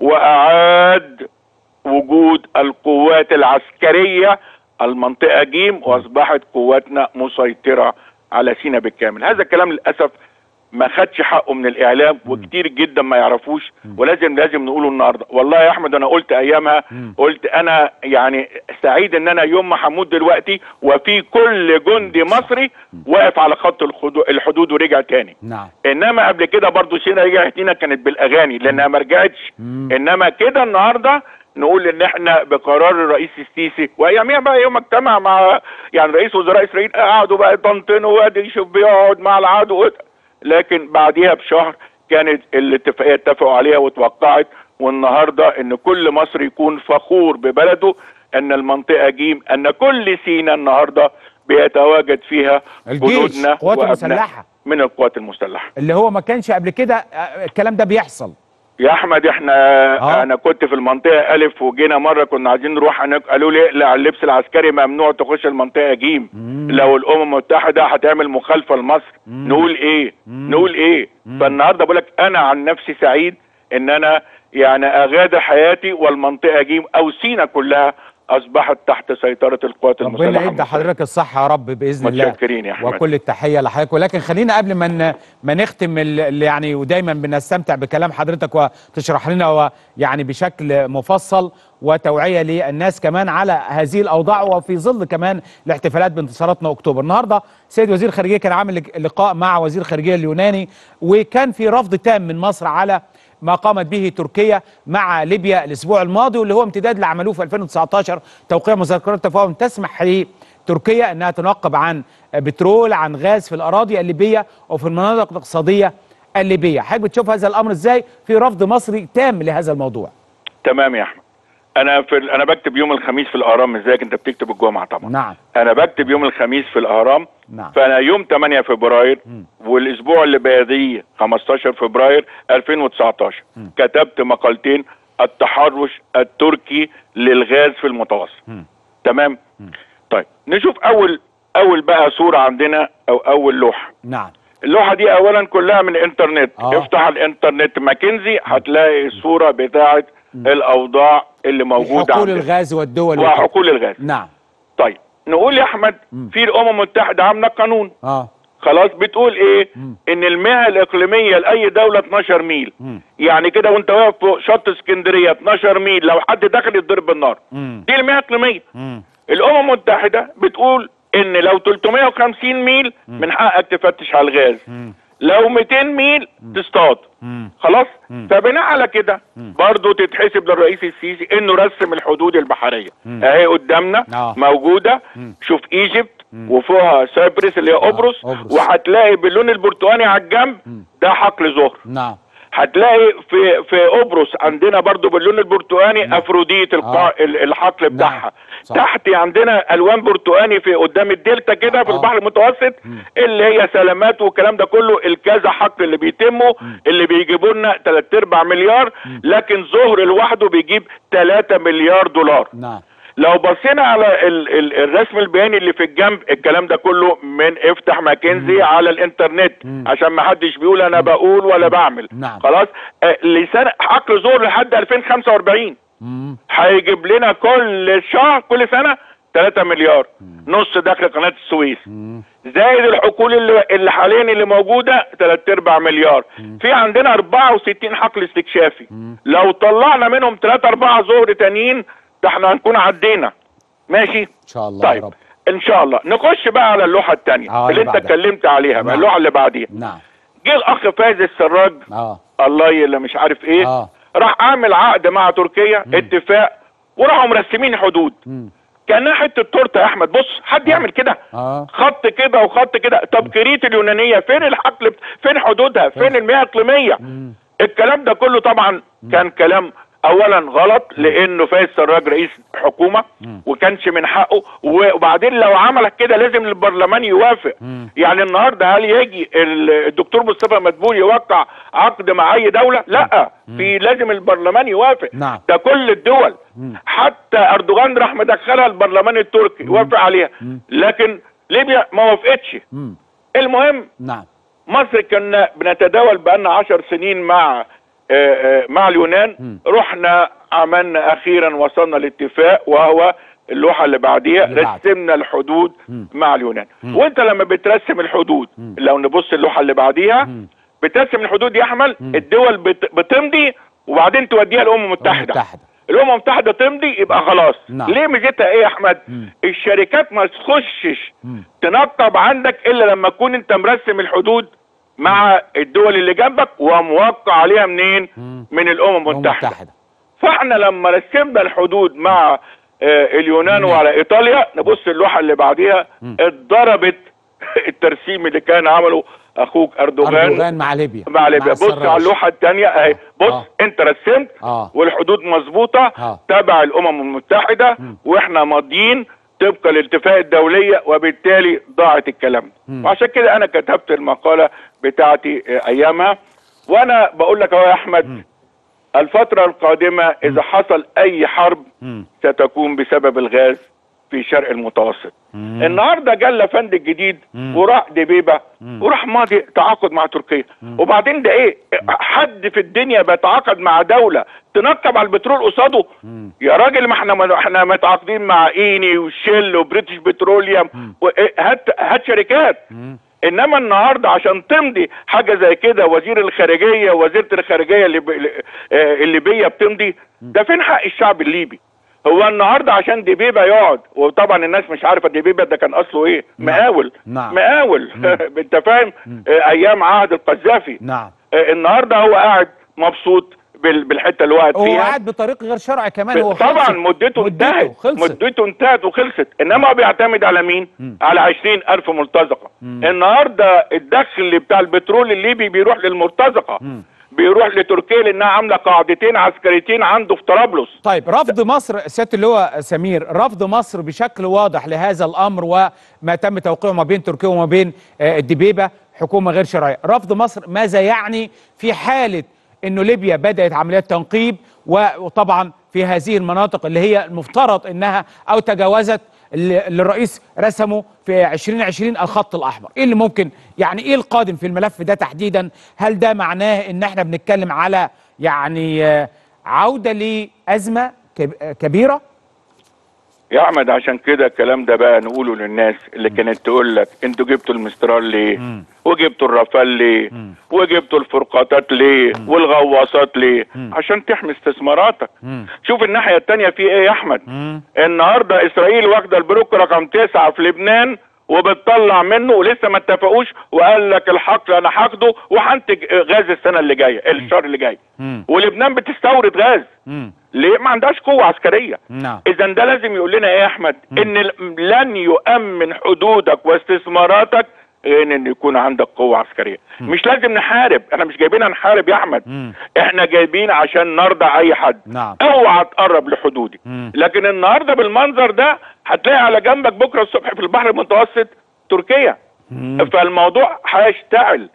واعاد وجود القوات العسكريه المنطقه جيم واصبحت قواتنا مسيطره على سينا بالكامل هذا الكلام للاسف ما خدش حقه من الاعلام وكتير جدا ما يعرفوش ولازم لازم نقوله النهارده والله يا احمد انا قلت ايامها قلت انا يعني سعيد ان انا يوم ما هموت دلوقتي وفي كل جندي مصري واقف على خط الخدو- الحدود ورجع تاني نعم انما قبل كده برضو سينا رجعت لينا كانت بالاغاني لانها ما رجعتش انما كده النهارده نقول ان احنا بقرار الرئيس السيسي واياميها بقى يوم اجتمع مع يعني رئيس وزراء اسرائيل قعدوا بقى يطنطنوا وادي يشوف بيقعد مع العدو لكن بعديها بشهر كانت الاتفاقيه اتفقوا عليها واتوقعت والنهارده ان كل مصري يكون فخور ببلده ان المنطقه جيم ان كل سينا النهارده بيتواجد فيها الجيش، جنودنا قوات وأبناء مسلحة. من القوات المسلحه اللي هو ما كانش قبل كده آه، الكلام ده بيحصل يا احمد احنا آه. آه. انا كنت في المنطقه الف وجينا مره كنا عايزين نروح هناك قالوا لي لا اللبس العسكري ممنوع تخش المنطقه جيم لو الامم المتحده هتعمل مخالفه لمصر نقول ايه نقول ايه فالنهارده بقول لك انا عن نفسي سعيد ان انا يعني اغادر حياتي والمنطقه جيم او سينا كلها اصبحت تحت سيطره القوات المسلحه ربنا يدي المصرية. حضرتك الصحه يا رب باذن الله متشكرين يا أحمد. وكل التحيه لحضرتك ولكن خلينا قبل ما ن- ما نختم ال- ال- يعني ودايما بنستمتع بكلام حضرتك وتشرح لنا يعني بشكل مفصل وتوعيه للناس كمان على هذه الاوضاع وفي ظل كمان الاحتفالات بانتصاراتنا اكتوبر النهارده سيد وزير الخارجيه كان عامل لق- لقاء مع وزير الخارجيه اليوناني وكان في رفض تام من مصر على ما قامت به تركيا مع ليبيا الاسبوع الماضي واللي هو امتداد اللي عملوه في 2019 توقيع مذكرات تفاهم تسمح لتركيا انها تنقب عن بترول عن غاز في الاراضي الليبيه وفي المناطق الاقتصاديه الليبيه حضرتك بتشوف هذا الامر ازاي في رفض مصري تام لهذا الموضوع تمام يا احمد انا في ال- انا بكتب يوم الخميس في الاهرام ازيك انت بتكتب الجمعه طبعا نعم انا بكتب يوم الخميس في الاهرام نعم. فانا يوم 8 فبراير والاسبوع اللي بعديه 15 فبراير 2019 كتبت مقالتين التحرش التركي للغاز في المتوسط تمام طيب نشوف اول اول بقى صوره عندنا او اول لوحه نعم اللوحه دي اولا كلها من الانترنت آه. افتح الانترنت ماكنزي هتلاقي الصوره بتاعه الاوضاع اللي موجوده حقول عندنا الغاز والدول وكده. وحقول الغاز نعم طيب نقول يا احمد في الامم المتحده عامله قانون اه خلاص بتقول ايه ان المياه الاقليميه لاي دوله 12 ميل يعني كده وانت واقف فوق شط اسكندريه 12 ميل لو حد دخل يتضرب بالنار مم. دي المياه الاقليميه مم. الامم المتحده بتقول ان لو 350 ميل من حقك تفتش على الغاز لو 200 ميل تصطاد مم. خلاص فبناء على كده برضه تتحسب للرئيس السيسي انه رسم الحدود البحريه اهي قدامنا آه. موجوده شوف ايجيبت وفوقها سايبرس اللي هي قبرص قبرص. وهتلاقي باللون البرتقاني على الجنب ده حقل زهر نعم هتلاقي في في قبرص عندنا برضو باللون البرتقاني افروديت القاع آه. ال- الحقل بتاعها صح. تحت عندنا الوان برتقاني في قدام الدلتا كده في آه. البحر المتوسط اللي هي سلامات والكلام ده كله الكذا حقل اللي بيتموا اللي بيجيبوا لنا 3 ارباع مليار لكن زهر لوحده بيجيب 3 مليار دولار نعم لو بصينا على ال ال الرسم البياني اللي في الجنب الكلام ده كله من افتح ماكنزي على الانترنت عشان ما حدش بيقول انا بقول ولا بعمل نعم. خلاص آه لسان عقل زور لحد 2045 مم. هيجيب لنا كل شهر كل سنه 3 مليار نص دخل قناه السويس زائد الحقول اللي, اللي حاليا اللي موجوده 3 ارباع مليار في عندنا 64 حقل استكشافي لو طلعنا منهم 3 4 زهر تانيين ده احنا هنكون عدينا ماشي ان شاء الله طيب يا رب ان شاء الله نخش بقى على اللوحه الثانيه آه، اللي اللي انت بعدها. اتكلمت عليها بقى نعم. اللوحه اللي بعديها نعم جه الاخ فايز السراج اه الله اللي مش عارف ايه آه. راح عامل عقد مع تركيا اتفاق وراحوا مرسمين حدود مم. كانها حته تورته يا احمد بص حد يعمل كده اه خط كده وخط كده طب كريت اليونانيه فين الحقل بت- فين حدودها فين المياه الاقليميه الكلام ده كله طبعا كان كلام اولا غلط لانه فايز سراج رئيس حكومه وكانش من حقه وبعدين لو عمل كده لازم البرلمان يوافق يعني النهارده هل يجي ال- الدكتور مصطفى مدبول يوقع عقد مع اي دوله لا في لازم البرلمان يوافق نعم. ده كل الدول حتى اردوغان راح مدخلها البرلمان التركي وافق عليها لكن ليبيا ما وافقتش مم. المهم نعم مصر كنا بنتداول بقالنا عشر سنين مع آه، آه، مع اليونان رحنا عملنا اخيرا وصلنا لاتفاق وهو اللوحه اللي بعديها اللي بعد. رسمنا الحدود مع اليونان وانت لما بترسم الحدود لو نبص اللوحه اللي بعديها بترسم الحدود يا احمد الدول بت- بتمضي وبعدين توديها الامم المتحده المتحدة. الامم المتحده تمضي يبقى خلاص نعم. ليه ميزتها ايه يا احمد الشركات ما تخشش تنقب عندك الا لما تكون انت مرسم الحدود مع الدول اللي جنبك وموقع عليها منين من الامم المتحده المتحدة فاحنا لما رسمنا الحدود مع آه، اليونان وعلى ايطاليا نبص اللوحه اللي بعديها اتضربت الترسيم اللي كان عمله اخوك اردوغان اردوغان مع ليبيا مع ليبيا بص السراج. على اللوحه الثانيه اهي بص آه. انت رسمت آه. والحدود مظبوطه آه. تبع الامم المتحده واحنا ماضيين طبقا للاتفاق الدوليه وبالتالي ضاعت الكلام وعشان كده انا كتبت المقاله بتاعتي آه، ايامها وانا بقول لك اهو يا احمد الفتره القادمه اذا حصل اي حرب ستكون بسبب الغاز في شرق المتوسط النهارده جه الافندي الجديد وراح دبيبه وراح ماضي تعاقد مع تركيا وبعدين ده ايه حد في الدنيا بيتعاقد مع دوله تنقب على البترول قصاده يا راجل ما احنا ما احنا متعاقدين مع ايني وشيل وبريتش بتروليوم وإيه، هات هات شركات انما النهارده عشان تمضي حاجه زي كده وزير الخارجيه وزيره الخارجيه اللي ب... آه، الليبيه بتمضي ده فين حق الشعب الليبي هو النهارده عشان دبيبه يقعد وطبعا الناس مش عارفه دبيبه ده كان اصله ايه نعم. مقاول نعم. مقاول انت فاهم آه، ايام عهد القذافي نعم آه، النهارده هو قاعد مبسوط بال... بالحته اللي هو قاعد هو فيها قاعد بطريق غير شرعي كمان هو طبعا خلصت. مدته انتهت خلصت مدته انتهت وخلصت انما هو بيعتمد على مين على 20000 مرتزقه النهارده الدخل اللي بتاع البترول الليبي بيروح للمرتزقه بيروح لتركيا لانها عامله قاعدتين عسكريتين عنده في طرابلس طيب رفض مصر سياده اللواء سمير رفض مصر بشكل واضح لهذا الامر وما تم توقيعه ما بين تركيا وما بين آه، الدبيبه حكومه غير شرعيه رفض مصر ماذا يعني في حاله انه ليبيا بدات عمليات تنقيب و- وطبعا في هذه المناطق اللي هي المفترض انها او تجاوزت اللي اللي الرئيس رسمه في 2020 الخط الاحمر ايه اللي ممكن يعني ايه القادم في الملف ده تحديدا هل ده معناه ان احنا بنتكلم على يعني آه، عوده لازمه كب- آه، كبيره يا احمد عشان كده الكلام ده بقى نقوله للناس اللي كانت تقول لك انتوا جبتوا المسترال ليه وجبتوا الرافال ليه وجبتوا الفرقاطات ليه والغواصات ليه عشان تحمي استثماراتك شوف الناحيه التانية في ايه يا احمد النهارده اسرائيل واخده البلوك رقم تسعة في لبنان وبتطلع منه ولسه ما اتفقوش وقال لك الحقل انا هاخده وهنتج غاز السنه اللي جايه الشهر اللي جاي ولبنان بتستورد غاز ليه ما عندهاش قوه عسكريه نعم اذا ده لازم يقول لنا ايه يا احمد ان ال- لن يؤمن حدودك واستثماراتك غير ان يكون عندك قوه عسكريه مش لازم نحارب احنا مش جايبين نحارب يا احمد احنا جايبين عشان نرضى اي حد نعم. اوعى تقرب لحدودي لكن النهارده بالمنظر ده هتلاقي على جنبك بكره الصبح في البحر المتوسط تركيا فالموضوع هيشتعل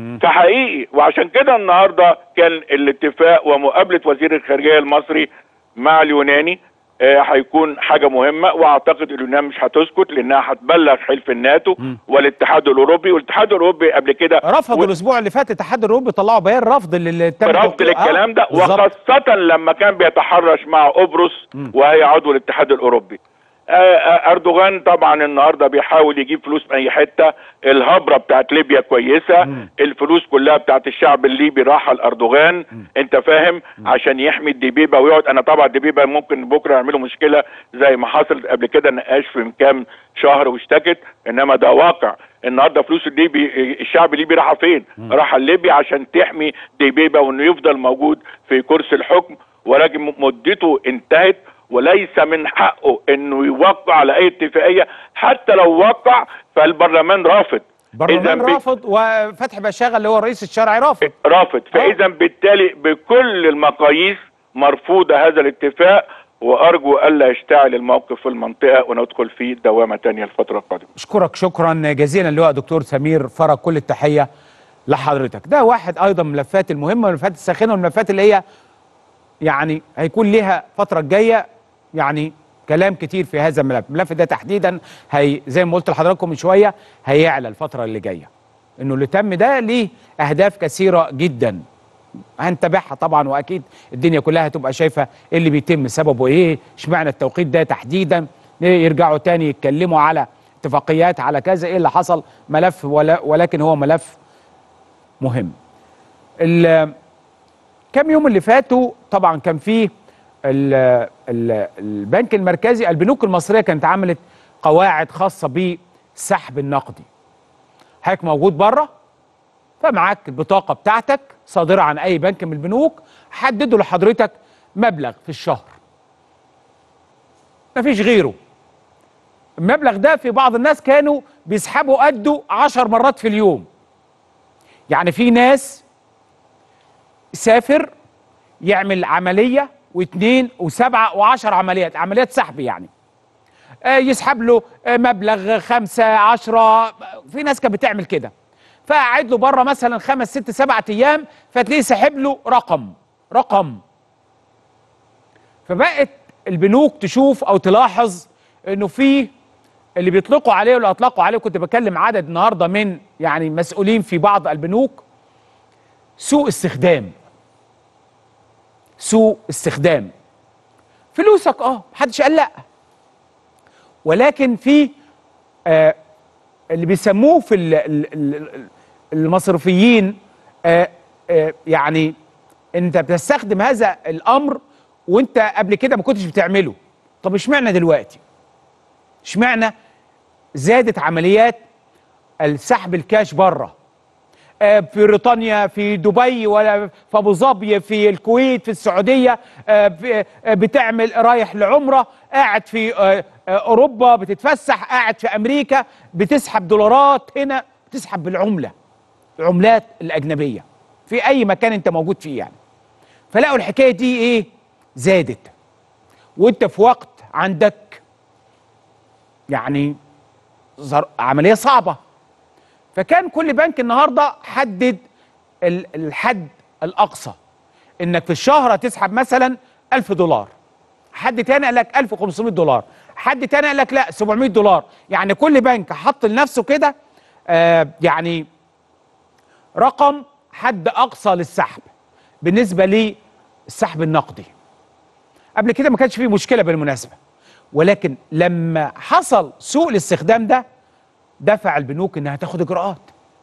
فحقيقي وعشان كده النهارده كان الاتفاق ومقابله وزير الخارجيه المصري مع اليوناني آه، هيكون حاجه مهمه واعتقد اليونان مش هتسكت لانها هتبلغ حلف الناتو والاتحاد الاوروبي والاتحاد الاوروبي قبل كده رفضوا و- الاسبوع اللي فات الاتحاد الاوروبي طلعوا بيان رفض للي تم رفض توقيعه. للكلام ده آه، بالظبط. وخاصة لما كان بيتحرش مع قبرص وهي عضو الاتحاد الأوروبي آه، آه، أردوغان طبعا النهاردة بيحاول يجيب فلوس من أي حتة الهبرة بتاعت ليبيا كويسة الفلوس كلها بتاعت الشعب الليبي راحة لأردوغان أنت فاهم عشان يحمي الدبيبة ويقعد أنا طبعا الدبيبة ممكن بكرة يعملوا مشكلة زي ما حصل قبل كده نقاش في كام شهر واشتكت إنما ده واقع النهارده فلوس الليبي الشعب الليبي راح فين؟ راح ليبيا عشان تحمي ديبيبه وانه يفضل موجود في كرسي الحكم ولكن م- مدته انتهت وليس من حقه انه يوقع على اي اتفاقيه حتى لو وقع فالبرلمان رافض برلمان إذن ب- رافض وفتحي بشاغه اللي هو الرئيس الشرعي رافض رافض فاذا بالتالي بكل المقاييس مرفوض هذا الاتفاق وارجو الا يشتعل الموقف في المنطقه وندخل في دوامه تانية الفتره القادمه اشكرك شكرا جزيلا لواء دكتور سمير فرج كل التحيه لحضرتك ده واحد ايضا من الملفات المهمه والملفات الساخنه والملفات اللي هي يعني هيكون ليها فتره الجايه يعني كلام كتير في هذا الملف الملف ده تحديدا هي زي ما قلت لحضراتكم من شويه هيعلى الفتره اللي جايه انه اللي تم ده ليه اهداف كثيره جدا هنتابعها طبعا واكيد الدنيا كلها هتبقى شايفه ايه اللي بيتم سببه ايه اشمعنى التوقيت ده تحديدا يرجعوا تاني يتكلموا على اتفاقيات على كذا ايه اللي حصل ملف ولا ولكن هو ملف مهم ال- كام يوم اللي فاتوا طبعا كان فيه ال- ال- البنك المركزي البنوك المصريه كانت عملت قواعد خاصه بالسحب النقدي حضرتك موجود بره فمعاك البطاقه بتاعتك صادره عن اي بنك من البنوك حددوا لحضرتك مبلغ في الشهر مفيش غيره المبلغ ده في بعض الناس كانوا بيسحبوا قده عشر مرات في اليوم يعني في ناس سافر يعمل عملية واثنين وسبعة وعشر عمليات عمليات سحب يعني آه، يسحب له آه، مبلغ خمسة عشرة في ناس كانت بتعمل كده فقعد له بره مثلا خمس ست سبعة ايام فتلاقيه ساحب له رقم رقم فبقت البنوك تشوف او تلاحظ انه في اللي بيطلقوا عليه واللي اطلقوا عليه كنت بكلم عدد النهارده من يعني مسؤولين في بعض البنوك سوء استخدام سوء استخدام فلوسك اه محدش قال لا ولكن في آه اللي بيسموه في ال- ال- ال- المصرفيين آه آه يعني انت بتستخدم هذا الامر وانت قبل كده ما كنتش بتعمله طب اشمعنى دلوقتي اشمعنى زادت عمليات السحب الكاش بره آه، في بريطانيا في دبي ولا في ابو ظبي في الكويت في السعوديه آه، في- آه، بتعمل رايح لعمره قاعد في آه، آه، اوروبا بتتفسح قاعد في امريكا بتسحب دولارات هنا بتسحب بالعمله العملات الاجنبيه في اي مكان انت موجود فيه يعني فلقوا الحكايه دي ايه زادت وانت في وقت عندك يعني زر- عمليه صعبه فكان كل بنك النهارده حدد ال- الحد الاقصى انك في الشهر هتسحب مثلا 1000 دولار حد تاني قال لك 1500 دولار حد تاني قال لك لا 700 دولار يعني كل بنك حط لنفسه كده آه يعني رقم حد اقصى للسحب بالنسبه للسحب النقدي قبل كده ما كانش فيه مشكله بالمناسبه ولكن لما حصل سوء الاستخدام ده دفع البنوك انها تاخد اجراءات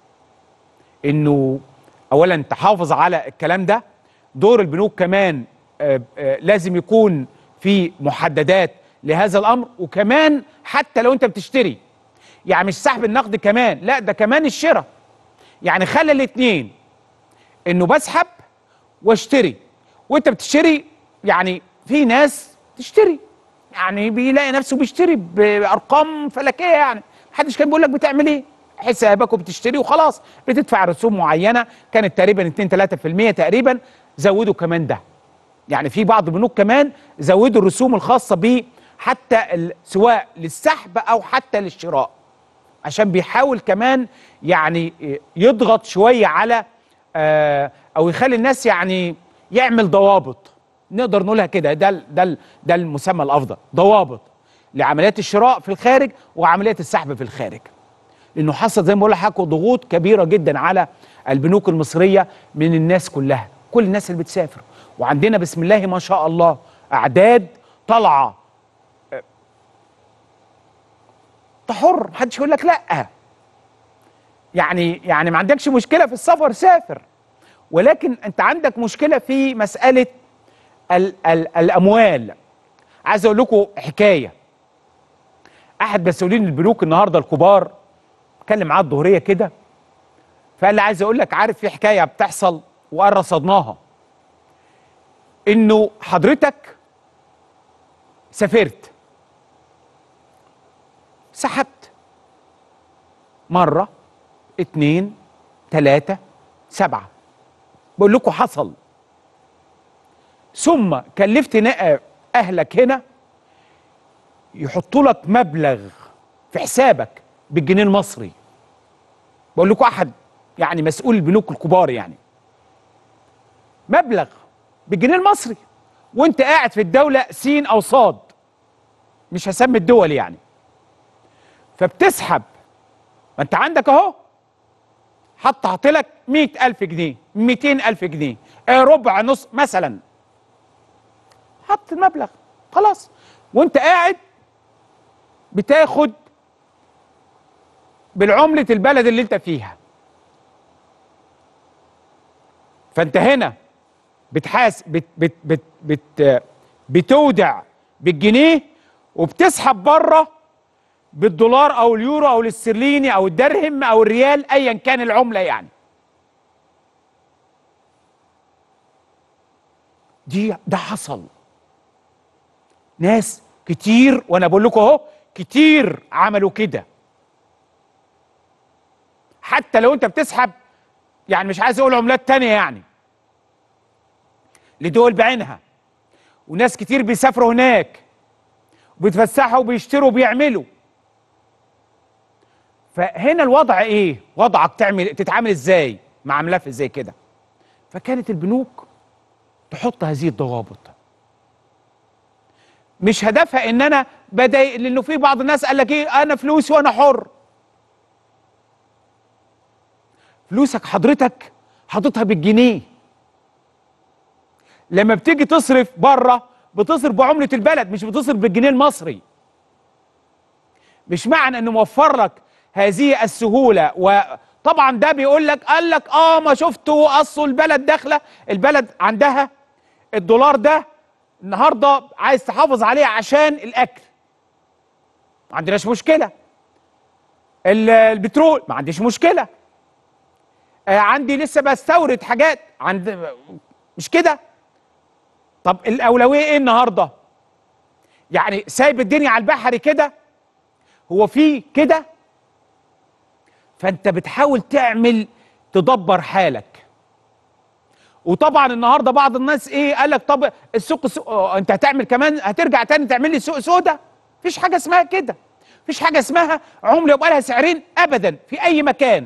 انه اولا تحافظ على الكلام ده دور البنوك كمان آه، آه، لازم يكون في محددات لهذا الامر وكمان حتى لو انت بتشتري يعني مش سحب النقد كمان لا ده كمان الشراء يعني خلي الاثنين انه بسحب واشتري وانت بتشتري يعني في ناس تشتري يعني بيلاقي نفسه بيشتري بارقام فلكيه يعني محدش كان بيقول لك بتعمل ايه حسابك وبتشتري وخلاص بتدفع رسوم معينه كانت تقريبا 2 3% تقريبا زودوا كمان ده يعني في بعض البنوك كمان زودوا الرسوم الخاصه بيه حتى ال- سواء للسحب او حتى للشراء عشان بيحاول كمان يعني يضغط شويه على آه، او يخلي الناس يعني يعمل ضوابط نقدر نقولها كده ده ال- ده ال- ده المسمى الافضل ضوابط لعمليات الشراء في الخارج وعمليات السحب في الخارج لانه حصل زي ما بقول لحضرتك ضغوط كبيره جدا على البنوك المصريه من الناس كلها كل الناس اللي بتسافر وعندنا بسم الله ما شاء الله اعداد طالعه آه، انت حر محدش يقول لك لا يعني يعني ما عندكش مشكله في السفر سافر ولكن انت عندك مشكله في مساله ال ال الاموال عايز اقول لكم حكايه احد مسؤولين البنوك النهارده الكبار اتكلم معاه الظهريه كده فقال لي عايز اقول لك عارف في حكايه بتحصل وقال رصدناها انه حضرتك سافرت سحبت مرة اتنين تلاتة سبعة بقول لكم حصل ثم كلفت نا- أهلك هنا يحطوا لك مبلغ في حسابك بالجنيه المصري بقول لكم أحد يعني مسؤول البنوك الكبار يعني مبلغ بالجنيه المصري وانت قاعد في الدولة سين أو صاد مش هسمي الدول يعني فبتسحب ما انت عندك اهو حط حط لك 100000 جنيه 200000 جنيه آه، ربع نص مثلا حط المبلغ خلاص وانت قاعد بتاخد بالعملة البلد اللي انت فيها فانت هنا بتحاس بت بت بت بت بتودع بالجنيه وبتسحب بره بالدولار او اليورو او الاسترليني او الدرهم او الريال ايا كان العمله يعني دي ده حصل ناس كتير وانا بقول لكم اهو كتير عملوا كده حتى لو انت بتسحب يعني مش عايز اقول عملات تانية يعني لدول بعينها وناس كتير بيسافروا هناك وبيتفسحوا وبيشتروا وبيعملوا فهنا الوضع ايه وضعك تعمل تتعامل ازاي مع ملف زي كده فكانت البنوك تحط هذه الضوابط مش هدفها ان انا بدا لانه في بعض الناس قال لك ايه انا فلوسي وانا حر فلوسك حضرتك حاططها بالجنيه لما بتيجي تصرف بره بتصرف بعمله البلد مش بتصرف بالجنيه المصري مش معنى انه موفر لك هذه السهوله وطبعا ده بيقول لك قال لك اه ما شفتوا اصل البلد داخله البلد عندها الدولار ده النهارده عايز تحافظ عليه عشان الاكل ما عندناش مشكله ال- البترول ما عنديش مشكله آه عندي لسه بستورد حاجات عند مش كده طب الاولويه ايه النهارده يعني سايب الدنيا على البحر كده هو في كده فانت بتحاول تعمل تدبر حالك وطبعا النهارده بعض الناس ايه قال لك طب السوق, السوق آه، انت هتعمل كمان هترجع تاني تعمل لي سوق سودا مفيش حاجه اسمها كده مفيش حاجه اسمها عمله يبقى لها سعرين ابدا في اي مكان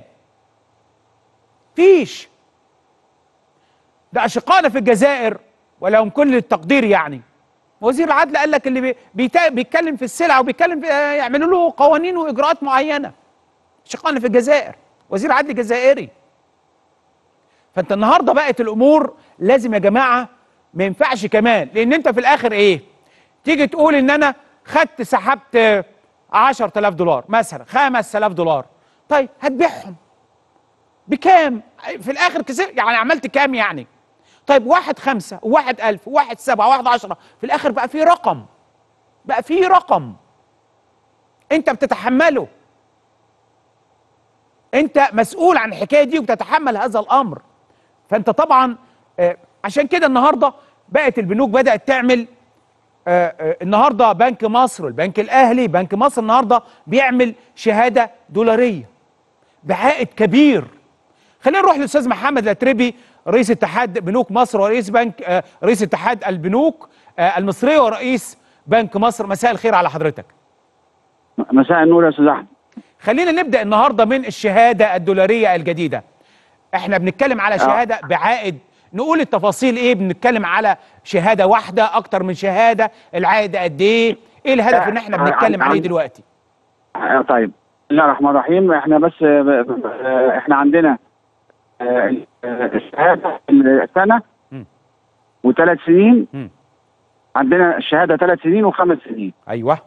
فيش ده اشقائنا في الجزائر ولهم كل التقدير يعني وزير العدل قال لك اللي بي- بيتا- بيتكلم في السلع وبيتكلم في آه، يعملوا له قوانين واجراءات معينه اشقائنا في الجزائر وزير عدل جزائري فانت النهارده بقت الامور لازم يا جماعه ما ينفعش كمان لان انت في الاخر ايه تيجي تقول ان انا خدت سحبت آه، 10000 دولار مثلا 5000 دولار طيب هتبيعهم بكام في الاخر كسب يعني عملت كام يعني طيب واحد خمسة وواحد ألف وواحد سبعة وواحد عشرة في الآخر بقى في رقم بقى في رقم أنت بتتحمله أنت مسؤول عن الحكاية دي وبتتحمل هذا الأمر فأنت طبعا آه، عشان كده النهاردة بقت البنوك بدأت تعمل آه، آه، النهارده بنك مصر البنك الاهلي بنك مصر النهارده بيعمل شهاده دولاريه بعائد كبير خلينا نروح للاستاذ محمد الاتربي رئيس اتحاد بنوك مصر ورئيس بنك آه، رئيس اتحاد البنوك آه، المصريه ورئيس بنك مصر مساء الخير على حضرتك مساء النور يا استاذ احمد خلينا نبدا النهارده من الشهاده الدولاريه الجديده احنا بنتكلم على شهاده بعائد نقول التفاصيل ايه بنتكلم على شهاده واحده اكتر من شهاده العائد قد ايه ايه الهدف ان احنا بنتكلم عليه دلوقتي آه، طيب بسم الله الرحمن الرحيم احنا بس آه، ب- آه، احنا عندنا آه، آه، الشهاده السنه مم. وثلاث سنين مم. عندنا الشهاده ثلاث سنين وخمس سنين ايوه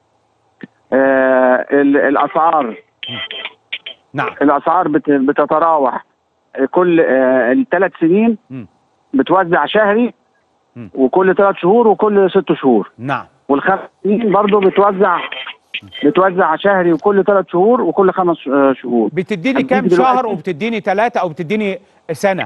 آه، ال- الاسعار نعم الاسعار بت- بتتراوح كل الثلاث سنين مم. بتوزع شهري مم. وكل ثلاث شهور وكل ست شهور نعم والخمس سنين برضه بتوزع بتوزع شهري وكل ثلاث شهور وكل خمس آه، شهور بتديني هديك كام دلوقتي- شهر وبتديني ثلاثة او بتديني سنة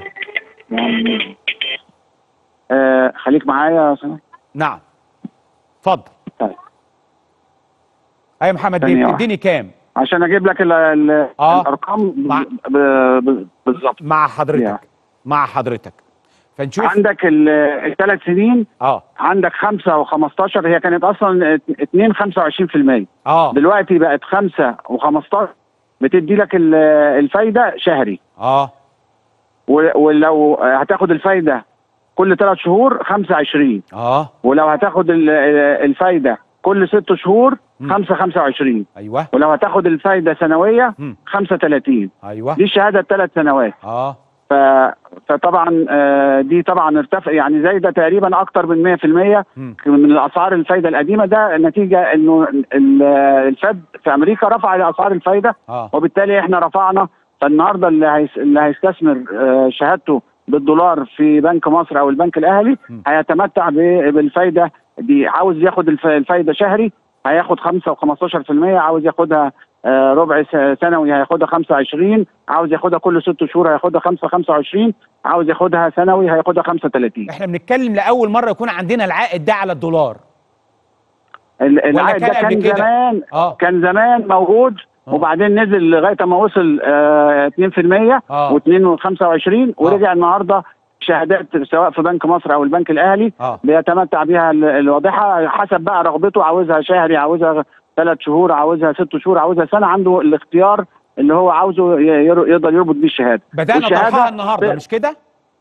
آه خليك معايا يا سنة. نعم اتفضل طيب ايوه محمد ثانية بيه واحدة. بتديني كام عشان اجيب لك ال ال آه. الارقام مع- ب- ب- بالظبط مع حضرتك يعني. مع حضرتك فنشوف عندك الثلاث سنين اه عندك خمسة و15 هي كانت اصلا 2 25% اه دلوقتي بقت خمسة و15 بتدي لك ال- الفايدة شهري اه و- ولو هتاخد الفايدة كل ثلاث شهور 25 اه ولو هتاخد ال- الفايدة كل ست شهور 5 25 ايوه ولو هتاخد الفايدة سنوية مم. 35 ايوه دي الشهادة الثلاث سنوات اه ف... فطبعا آه، دي طبعا ارتفع يعني زايده تقريبا اكتر من 100% مم. من الاسعار الفايده القديمه ده نتيجه انه ال- الفد في امريكا رفع اسعار الفايده اه وبالتالي احنا رفعنا فالنهارده اللي هيس... اللي هيستثمر آه، شهادته بالدولار في بنك مصر او البنك الاهلي م. هيتمتع ب... بالفايده دي عاوز ياخد الف... الفايده شهري هياخد 5 و15% عاوز ياخدها آه، ربع س- سنوي هياخدها 25 عاوز ياخدها كل ست شهور هياخدها 5 25 عاوز ياخدها سنوي هياخدها 35 احنا بنتكلم لاول مرة يكون عندنا العائد ده على الدولار ال- العائد كان ده قبل كان كده؟ زمان اه كان زمان موجود آه. وبعدين نزل لغايه ما وصل آه 2% آه. و2.25 ورجع النهارده شهادات سواء في بنك مصر او البنك الاهلي اه بيتمتع بيها ال- الواضحه حسب بقى رغبته عاوزها شهري عاوزها ثلاث شهور عاوزها ست شهور عاوزها سنه عنده الاختيار اللي هو عاوزه ي- ير- يقدر يربط بيه الشهاده بدأنا والشهادة طرحها النهارده ب- مش كده؟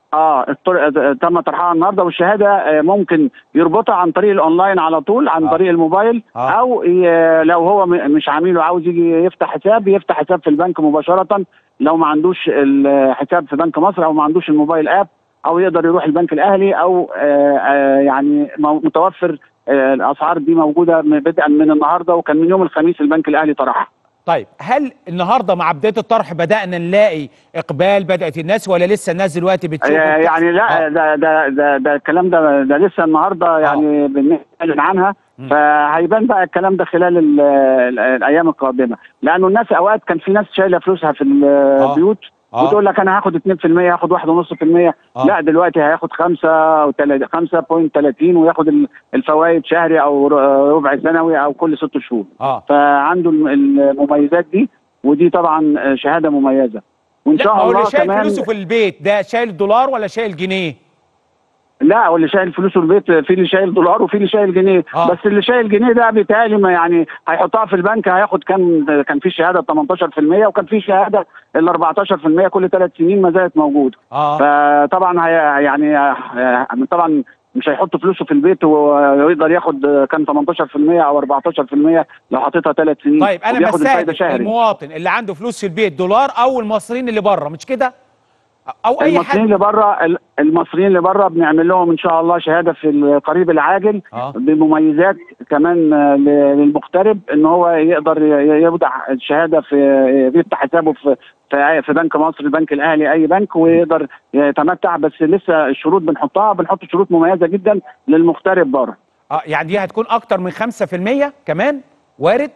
اه الطر- تم طرحها النهارده والشهاده آه، ممكن يربطها عن طريق الاونلاين على طول عن آه. طريق الموبايل آه. او ي- لو هو م- مش عميل وعاوز يجي يفتح حساب يفتح حساب في البنك مباشره لو ما عندوش الحساب في بنك مصر او ما عندوش الموبايل اب او يقدر يروح البنك الاهلي او آه، آه، يعني مو- متوفر آه، الاسعار دي موجوده من- بدءا من النهارده وكان من يوم الخميس البنك الاهلي طرحها طيب هل النهارده مع بدايه الطرح بدانا نلاقي اقبال بدات الناس ولا لسه الناس دلوقتي بتشوف آه، يعني لا آه. ده ده ده, ده الكلام ده ده لسه النهارده يعني بنعلن عنها فهيبان بقى الكلام ده خلال ال- ال- الايام القادمه لانه الناس اوقات كان في ناس شايله فلوسها في البيوت آه. وتقول لك انا هاخد 2% هاخد 1.5% آه. لا دلوقتي هياخد 5.30 وياخد ال- الفوائد شهري او ر- ربع سنوي او كل ست شهور اه فعنده الم- المميزات دي ودي طبعا شهاده مميزه وان لا شاء ما هو الله اللي شايل كمان فلوسه في البيت ده شايل دولار ولا شايل جنيه لا واللي شايل فلوسه البيت في اللي شايل دولار وفي اللي شايل جنيه آه. آه. بس اللي شايل جنيه ده بيتهيألي ما يعني هيحطها في البنك هياخد كان كان في شهاده 18% وكان في شهاده ال 14% كل ثلاث سنين ما زالت موجوده اه فطبعا هي يعني آه، طبعا مش هيحط فلوسه في البيت ويقدر ياخد كان 18% او 14% لو حطيتها ثلاث سنين طيب انا وبياخد الفايده بستهدف شهري المواطن اللي عنده فلوس في البيت دولار او المصريين اللي بره مش كده او اي المصريين حد اللي بره المصريين اللي بره بنعمل لهم ان شاء الله شهاده في القريب العاجل آه. بمميزات كمان آه، ل- للمغترب ان هو يقدر ي- يوضع الشهاده في يفتح حسابه في في في بنك مصر البنك الاهلي اي بنك ويقدر يتمتع بس لسه الشروط بنحطها بنحط شروط مميزه جدا للمغترب بره اه يعني دي هتكون اكتر من 5% كمان وارد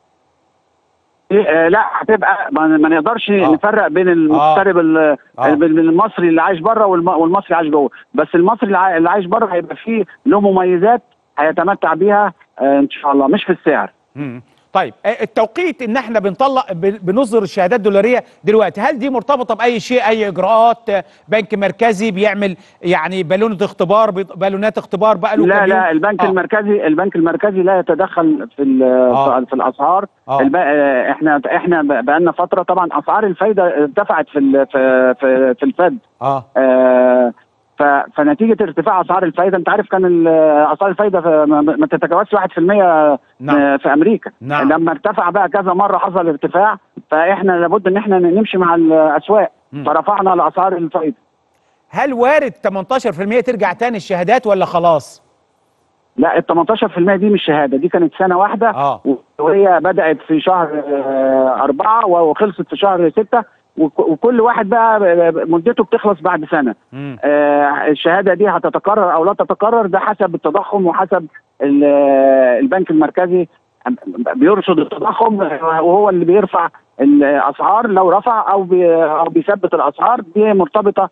آه، لا هتبقى ما ما نقدرش آه. نفرق بين المغترب ال- آه. بين المصري اللي عايش بره والم- والمصري اللي عايش جوه بس المصري اللي عاي- اللي عايش بره هيبقى فيه له مميزات هيتمتع بيها آه، ان شاء الله مش في السعر مم. طيب آه، التوقيت ان احنا بنطلق ب- بنصدر الشهادات الدولاريه دلوقتي هل دي مرتبطه باي شيء اي اجراءات آه، بنك مركزي بيعمل يعني بالونه اختبار بيط- بالونات اختبار بقى له لا كام لا يوم؟ البنك آه. المركزي البنك المركزي لا يتدخل في ال- آه. في الاسعار آه. الب... آه، احنا احنا بقى لنا فتره طبعا اسعار الفايده ارتفعت في ال... في في, في الفد اه آه، ف... فنتيجه ارتفاع اسعار الفايده انت عارف كان ال- اسعار الفايده في- ما ما تتجاوزش 1% نعم. في امريكا نعم. لما ارتفع بقى كذا مره حصل ارتفاع فاحنا لابد ان احنا نمشي مع الاسواق مم. فرفعنا الاسعار الفايده هل وارد 18% ترجع تاني الشهادات ولا خلاص لا ال 18% دي مش شهاده دي كانت سنه واحده آه. وهي بدات في شهر آه، أربعة وخلصت في شهر ستة وك- وكل واحد بقى مدته بتخلص بعد سنه مم. آه، الشهاده دي هتتكرر او لا تتكرر ده حسب التضخم وحسب ال- آه، البنك المركزي بيرصد التضخم وهو اللي بيرفع الاسعار لو رفع او بي او بيثبت الاسعار دي مرتبطه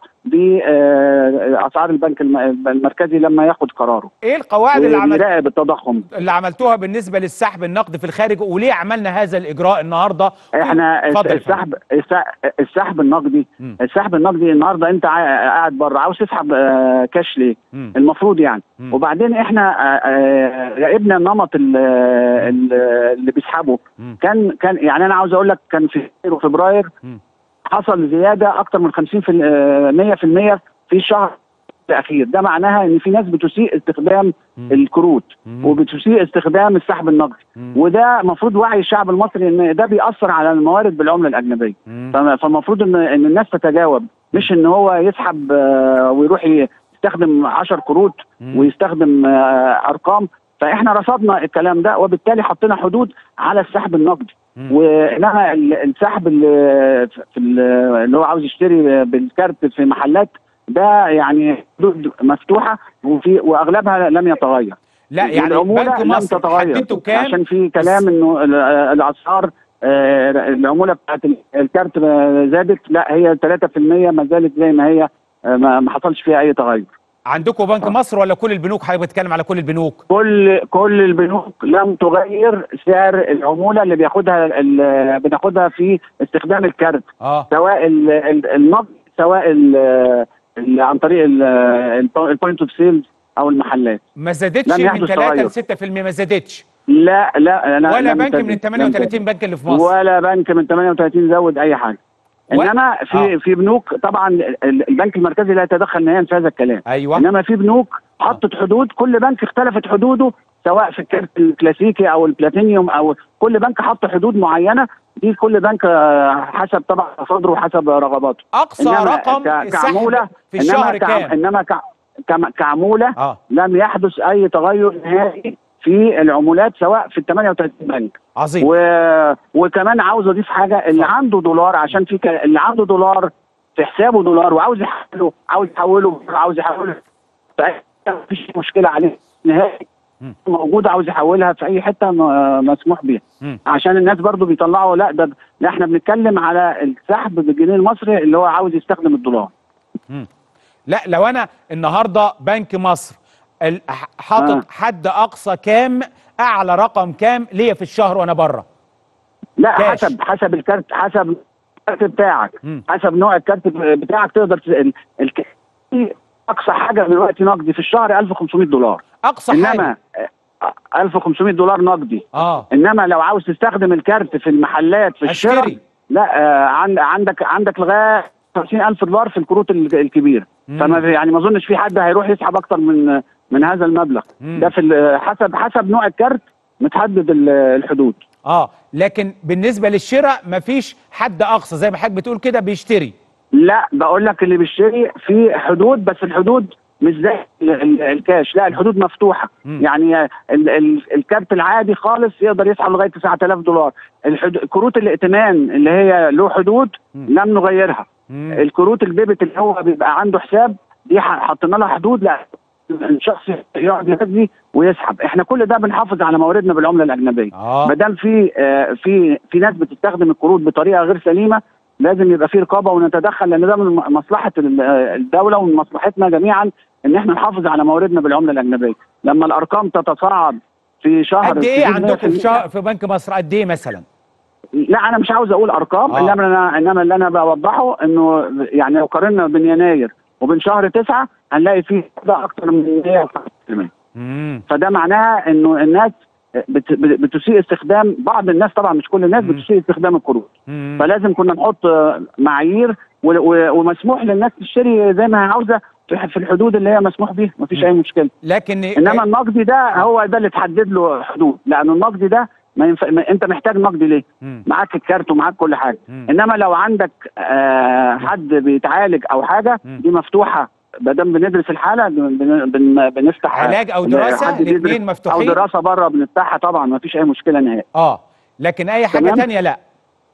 باسعار البنك الم- المركزي لما ياخد قراره ايه القواعد اللي عمل ويراقب التضخم اللي عملتوها بالنسبه للسحب النقد في الخارج وليه عملنا هذا الاجراء النهارده احنا اتفضل يا السحب السحب- السحب النقدي مم. السحب النقدي النهارده انت عا- قاعد بره عاوز تسحب آه، كاش ليه؟ مم. المفروض يعني مم. وبعدين احنا آه، آه، راقبنا نمط ال- ال- اللي بيسحبوا مم. كان كان يعني انا عاوز اقول لك كان في يناير وفبراير مم. حصل زياده اكتر من 50 في 100% في الشهر الاخير ده معناها ان في ناس بتسيء استخدام مم. الكروت مم. وبتسيء استخدام السحب النقدي مم. وده المفروض وعي الشعب المصري ان ده بيأثر على الموارد بالعمله الاجنبيه مم. فم- فالمفروض ان ان الناس تتجاوب مش ان هو يسحب آه، ويروح ي- يستخدم 10 كروت مم. ويستخدم آه، ارقام فاحنا رصدنا الكلام ده وبالتالي حطينا حدود على السحب النقدي مم. وانما ال- السحب اللي في ال- اللي هو عاوز يشتري بالكارت في محلات ده يعني حدود مفتوحه وفي واغلبها لم يتغير لا يعني والعمولة بنك لم مصر تتغير حددته كام عشان في كلام انه ال- الاسعار آه، العموله بتاعت ال- الكارت آه، زادت لا هي 3% ما زالت زي ما هي آه، ما ما حصلش فيها اي تغير عندكم بنك مصر ولا كل البنوك حضرتك بتتكلم على كل البنوك كل كل البنوك لم تغير سعر العموله اللي بياخدها ال- بناخدها في استخدام الكارت اه سواء ال- ال- النقد سواء ال- ال- عن طريق البوينت اوف سيلز او المحلات ما زادتش لم من يحدث 3 تغير. ل 6% ما زادتش لا لا أنا ولا لم بنك تزد- من ال لم 38 تزد. بنك اللي في مصر ولا بنك من 38 زود اي حاجه انما في آه. في بنوك طبعا ال- البنك المركزي لا يتدخل نهائيا في هذا الكلام ايوه انما في بنوك حطت حدود كل بنك اختلفت حدوده سواء في الكارت الكلاسيكي او البلاتينيوم او كل بنك حط حدود معينه دي كل بنك آه، حسب طبعا صدره وحسب رغباته اقصى إنما رقم ك- السحب كعموله في الشهر انما كع- كام انما كع- كم- كعموله اه لم يحدث اي تغير نهائي في العمولات سواء في ال 38 بنك عظيم و... وكمان عاوز اضيف حاجه اللي اتفضل. عنده دولار عشان في ك... اللي عنده دولار في حسابه دولار وعاوز يحوله عاوز يحوله عاوز يحوله في أي حتة مفيش مشكله عليه نهائي مم. موجوده عاوز يحولها في اي حته م- مسموح بيها مم. عشان الناس برضو بيطلعوا لا ده لا احنا بنتكلم على السحب بالجنيه المصري اللي هو عاوز يستخدم الدولار لا لو انا النهارده بنك مصر ال- ح- حاطط آه. حد اقصى كام اعلى رقم كام ليا في الشهر وانا بره لا كاش. حسب حسب الكارت حسب الكارت بتاعك مم. حسب نوع الكارت بتاعك تقدر ت- ال- الك... اقصى حاجه دلوقتي نقدي في الشهر 1500 دولار اقصى انما حاجه آه، 1500 دولار نقدي اه انما لو عاوز تستخدم الكارت في المحلات في الشراء اشتري لا آه عند عندك عندك لغايه 50000 دولار في الكروت ال- الكبيره مم. فما في- يعني ما اظنش في حد هيروح يسحب اكتر من من هذا المبلغ مم. ده في ال- حسب حسب نوع الكارت متحدد ال- الحدود اه لكن بالنسبه للشراء مفيش حد اقصى زي ما حضرتك بتقول كده بيشتري لا بقول لك اللي بيشتري في حدود بس الحدود مش زي ال- ال- الكاش لا الحدود مفتوحه مم. يعني ال ال الكارت العادي خالص يقدر يسحب لغايه 9000 دولار الحدود كروت الائتمان اللي هي له حدود مم. لم نغيرها مم. الكروت الديبت اللي هو بيبقى عنده حساب دي ح- حطينا لها حدود لا الشخص يقعد يغذي ويسحب احنا كل ده بنحافظ على مواردنا بالعمله الاجنبيه اه ما دام في آه، في في ناس بتستخدم الكروت بطريقه غير سليمه لازم يبقى في رقابه ونتدخل لان ده من مصلحه ال- آه، الدوله ومن مصلحتنا جميعا ان احنا نحافظ على مواردنا بالعمله الاجنبيه لما الارقام تتصاعد في شهر قد ايه تزيد عندكم في 100%. شهر في بنك مصر قد ايه مثلا لا انا مش عاوز اقول ارقام آه. انما انا انما اللي انا بوضحه انه يعني لو قارنا بين يناير وبين شهر تسعة هنلاقي فيه ده اكتر من 100% امم فده معناها انه الناس بت- بت- بتسيء استخدام بعض الناس طبعا مش كل الناس مم. بتسيء استخدام الكروت امم فلازم كنا نحط آه، معايير و- و- ومسموح للناس تشتري زي ما هي عاوزه في في الحدود اللي هي مسموح بيها مفيش مم. اي مشكله لكن انما النقدي ده هو ده اللي تحدد له حدود لان النقدي ده ما ينفع ما انت محتاج نقدي ليه؟ مم. معاك الكارت ومعاك كل حاجه مم. انما لو عندك آه حد بيتعالج او حاجه مم. دي مفتوحه ما دام بندرس الحاله بن بن بنفتح علاج أو آه، دراسة، حد بيدرس الاتنين مفتوحين. او دراسه بره بنفتحها طبعا ما فيش اي مشكله نهائي اه لكن اي حاجه تمام. تانية لا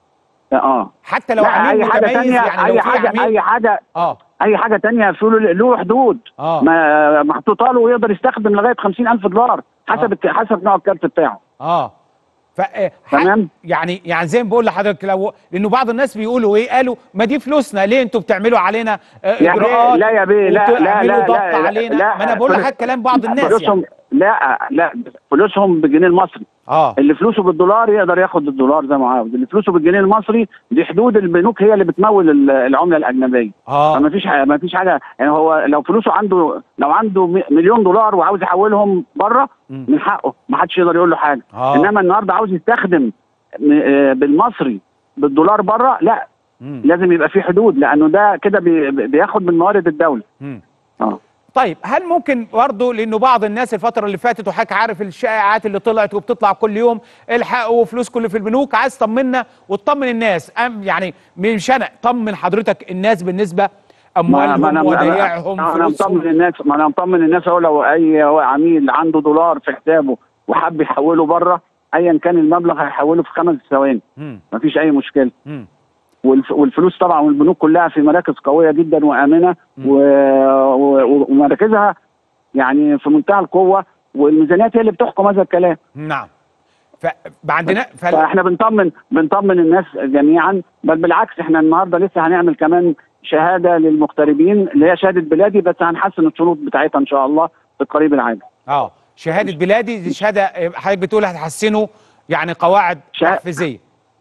اه حتى لو لا عميل اي حاجه متميز تانية يعني لو اي في حاجه عميل اي حاجه اه اي حاجه تانية في له له حدود اه ما محطوطه له ويقدر يستخدم لغايه 50000 دولار حسب آه. الك- حسب نوع الكارت بتاعه اه ف آه، تمام. ح- يعني يعني زي ما بقول لحضرتك لو لانه بعض الناس بيقولوا ايه قالوا ما دي فلوسنا ليه انتوا بتعملوا علينا آه، يا بيه اجراءات لا يا بيه لا لا وتعملوا لا ضغط لا علينا لا ما انا بقول فلوس- لحضرتك كلام بعض الناس فلوسهم يعني لا لا فلوسهم بالجنيه المصري اه اللي فلوسه بالدولار يقدر ياخد الدولار زي ما عاوز اللي فلوسه بالجنيه المصري دي حدود البنوك هي اللي بتمول ال- العمله الاجنبيه اه فما فيش ما فيش حاجه يعني هو لو فلوسه عنده لو عنده م- مليون دولار وعاوز يحولهم بره مم. من حقه ما حدش يقدر يقول له حاجه آه. انما النهارده عاوز يستخدم م- آه، بالمصري بالدولار بره لا مم. لازم يبقى في حدود لانه ده كده بي- بياخد من موارد الدوله مم. اه طيب هل ممكن برضه لانه بعض الناس الفتره اللي فاتت وحضرتك عارف الشائعات اللي طلعت وبتطلع كل يوم الحقوا فلوسكم اللي في البنوك عايز تطمنا وتطمن الناس أم يعني مش انا طمن حضرتك الناس بالنسبه اموالهم ودايعهم انا مطمن فلوسهم الناس ما انا مطمن الناس اهو لو اي عميل عنده دولار في حسابه وحب يحوله بره ايا كان المبلغ هيحوله في خمس ثواني مم. مفيش اي مشكله مم. والف- والفلوس طبعا والبنوك كلها في مراكز قويه جدا وامنه و... و... ومراكزها يعني في منتهى القوه والميزانيات هي اللي بتحكم هذا الكلام نعم فعندنا فل... فاحنا بنطمن بنطمن الناس جميعا بل بالعكس احنا النهارده لسه هنعمل كمان شهاده للمغتربين اللي هي شهاده بلادي بس هنحسن الشروط بتاعتها ان شاء الله في القريب العاجل اه شهاده بلادي دي شهاده آه، حضرتك بتقول هتحسنوا يعني قواعد شا- تحفيزيه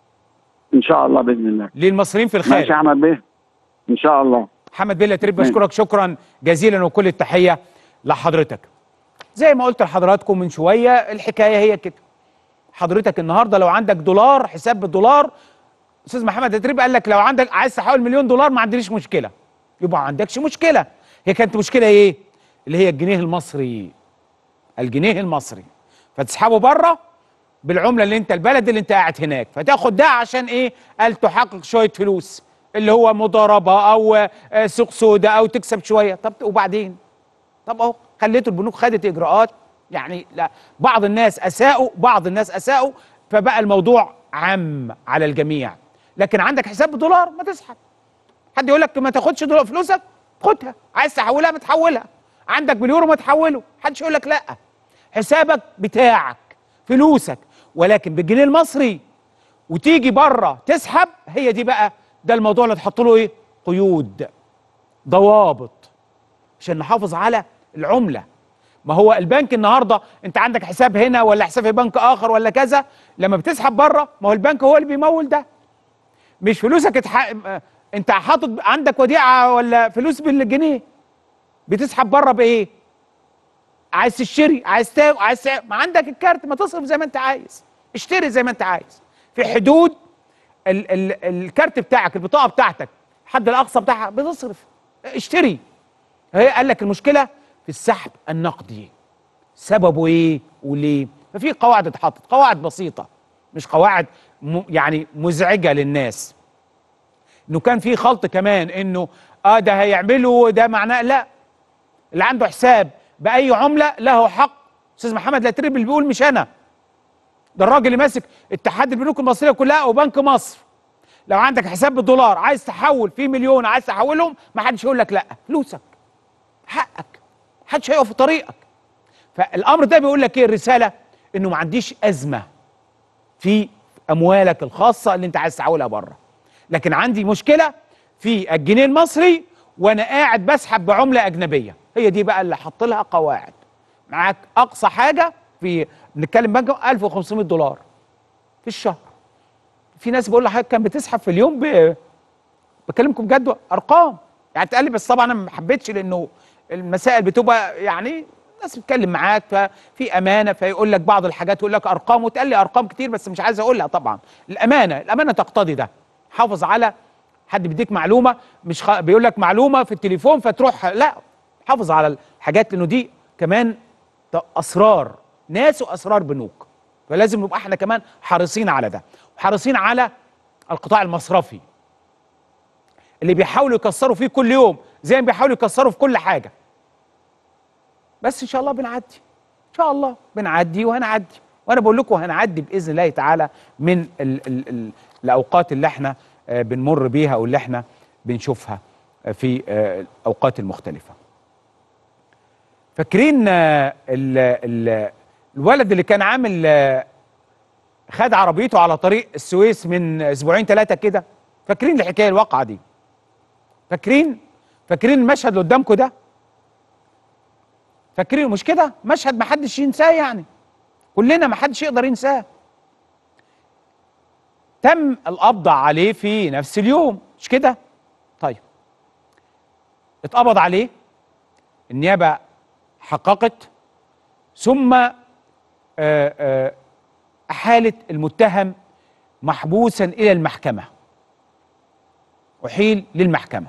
ان شاء الله باذن الله للمصريين في ماشي يا الخارج احمد بيه ان شاء الله محمد بيلا تريب ماشي. بشكرك شكرا جزيلا وكل التحيه لحضرتك زي ما قلت لحضراتكم من شويه الحكايه هي كده حضرتك النهارده لو عندك دولار حساب بالدولار استاذ محمد اتريب قال لك لو عندك عايز تحول مليون دولار ما عندنيش مشكله يبقى ما عندكش مشكله هي كانت مشكله ايه اللي هي الجنيه المصري الجنيه المصري فتسحبه بره بالعمله اللي انت البلد اللي انت قاعد هناك فتاخد ده عشان ايه قال تحقق شويه فلوس اللي هو مضاربه او آه، سوق سوداء او تكسب شويه طب وبعدين طب اهو خليته البنوك خدت اجراءات يعني لا بعض الناس اساءوا بعض الناس اساءوا فبقى الموضوع عام على الجميع لكن عندك حساب بدولار ما تسحب حد يقول لك ما تاخدش دولار فلوسك خدها عايز تحولها ما تحولها عندك باليورو ما تحوله محدش يقول لك لا حسابك بتاعك فلوسك ولكن بالجنيه المصري وتيجي بره تسحب هي دي بقى ده الموضوع اللي اتحط له ايه قيود ضوابط عشان نحافظ على العمله ما هو البنك النهارده انت عندك حساب هنا ولا حساب في بنك اخر ولا كذا لما بتسحب بره ما هو البنك هو اللي بيمول ده مش فلوسك اتح... اه، انت حاطط عندك وديعه ولا فلوس بالجنيه بتسحب بره بايه عايز تشتري عايز تا... عايز تا... ما عندك الكارت ما تصرف زي ما انت عايز اشتري زي ما انت عايز في حدود ال... ال... الكارت بتاعك البطاقه بتاعتك الحد الاقصى بتاعها بتصرف اشتري هي قال لك المشكله في السحب النقدي سببه ايه وليه ففي قواعد اتحطت قواعد بسيطه مش قواعد م... يعني مزعجه للناس انه كان في خلط كمان انه اه ده هيعمله ده معناه لا اللي عنده حساب باي عمله له حق استاذ محمد الاتريب اللي بيقول مش انا ده الراجل اللي ماسك اتحاد البنوك المصريه كلها وبنك مصر لو عندك حساب بالدولار عايز تحول فيه مليون عايز تحولهم ما حدش يقول لك لا فلوسك حقك محدش هيقف في طريقك فالامر ده بيقول لك ايه الرساله انه ما عنديش ازمه في اموالك الخاصه اللي انت عايز تحولها بره لكن عندي مشكله في الجنيه المصري وانا قاعد بسحب بعمله اجنبيه هي دي بقى اللي حط لها قواعد معاك اقصى حاجه في بنتكلم بنك 1500 دولار في الشهر في ناس بقول لحضرتك كان بتسحب في اليوم ب... بكلمكم بجد ارقام يعني تقال لي بس طبعا انا ما حبيتش لانه المسائل بتبقى يعني الناس بتتكلم معاك ففي امانه فيقول لك بعض الحاجات يقول لك ارقام وتقال لي ارقام كتير بس مش عايز اقولها طبعا الامانه الامانه تقتضي ده حافظ على حد بيديك معلومه مش خ... بيقول لك معلومه في التليفون فتروح لا حافظ على الحاجات لانه دي كمان ت- اسرار ناس واسرار بنوك فلازم نبقى احنا كمان حريصين على ده وحريصين على القطاع المصرفي اللي بيحاولوا يكسروا فيه كل يوم زي ما بيحاولوا يكسروا في كل حاجه بس ان شاء الله بنعدي ان شاء الله بنعدي وهنعدي وانا بقول لكم هنعدي باذن الله تعالى من ال ال ال الاوقات اللي احنا آه، بنمر بيها واللي احنا بنشوفها آه، في آه، الاوقات المختلفه فاكرين آه، ال ال الولد اللي كان عامل آه، خد عربيته على طريق السويس من اسبوعين ثلاثه كده فاكرين الحكايه الواقعه دي فاكرين فاكرين المشهد اللي قدامكم ده فاكرين مش كده مشهد ما حدش ينساه يعني كلنا ما حدش يقدر ينساه تم القبض عليه في نفس اليوم مش كده طيب اتقبض عليه النيابه حققت ثم آه، آه، احالت المتهم محبوسا الى المحكمه احيل للمحكمه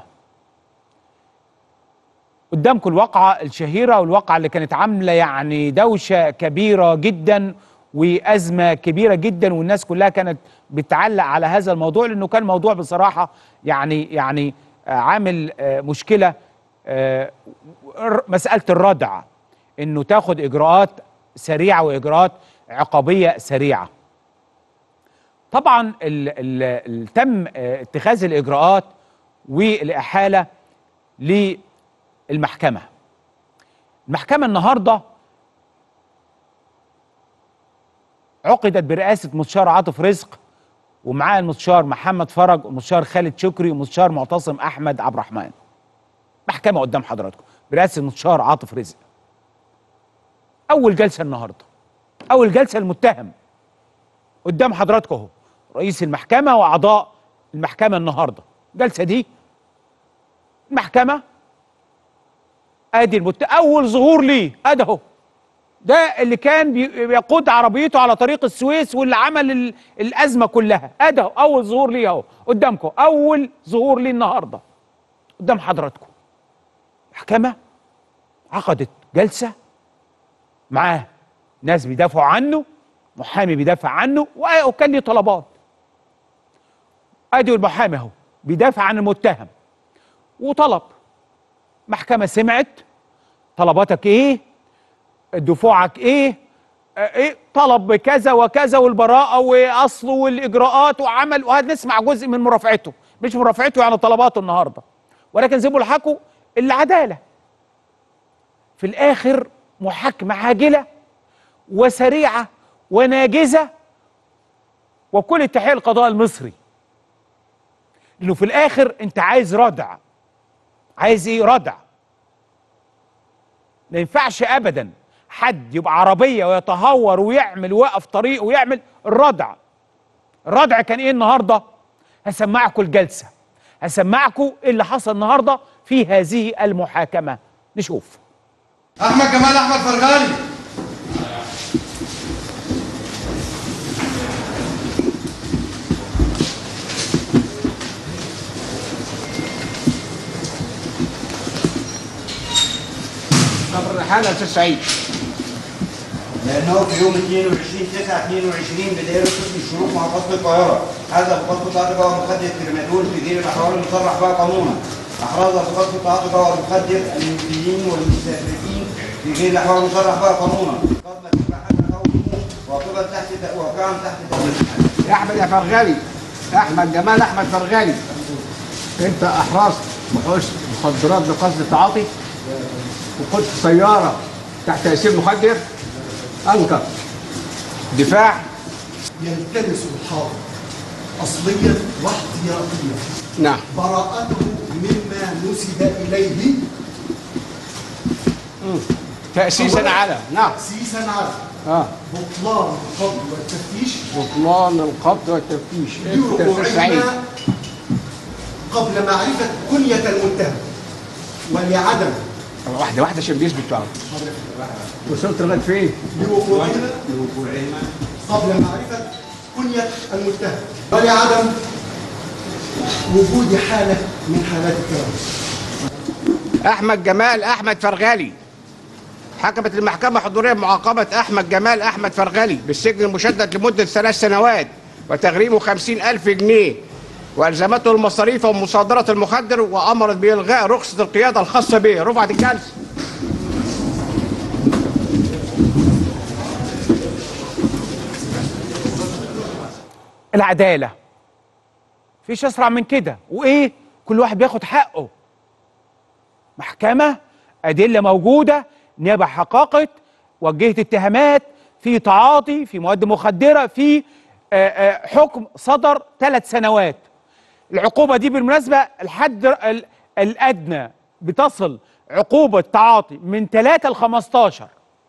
قدامكم الواقعة الشهيرة والواقعة اللي كانت عاملة يعني دوشة كبيرة جدا وأزمة كبيرة جدا والناس كلها كانت بتعلق على هذا الموضوع لأنه كان موضوع بصراحة يعني يعني آه، عامل آه، مشكلة آه، ر- مسألة الردع إنه تاخد إجراءات سريعة وإجراءات عقابية سريعة طبعا ال ال ال تم آه، اتخاذ الإجراءات والإحالة للمحكمة المحكمة النهاردة عقدت برئاسة مستشار عاطف رزق ومعاه المستشار محمد فرج ومستشار خالد شكري ومستشار معتصم أحمد عبد الرحمن محكمة قدام حضراتكم برئاسة المستشار عاطف رزق أول جلسة النهاردة أول جلسة المتهم قدام حضراتكم اهو رئيس المحكمة وأعضاء المحكمة النهاردة الجلسة دي المحكمة ادي المت... اول ظهور ليه ادي اهو ده اللي كان بي- بيقود عربيته على طريق السويس واللي عمل ال- الازمه كلها ادي أهو، اول ظهور ليه اهو قدامكم اول ظهور ليه النهارده قدام حضراتكم محكمه عقدت جلسه معاه ناس بيدافعوا عنه محامي بيدافع عنه و- وكان ليه طلبات ادي المحامي اهو بيدافع عن المتهم وطلب محكمه سمعت طلباتك ايه دفوعك ايه آه، ايه طلب بكذا وكذا والبراءه واصله والاجراءات وعمل وهنسمع جزء من مرافعته مش مرافعته يعني طلباته النهارده ولكن زي ما بيقولوا حكوا العداله في الاخر محاكمه عاجله وسريعه وناجزه وكل التحيه للقضاء المصري لانه في الاخر انت عايز ردع عايز ايه ردع ما ينفعش ابدا حد يبقى عربيه ويتهور ويعمل ويقف طريق ويعمل الردع الردع كان ايه النهارده هسمعكم الجلسه هسمعكم إيه اللي حصل النهارده في هذه المحاكمه نشوف احمد جمال احمد فرغاني خبر الرحاله يا استاذ سعيد لأنه في يوم 22 9 22 بداية قسم الشروط مع فصل القاهرة حذف فصل تعاطي جوهر مخدر الترمادول في دين الأحوال المصرح بها قانونا أحرز فصل تعاطي جوهر مخدر المنزلين والمستهدفين في غير الأحوال المصرح بها قانونا قبل تباحات قوله واقبا تحت واقعا تحت تأويل يا احمد يا فرغالي احمد جمال احمد فرغالي انت احرزت وحوش مخدرات بقصد التعاطي وكنت في سياره تحت تاثير مخدر انكر دفاع يلتمس الحاضر أصليا واحتياطيا نعم براءته مما نسب إليه تاسيسا على نعم تأسيسا على اه بطلان القبض والتفتيش بطلان القبض والتفتيش انت يا استاذ سعيد لوقوعهما قبل معرفة كنية المتهم ولعدم واحده واحده عشان بيثبت بقى وصلت لغايه فين؟ لوقوعهما قبل معرفة كنية المتهم ولعدم وجود حالة من حالات التلوث احمد جمال احمد فرغالي حكمت المحكمة حضوريا معاقبة أحمد جمال أحمد فرغلي بالسجن المشدد لمدة ثلاث سنوات وتغريمه خمسين ألف جنيه وألزمته المصاريف ومصادرة المخدر وأمرت بإلغاء رخصة القيادة الخاصة به رفعت الجلسة العداله فيش اسرع من كده وايه كل واحد بياخد حقه محكمه ادله موجوده نيابه حققت وجهت اتهامات في تعاطي في مواد مخدره في آه، آه، حكم صدر ثلاث سنوات العقوبه دي بالمناسبه الحد ال- الادنى بتصل عقوبه تعاطي من 3 ل 15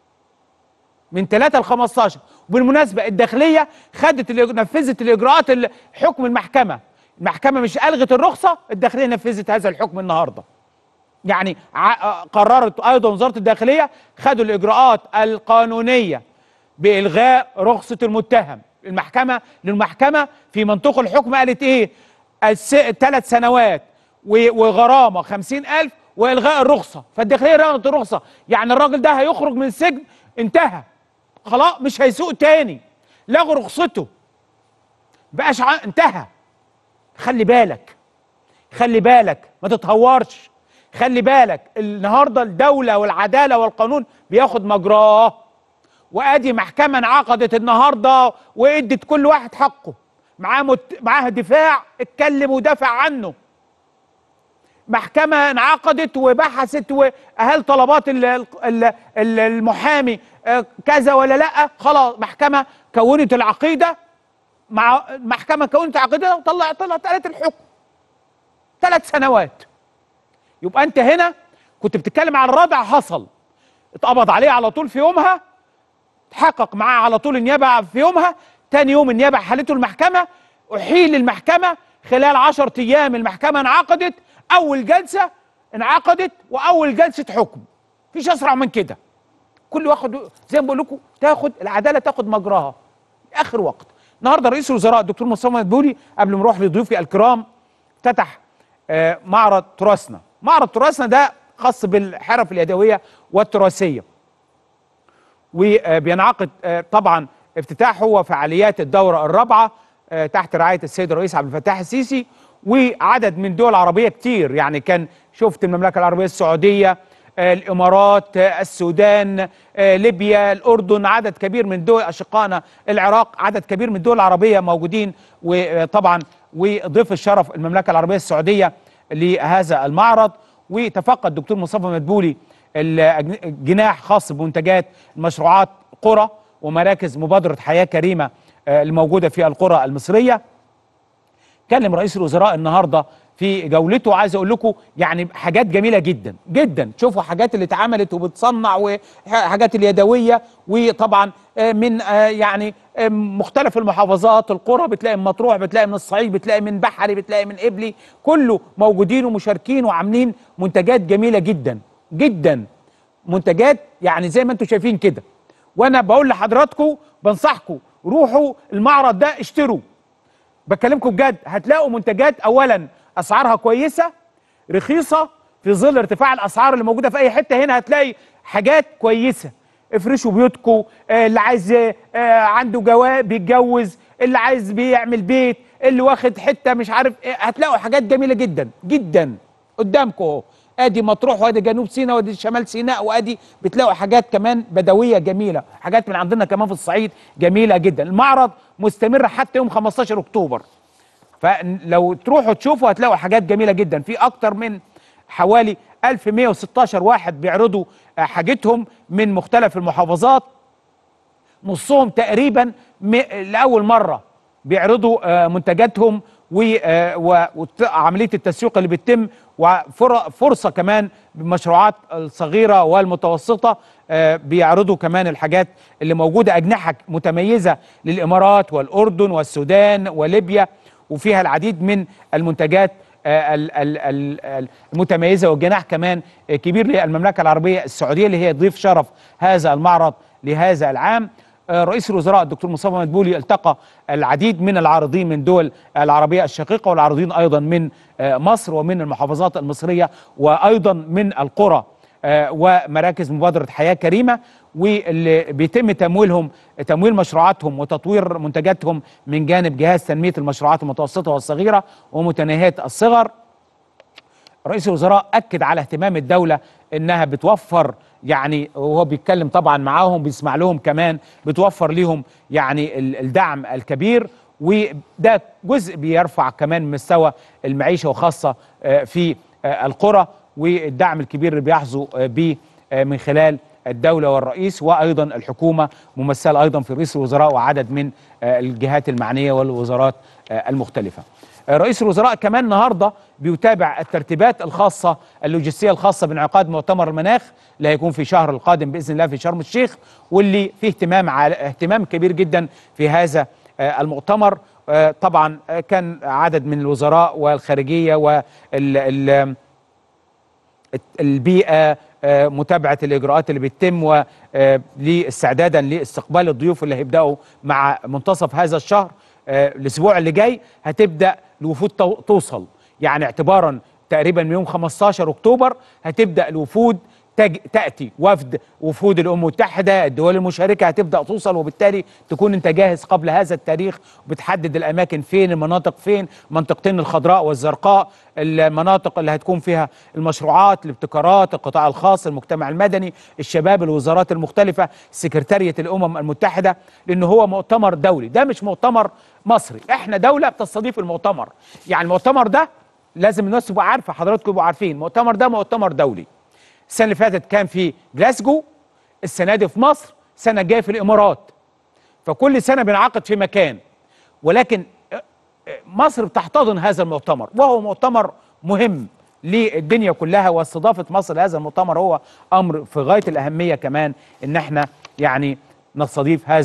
من 3 ل 15 وبالمناسبه الداخليه خدت الإج- نفذت الاجراءات ال- حكم المحكمه المحكمه مش الغت الرخصه الداخليه نفذت هذا الحكم النهارده يعني ع- قررت ايضا وزاره الداخليه خدوا الاجراءات القانونيه بالغاء رخصه المتهم المحكمه للمحكمه في منطق الحكم قالت ايه ثلاث سنوات و- وغرامه خمسين ألف والغاء الرخصه فالداخليه لغت الرخصه يعني الراجل ده هيخرج من السجن انتهى خلاص مش هيسوق تاني لغوا رخصته بقاش ع- انتهى خلي بالك خلي بالك ما تتهورش خلي بالك النهارده الدوله والعداله والقانون بياخد مجراه وادي محكمه انعقدت النهارده وادت كل واحد حقه معاه مت... معاه دفاع اتكلم ودافع عنه محكمه انعقدت وبحثت وهل طلبات ال... ال... ال... المحامي آه، كذا ولا لا خلاص محكمه كونت العقيده مع محكمه كونت العقيده وطلع طلعت قالت الحكم ثلاث سنوات يبقى انت هنا كنت بتتكلم عن الرادع حصل اتقبض عليه على طول في يومها اتحقق معاه على طول النيابه في يومها تاني يوم النيابه حالته المحكمه احيل المحكمه خلال 10 ايام المحكمه انعقدت اول جلسه انعقدت واول جلسه حكم مفيش اسرع من كده كل واحد زي ما بقول لكم تاخد العداله تاخد مجراها اخر وقت النهارده رئيس الوزراء الدكتور مصطفى مدبولي قبل ما نروح لضيوفي الكرام افتتح آه، معرض تراثنا معرض تراثنا ده خاص بالحرف اليدويه والتراثيه وبينعقد آه، طبعا افتتاحه وفعاليات الدوره الرابعه آه، تحت رعايه السيد الرئيس عبد الفتاح السيسي وعدد من دول عربيه كتير يعني كان شفت المملكه العربيه السعوديه آه، الامارات آه، السودان آه، ليبيا الاردن عدد كبير من دول اشقائنا العراق عدد كبير من الدول العربيه موجودين وطبعا وضيف الشرف المملكه العربيه السعوديه لهذا المعرض وتفقد الدكتور مصطفى مدبولي الجناح خاص بمنتجات مشروعات قرى ومراكز مبادره حياه كريمه آه، الموجوده في القرى المصريه كلم رئيس الوزراء النهارده في جولته عايز اقول لكم يعني حاجات جميله جدا جدا شوفوا حاجات اللي اتعملت وبتصنع وحاجات اليدويه وطبعا آه، من آه، يعني آه، مختلف المحافظات القرى بتلاقي من مطروح بتلاقي من الصعيد بتلاقي من بحري بتلاقي من قبلي كله موجودين ومشاركين وعاملين منتجات جميله جدا جدا منتجات يعني زي ما انتم شايفين كده وانا بقول لحضراتكم بنصحكم روحوا المعرض ده اشتروا بكلمكم بجد هتلاقوا منتجات اولا اسعارها كويسه رخيصه في ظل ارتفاع الاسعار اللي موجوده في اي حته هنا هتلاقي حاجات كويسه افرشوا بيوتكم آه، اللي عايز آه، عنده جواب بيتجوز اللي عايز بيعمل بيت اللي واخد حته مش عارف إيه هتلاقوا حاجات جميله جدا جدا قدامكم اهو ادي مطروح وادي جنوب سيناء وادي شمال سيناء وادي بتلاقوا حاجات كمان بدويه جميله حاجات من عندنا كمان في الصعيد جميله جدا المعرض مستمر حتى يوم 15 اكتوبر فلو تروحوا تشوفوا هتلاقوا حاجات جميله جدا في اكتر من حوالي 1116 واحد بيعرضوا آه، حاجتهم من مختلف المحافظات نصهم تقريبا م- لاول مره بيعرضوا آه، منتجاتهم و- آه، و- وعمليه التسويق اللي بتتم وفرصه كمان بالمشروعات الصغيره والمتوسطه آه، بيعرضوا كمان الحاجات اللي موجوده اجنحه متميزه للامارات والاردن والسودان وليبيا وفيها العديد من المنتجات آه، ال- ال- ال- المتميزه والجناح كمان آه، كبير للمملكه العربيه السعوديه اللي هي ضيف شرف هذا المعرض لهذا العام آه، رئيس الوزراء الدكتور مصطفى مدبولي التقى العديد من العارضين من دول العربيه الشقيقه والعارضين ايضا من آه، مصر ومن المحافظات المصريه وايضا من القرى آه، ومراكز مبادره حياه كريمه واللي بيتم تمويلهم تمويل مشروعاتهم وتطوير منتجاتهم من جانب جهاز تنميه المشروعات المتوسطه والصغيره ومتناهيه الصغر رئيس الوزراء اكد على اهتمام الدوله انها بتوفر يعني وهو بيتكلم طبعا معاهم بيسمع لهم كمان بتوفر لهم يعني ال- الدعم الكبير وده جزء بيرفع كمان مستوى المعيشه وخاصه آه، في آه، القرى والدعم الكبير اللي بيحظوا آه، به آه، من خلال الدوله والرئيس وايضا الحكومه ممثله ايضا في رئيس الوزراء وعدد من آه، الجهات المعنيه والوزارات آه، المختلفه. آه، رئيس الوزراء كمان النهارده بيتابع الترتيبات الخاصه اللوجستيه الخاصه بانعقاد مؤتمر المناخ اللي هيكون في شهر القادم باذن الله في شرم الشيخ واللي فيه اهتمام على اهتمام كبير جدا في هذا آه، المؤتمر آه، طبعا آه، كان عدد من الوزراء والخارجيه وال ال- البيئه آه، متابعه الاجراءات اللي بتتم واستعدادا لاستقبال الضيوف اللي هيبداوا مع منتصف هذا الشهر آه، الاسبوع اللي جاي هتبدا الوفود تو- توصل يعني اعتبارا تقريبا من يوم 15 اكتوبر هتبدا الوفود تج... تاتي وفد وفود الامم المتحده الدول المشاركه هتبدا توصل وبالتالي تكون انت جاهز قبل هذا التاريخ وبتحدد الاماكن فين المناطق فين منطقتين الخضراء والزرقاء المناطق اللي هتكون فيها المشروعات الابتكارات القطاع الخاص المجتمع المدني الشباب الوزارات المختلفه سكرتاريه الامم المتحده لان هو مؤتمر دولي ده مش مؤتمر مصري احنا دوله بتستضيف المؤتمر يعني المؤتمر ده لازم الناس تبقى عارفه حضراتكم تبقوا عارفين المؤتمر ده مؤتمر دولي السنه اللي فاتت كان في جلاسجو السنه دي في مصر السنه الجايه في الامارات فكل سنه بينعقد في مكان ولكن مصر بتحتضن هذا المؤتمر وهو مؤتمر مهم للدنيا كلها واستضافه مصر لهذا المؤتمر هو امر في غايه الاهميه كمان ان احنا يعني نستضيف هذا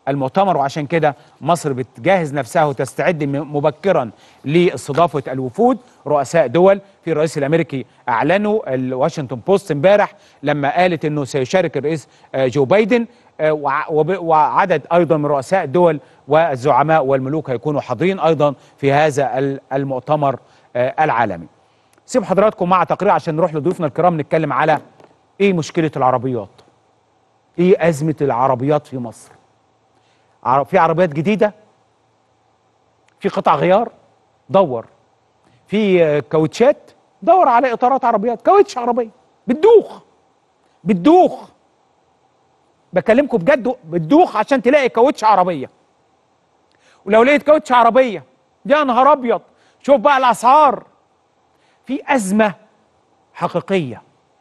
المؤتمر وعشان كده مصر بتجهز نفسها وتستعد م- مبكرا لاستضافه الوفود رؤساء دول في الرئيس الامريكي اعلنوا الواشنطن بوست امبارح لما قالت انه سيشارك الرئيس آه، جو بايدن آه، وع- وب- وعدد ايضا من رؤساء الدول والزعماء والملوك هيكونوا حاضرين ايضا في هذا ال- المؤتمر آه، العالمي. سيب حضراتكم مع تقرير عشان نروح لضيوفنا الكرام نتكلم على ايه مشكله العربيات؟ ايه ازمه العربيات في مصر؟ عر- في عربيات جديده في قطع غيار دور في آه، كاوتشات دور على اطارات عربيات كاوتش عربيه بتدوخ بتدوخ بكلمكم بجد بتدوخ عشان تلاقي كاوتش عربيه ولو لقيت كاوتش عربيه يا نهار ابيض شوف بقى الاسعار في ازمه حقيقيه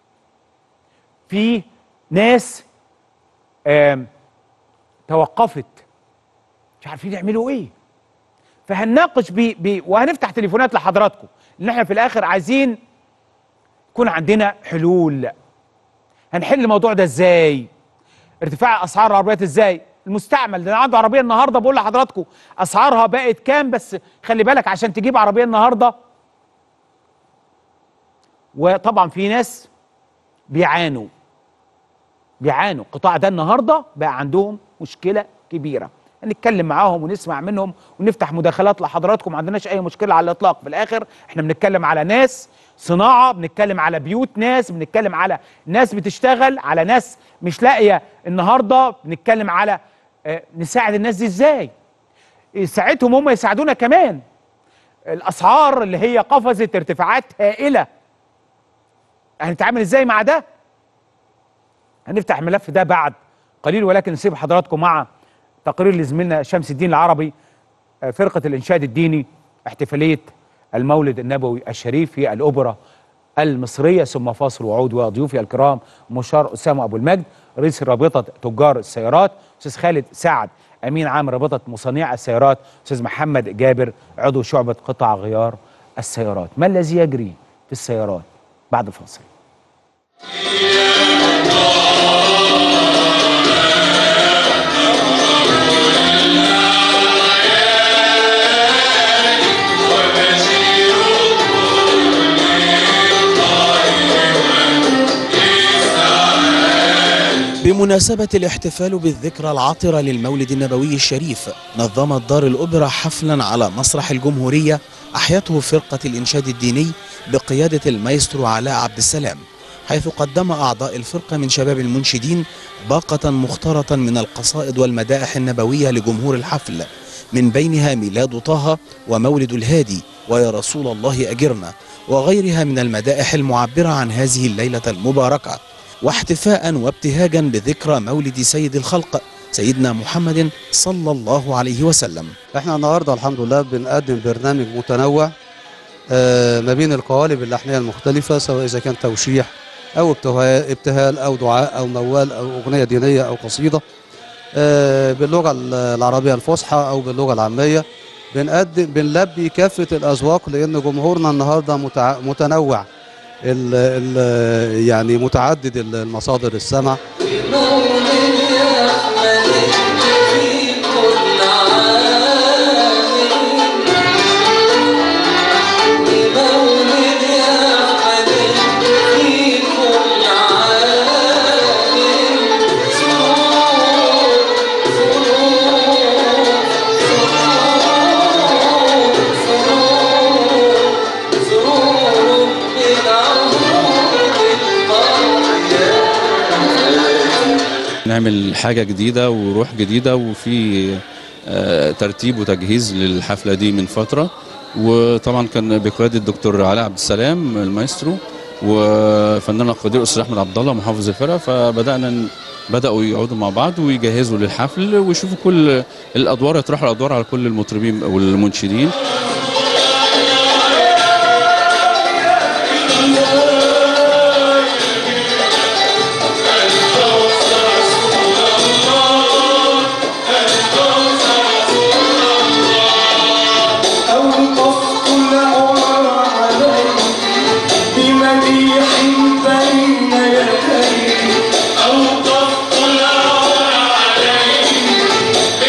في ناس آم، توقفت مش عارفين يعملوا ايه فهنناقش بي بي وهنفتح تليفونات لحضراتكم لان احنا في الاخر عايزين يكون عندنا حلول هنحل الموضوع ده ازاي ارتفاع اسعار العربيات ازاي المستعمل ده انا عنده عربيه النهارده بقول لحضراتكم اسعارها بقت كام بس خلي بالك عشان تجيب عربيه النهارده وطبعا في ناس بيعانوا بيعانوا القطاع ده النهارده بقى عندهم مشكله كبيره هنتكلم معاهم ونسمع منهم ونفتح مداخلات لحضراتكم ما عندناش اي مشكله على الاطلاق في الاخر احنا بنتكلم على ناس صناعه بنتكلم على بيوت ناس بنتكلم على ناس بتشتغل على ناس مش لاقيه النهارده بنتكلم على آه، نساعد الناس دي ازاي ساعتهم هم يساعدونا كمان الاسعار اللي هي قفزت ارتفاعات هائله هنتعامل ازاي مع ده هنفتح الملف ده بعد قليل ولكن نسيب حضراتكم مع تقرير لزميلنا شمس الدين العربي آه، فرقة الإنشاد الديني احتفالية المولد النبوي الشريف في الأوبرا المصرية ثم فاصل وعود وضيوفي الكرام مشار أسامة أبو المجد رئيس رابطة تجار السيارات أستاذ خالد سعد أمين عام رابطة مصنع السيارات أستاذ محمد جابر عضو شعبة قطع غيار السيارات ما الذي يجري في السيارات بعد الفاصل بمناسبة الاحتفال بالذكرى العاطرة للمولد النبوي الشريف نظمت دار الأوبرا حفلا على مسرح الجمهورية أحيته فرقة الإنشاد الديني بقيادة المايسترو علاء عبد السلام حيث قدم أعضاء الفرقة من شباب المنشدين باقة مختارة من القصائد والمدائح النبوية لجمهور الحفل من بينها ميلاد طه ومولد الهادي ويا رسول الله أجرنا وغيرها من المدائح المعبرة عن هذه الليلة المباركة واحتفاء وابتهاجا بذكرى مولد سيد الخلق سيدنا محمد صلى الله عليه وسلم احنا النهارده الحمد لله بنقدم برنامج متنوع آه، ما بين القوالب اللحنيه المختلفه سواء اذا كان توشيح او ابتهال, ابتهال او دعاء او موال او اغنيه دينيه او قصيده آه، باللغه العربيه الفصحى او باللغه العاميه بنقدم بنلبي كافه الاذواق لان جمهورنا النهارده متع- متنوع ال ال يعني متعدد المصادر السمع نعمل حاجة جديدة وروح جديدة وفي آه، ترتيب وتجهيز للحفلة دي من فترة وطبعا كان بقيادة الدكتور علاء عبد السلام المايسترو وفنان القدير أستاذ أحمد عبد الله محافظ الفرقة فبدأنا ن- بدأوا يقعدوا مع بعض ويجهزوا للحفل ويشوفوا كل الأدوار يطرحوا الأدوار على كل المطربين والمنشدين أوقفت العمر عليه بمديح بين يديه أوقفت العمر عليه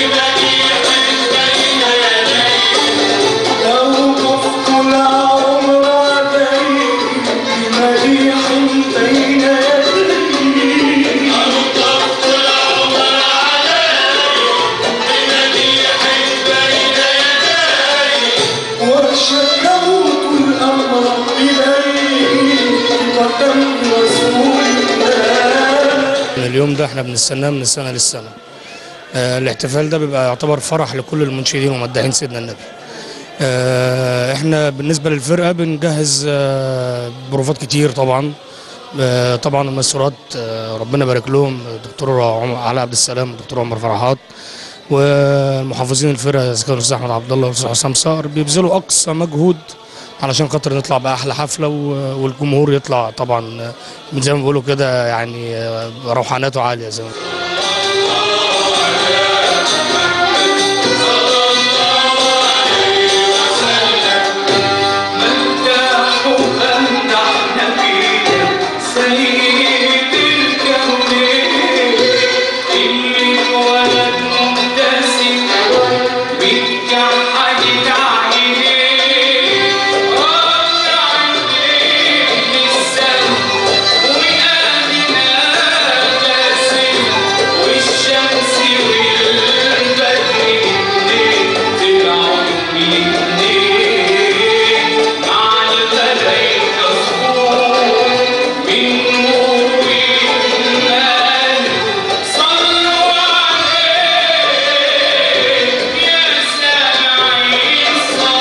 اليوم ده احنا بنستناه من السنه للسنه آه، الاحتفال ده بيبقى يعتبر فرح لكل المنشدين ومداحين سيدنا النبي آه، احنا بالنسبه للفرقه بنجهز آه، بروفات كتير طبعا آه، طبعا المسؤولات آه، ربنا يبارك لهم الدكتور عم- علاء عبد السلام الدكتور عمر فرحات ومحافظين الفرقه اذا كان الاستاذ احمد عبد الله والاستاذ حسام صقر بيبذلوا اقصى مجهود علشان خاطر نطلع باحلى حفله و- والجمهور يطلع طبعا آه، زي ما بيقولوا كده يعني آه، روحاناته عاليه زي ما مداح وأمدح نبينا سيد الكونين اللي اتولد مبتسم بتكحل عينيه رافع عينيه للسما وقلبنا باسم والشمس والبدر اتنين طلعوا منين مع الملايكة صفوف من نور وإيمان صلوا عليه يا سامعين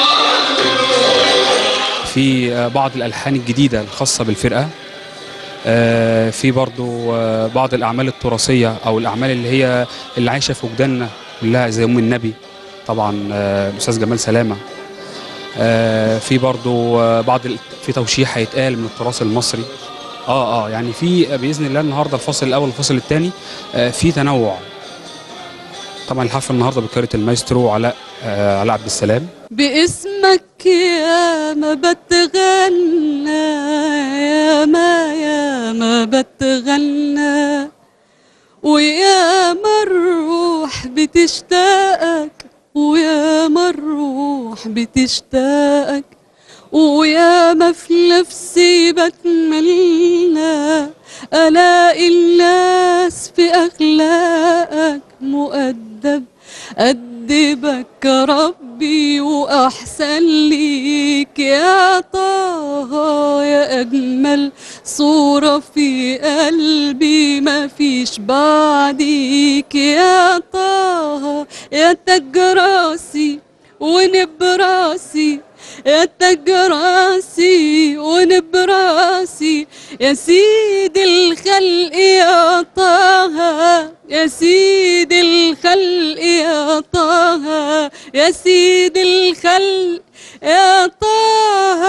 صلوا في آه، بعض الألحان الجديدة الخاصة بالفرقة آه، في برضو آه، بعض الأعمال التراثية أو الأعمال اللي هي اللي عايشة في وجداننا كلها زي أم النبي طبعا آه، الأستاذ جمال سلامة آه، في برضو آه، بعض ال- في توشيح هيتقال من التراث المصري اه اه يعني في باذن الله النهارده الفصل الاول والفصل الثاني آه في تنوع طبعا الحفله النهارده بقياده المايسترو علاء آه علاء عبد السلام باسمك يا ما بتغنى يا ما يا ما بتغنى ويا ما الروح بتشتاقك ويا ما الروح بتشتاقك ويا ما في نفسي بتمنى ألاقي الناس في أخلاقك مؤدب أدبك ربي وأحسن ليك يا طه يا أجمل صورة في قلبي ما فيش بعديك يا طه يا تاج راسي ونبراسي يا تاج راسي ونبراسي يا سيد الخلق يا طه يا سيد الخلق يا طه يا سيد الخلق يا طه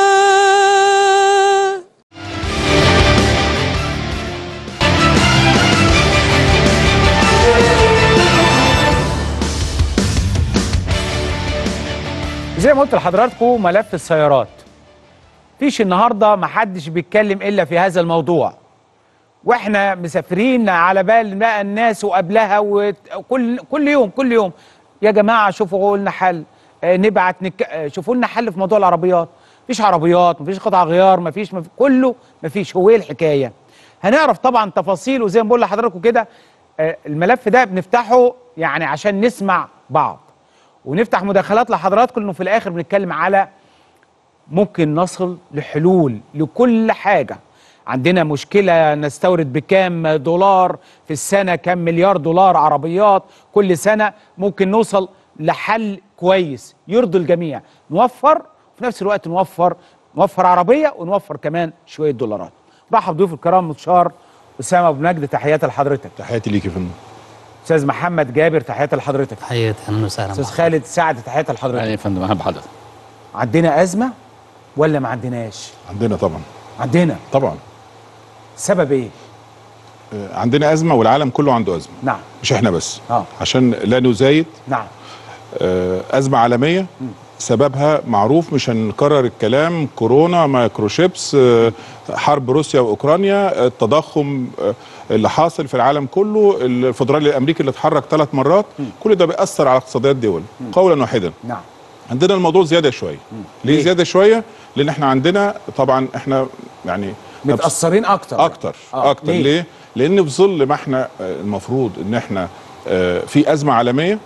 زي ما قلت لحضراتكم ملف السيارات فيش النهارده محدش بيتكلم الا في هذا الموضوع واحنا مسافرين على بال بقى الناس وقبلها وكل كل يوم كل يوم يا جماعه شوفوا لنا حل آه، نبعت نك... آه، شوفوا لنا حل في موضوع العربيات مفيش عربيات مفيش قطع غيار مفيش مف... كله مفيش هو ايه الحكايه هنعرف طبعا تفاصيل وزي ما بقول لحضراتكم كده آه، الملف ده بنفتحه يعني عشان نسمع بعض ونفتح مداخلات لحضراتكم انه في الاخر بنتكلم على ممكن نصل لحلول لكل حاجه عندنا مشكله نستورد بكام دولار في السنه كام مليار دولار عربيات كل سنه ممكن نوصل لحل كويس يرضي الجميع نوفر وفي نفس الوقت نوفر نوفر عربيه ونوفر كمان شويه دولارات رحب ضيوف الكرام مستشار اسامه ابو مجد تحياتي لحضرتك تحياتي ليك يا فندم استاذ محمد جابر تحياتي لحضرتك تحياتي اهلا وسهلا استاذ خالد سعد تحياتي لحضرتك يا فندم اهلا بحضرتك عندنا ازمه ولا ما عندناش عندنا طبعا عندنا طبعا سبب ايه آه، عندنا ازمه والعالم كله عنده ازمه نعم مش احنا بس اه عشان لا نزايد نعم آه، ازمه عالميه سببها معروف مش هنكرر الكلام كورونا مايكروشيبس آه، حرب روسيا واوكرانيا التضخم آه، اللي حاصل في العالم كله الفدرالي الامريكي اللي اتحرك ثلاث مرات كل ده بيأثر على اقتصاديات دول قولا واحدا نعم عندنا الموضوع زياده شويه ليه زياده شويه لان احنا عندنا طبعا احنا يعني متاثرين اكتر اكتر آه، اكتر ليه؟ ليه لان في ظل ما احنا آه، المفروض ان احنا آه، في ازمه عالميه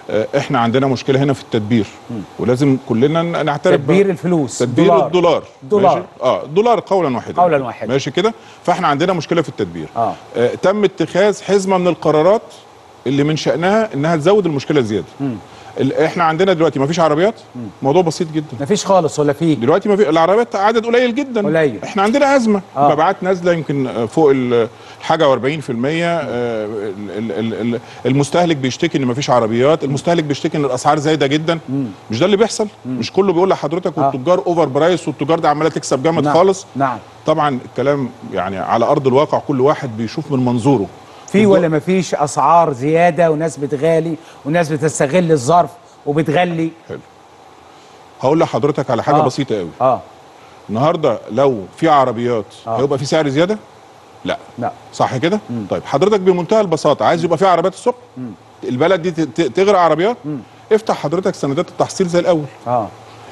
آه، احنا عندنا مشكله هنا في التدبير ولازم كلنا ن- نعترف تدبير بها. الفلوس تدبير دولار. الدولار دولار. ماشي؟ اه دولار قولا واحدا قولا واحدا. ماشي كده فاحنا عندنا مشكله في التدبير آه. آه تم اتخاذ حزمه من القرارات اللي من شانها انها تزود المشكله زياده ال- احنا عندنا دلوقتي ما فيش عربيات موضوع بسيط جدا مفيش خالص ولا في دلوقتي ما في العربيات عدد قليل جدا قليل. احنا عندنا ازمه آه. مبيعات نازله يمكن آه، فوق ال- الحاجه و40% آه، ال- ال- ال- ال- المستهلك بيشتكي ان ما فيش عربيات المستهلك بيشتكي ان الاسعار زايده جدا مش ده اللي بيحصل مش كله بيقول لحضرتك والتجار اوفر برايس والتجار دي عماله تكسب جامد نعم. خالص نعم طبعا الكلام يعني على ارض الواقع كل واحد بيشوف من منظوره في ولا مفيش اسعار زياده وناس بتغالي وناس بتستغل الظرف وبتغلي حلو هقول لحضرتك على حاجه آه. بسيطه قوي اه النهارده لو في عربيات آه. هيبقى في سعر زياده لا لا صح كده طيب حضرتك بمنتهى البساطه عايز يبقى في عربيات الصبح البلد دي ت- ت- تغرق عربيات افتح حضرتك سندات التحصيل زي الاول اه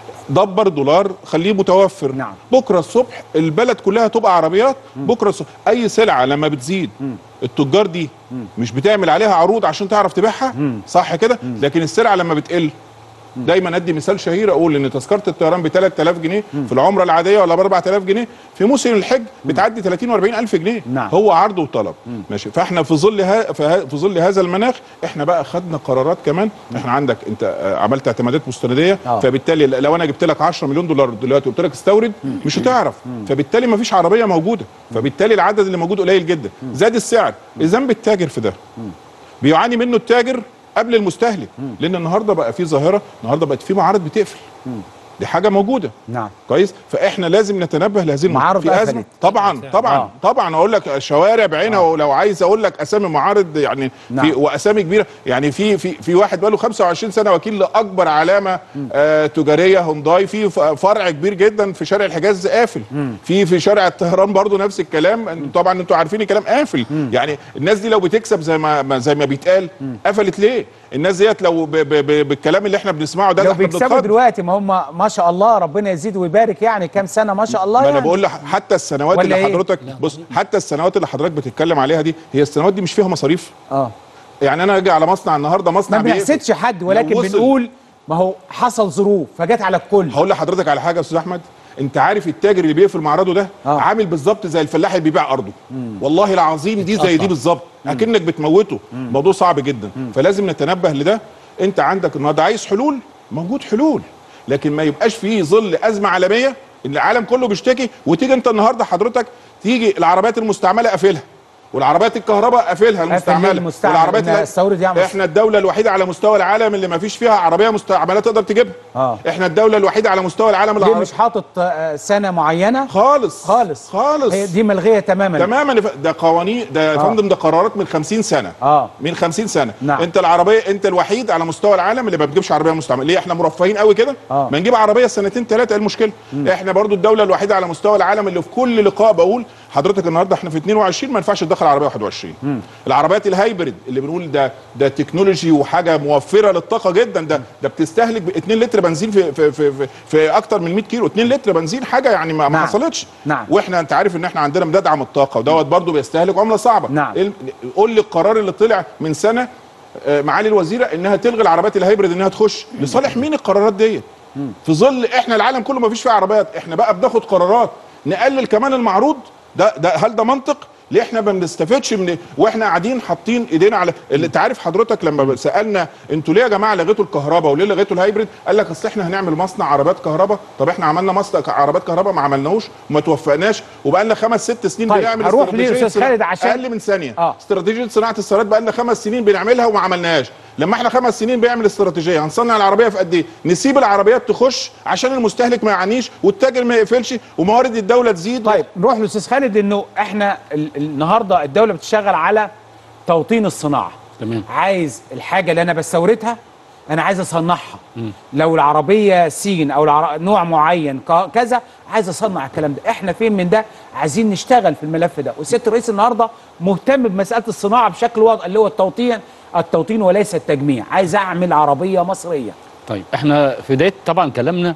دبر دولار خليه متوفر نعم. بكره الصبح البلد كلها تبقى عربيات بكره الصبح اي سلعه لما بتزيد التجار دي مش بتعمل عليها عروض عشان تعرف تبيعها صح كده لكن السلعه لما بتقل دايما ادي مثال شهير اقول ان تذكره الطيران ب 3000 جنيه في العمره العاديه ولا ب 4000 جنيه في موسم الحج بتعدي 30 و40 الف جنيه نعم. هو عرض وطلب ماشي فاحنا في ظل ها في, ها في ظل هذا المناخ احنا بقى خدنا قرارات كمان احنا عندك انت آه، عملت اعتمادات مستنديه آه. فبالتالي لو انا جبت لك 10 مليون دولار دلوقتي قلت لك استورد مش هتعرف فبالتالي ما فيش عربيه موجوده فبالتالي العدد اللي موجود قليل جدا زاد السعر ذنب التاجر في ده بيعاني منه التاجر قبل المستهلك لان النهارده بقى في ظاهره النهارده بقت في معارض بتقفل دي حاجه موجوده نعم كويس فاحنا لازم نتنبه لهذه المعارض معارض في قفلت. ازمه طبعا طبعا آه. طبعا اقول لك شوارع بعينها ولو عايز اقول لك اسامي معارض يعني نعم. في واسامي كبيره يعني في في في واحد بقاله 25 سنه وكيل لاكبر علامه آه تجاريه هونداي في ف- فرع كبير جدا في شارع الحجاز قافل في في شارع الطهران برضو نفس الكلام انتوا طبعا انتوا عارفين الكلام قافل يعني الناس دي لو بتكسب زي ما ما- زي ما بيتقال قفلت ليه الناس ديت لو ب ب ب بالكلام اللي احنا بنسمعه ده لو ده احنا بيكسبوا بنتخض. دلوقتي ما هم ما شاء الله ربنا يزيد ويبارك يعني كام سنه ما شاء الله ما يعني انا بقول لك حتى السنوات ولا اللي إيه؟ حضرتك بص حتى السنوات اللي حضرتك بتتكلم عليها دي هي السنوات دي مش فيها مصاريف اه يعني انا اجي على مصنع النهارده مصنع ما بيقفل. بنحسدش حد ولكن لو وصل- بنقول ما هو حصل ظروف فجت على الكل هقول لحضرتك على حاجه يا استاذ احمد انت عارف التاجر اللي بيقفل معرضه ده آه. عامل بالظبط زي الفلاح اللي بيبيع ارضه والله العظيم دي زي دي بالظبط اكنك بتموته موضوع صعب جدا فلازم نتنبه لده انت عندك النهارده عايز حلول موجود حلول لكن ما يبقاش في ظل ازمه عالميه ان العالم كله بيشتكي وتيجي انت النهارده حضرتك تيجي العربيات المستعمله قافلها والعربيات الكهرباء قافلها المستعمله المستعمل والعربيات إنها اللي- استورد يعني احنا الدوله الوحيده على مستوى العالم اللي ما فيش فيها عربيه مستعمله تقدر تجيبها اه احنا الدوله الوحيده على مستوى العالم ليه العربي مش حاطط آه، سنه معينه خالص خالص خالص هي دي ملغيه تماما تماما يا ف- ده قوانين ده يا آه. فندم ده قرارات من 50 سنه اه من 50 سنه نعم. انت العربيه انت الوحيد على مستوى العالم اللي ما بتجيبش عربيه مستعمله ليه احنا مرفهين قوي كده آه. ما نجيب عربيه سنتين ثلاثه ايه المشكله احنا برضو الدوله الوحيده على مستوى العالم اللي في كل لقاء بقول حضرتك النهارده احنا في 22 ما ينفعش تدخل عربيه 21 العربيات الهايبريد اللي بنقول ده ده تكنولوجي وحاجه موفره للطاقه جدا ده ده بتستهلك ب 2 لتر بنزين في في في, في, في اكتر من 100 كيلو 2 لتر بنزين حاجه يعني ما, ما نعم. حصلتش نعم. واحنا انت عارف ان احنا عندنا بندعم الطاقه ودوت برضو بيستهلك عمله صعبه نعم. إيه ال- قول لي القرار اللي طلع من سنه آه، معالي الوزيره انها تلغي العربيات الهايبريد انها تخش لصالح مين القرارات ديت في ظل احنا العالم كله ما فيش فيه عربيات احنا بقى بناخد قرارات نقلل كمان المعروض ده ده هل ده منطق ليه احنا ما بنستفدش من واحنا قاعدين حاطين ايدينا على اللي انت عارف حضرتك لما سالنا انتوا ليه يا جماعه لغيتوا الكهرباء وليه لغيتوا الهايبريد قال لك اصل احنا هنعمل مصنع عربيات كهرباء طب احنا عملنا مصنع عربيات كهرباء ما عملناهوش وما توفقناش وبقى لنا خمس ست سنين طيب، بنعمل هروح استراتيجية ليه أستاذ صناعة- خالد عشان- اقل من ثانيه آه. استراتيجيه صناعه السيارات بقى لنا خمس سنين بنعملها وما عملناهاش لما احنا خمس سنين بيعمل استراتيجيه هنصنع العربيه في قد ايه نسيب العربيات تخش عشان المستهلك ما يعانيش والتاجر ما يقفلش وموارد الدوله تزيد طيب نروح لاستاذ خالد انه احنا ال- النهارده الدوله بتشتغل على توطين الصناعه تمام عايز الحاجه اللي انا بستوردها انا عايز اصنعها لو العربيه سين او العر... نوع معين ك- كذا عايز اصنع الكلام ده احنا فين من ده عايزين نشتغل في الملف ده وسياده الرئيس النهارده مهتم بمساله الصناعه بشكل واضح اللي هو التوطين التوطين وليس التجميع عايز اعمل عربيه مصريه طيب احنا في بدايه طبعا كلامنا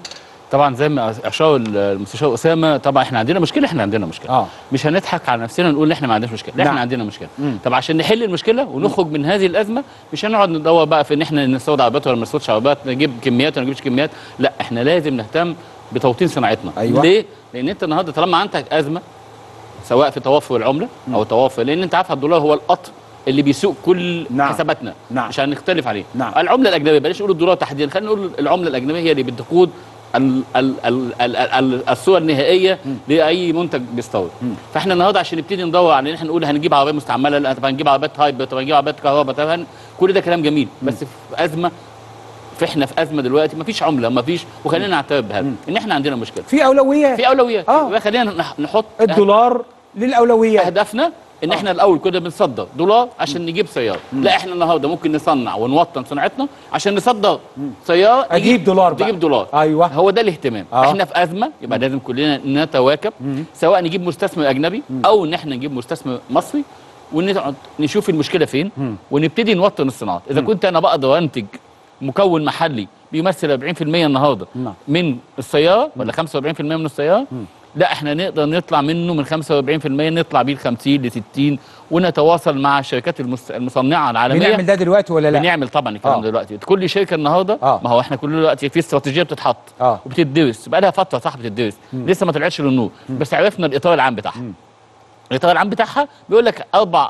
طبعا زي ما اشار المستشار اسامه طبعا احنا عندنا مشكله احنا عندنا مشكله اه مش هنضحك على نفسنا ونقول ان احنا ما عندناش مشكله لا نعم. احنا عندنا مشكله مم. طب عشان نحل المشكله ونخرج من هذه الازمه مش هنقعد ندور بقى في ان احنا نستورد عربيات ولا ما نستوردش عربيات نجيب كميات ولا ما نجيبش كميات لا احنا لازم نهتم بتوطين صناعتنا أيوة. ليه لان انت النهارده طالما عندك ازمه سواء في توفر العمله او توفر لان انت عارف الدولار هو القطر اللي بيسوق كل نعم. حساباتنا نعم. مش هنختلف عليه نعم. العمله الاجنبيه بلاش نقول الدولار تحديدا خلينا نقول العمله الاجنبيه هي اللي بتقود ال- ال- ال- ال- ال- الصوره النهائيه لاي منتج بيستورد فاحنا النهارده عشان نبتدي ندور على ان احنا نقول هنجيب عربيه مستعمله لا طب هنجيب عربيات هايبرد طب هنجيب عربيات كهرباء طب هن- كل ده كلام جميل بس في ازمه فاحنا في ازمه دلوقتي مفيش عمله مفيش وخلينا نعترف بهذا ان احنا عندنا مشكله في اولويات في اولويات اه خلينا نح- نحط الدولار للاولويات اهدافنا ان احنا الاول كنا بنصدر دولار عشان نجيب سياره لا احنا النهارده ممكن نصنع ونوطن صناعتنا عشان نصدر سياره أجيب دولار بقى. تجيب دولار ايوه هو ده الاهتمام آه. احنا في ازمه يبقى لازم كلنا نتواكب سواء نجيب مستثمر اجنبي او ان احنا نجيب مستثمر مصري ونقعد نشوف المشكله فين ونبتدي نوطن الصناعات اذا مم. كنت انا بقدر انتج مكون محلي بيمثل 40% النهارده نعم. من السياره ولا 45% من السياره لا احنا نقدر نطلع منه من 45% نطلع بيه ل 50 ل 60 ونتواصل مع الشركات المس- المصنعه العالميه بنعمل ده دلوقتي ولا لا بنعمل طبعا الكلام آه. ده دلوقتي كل شركه النهارده آه. ما هو احنا كل دلوقتي في استراتيجيه بتتحط اه وبتدرس بقى لها فتره صح بتدرس لسه ما طلعتش للنور بس عرفنا الاطار العام بتاعها الاطار العام بتاعها بيقول لك اربع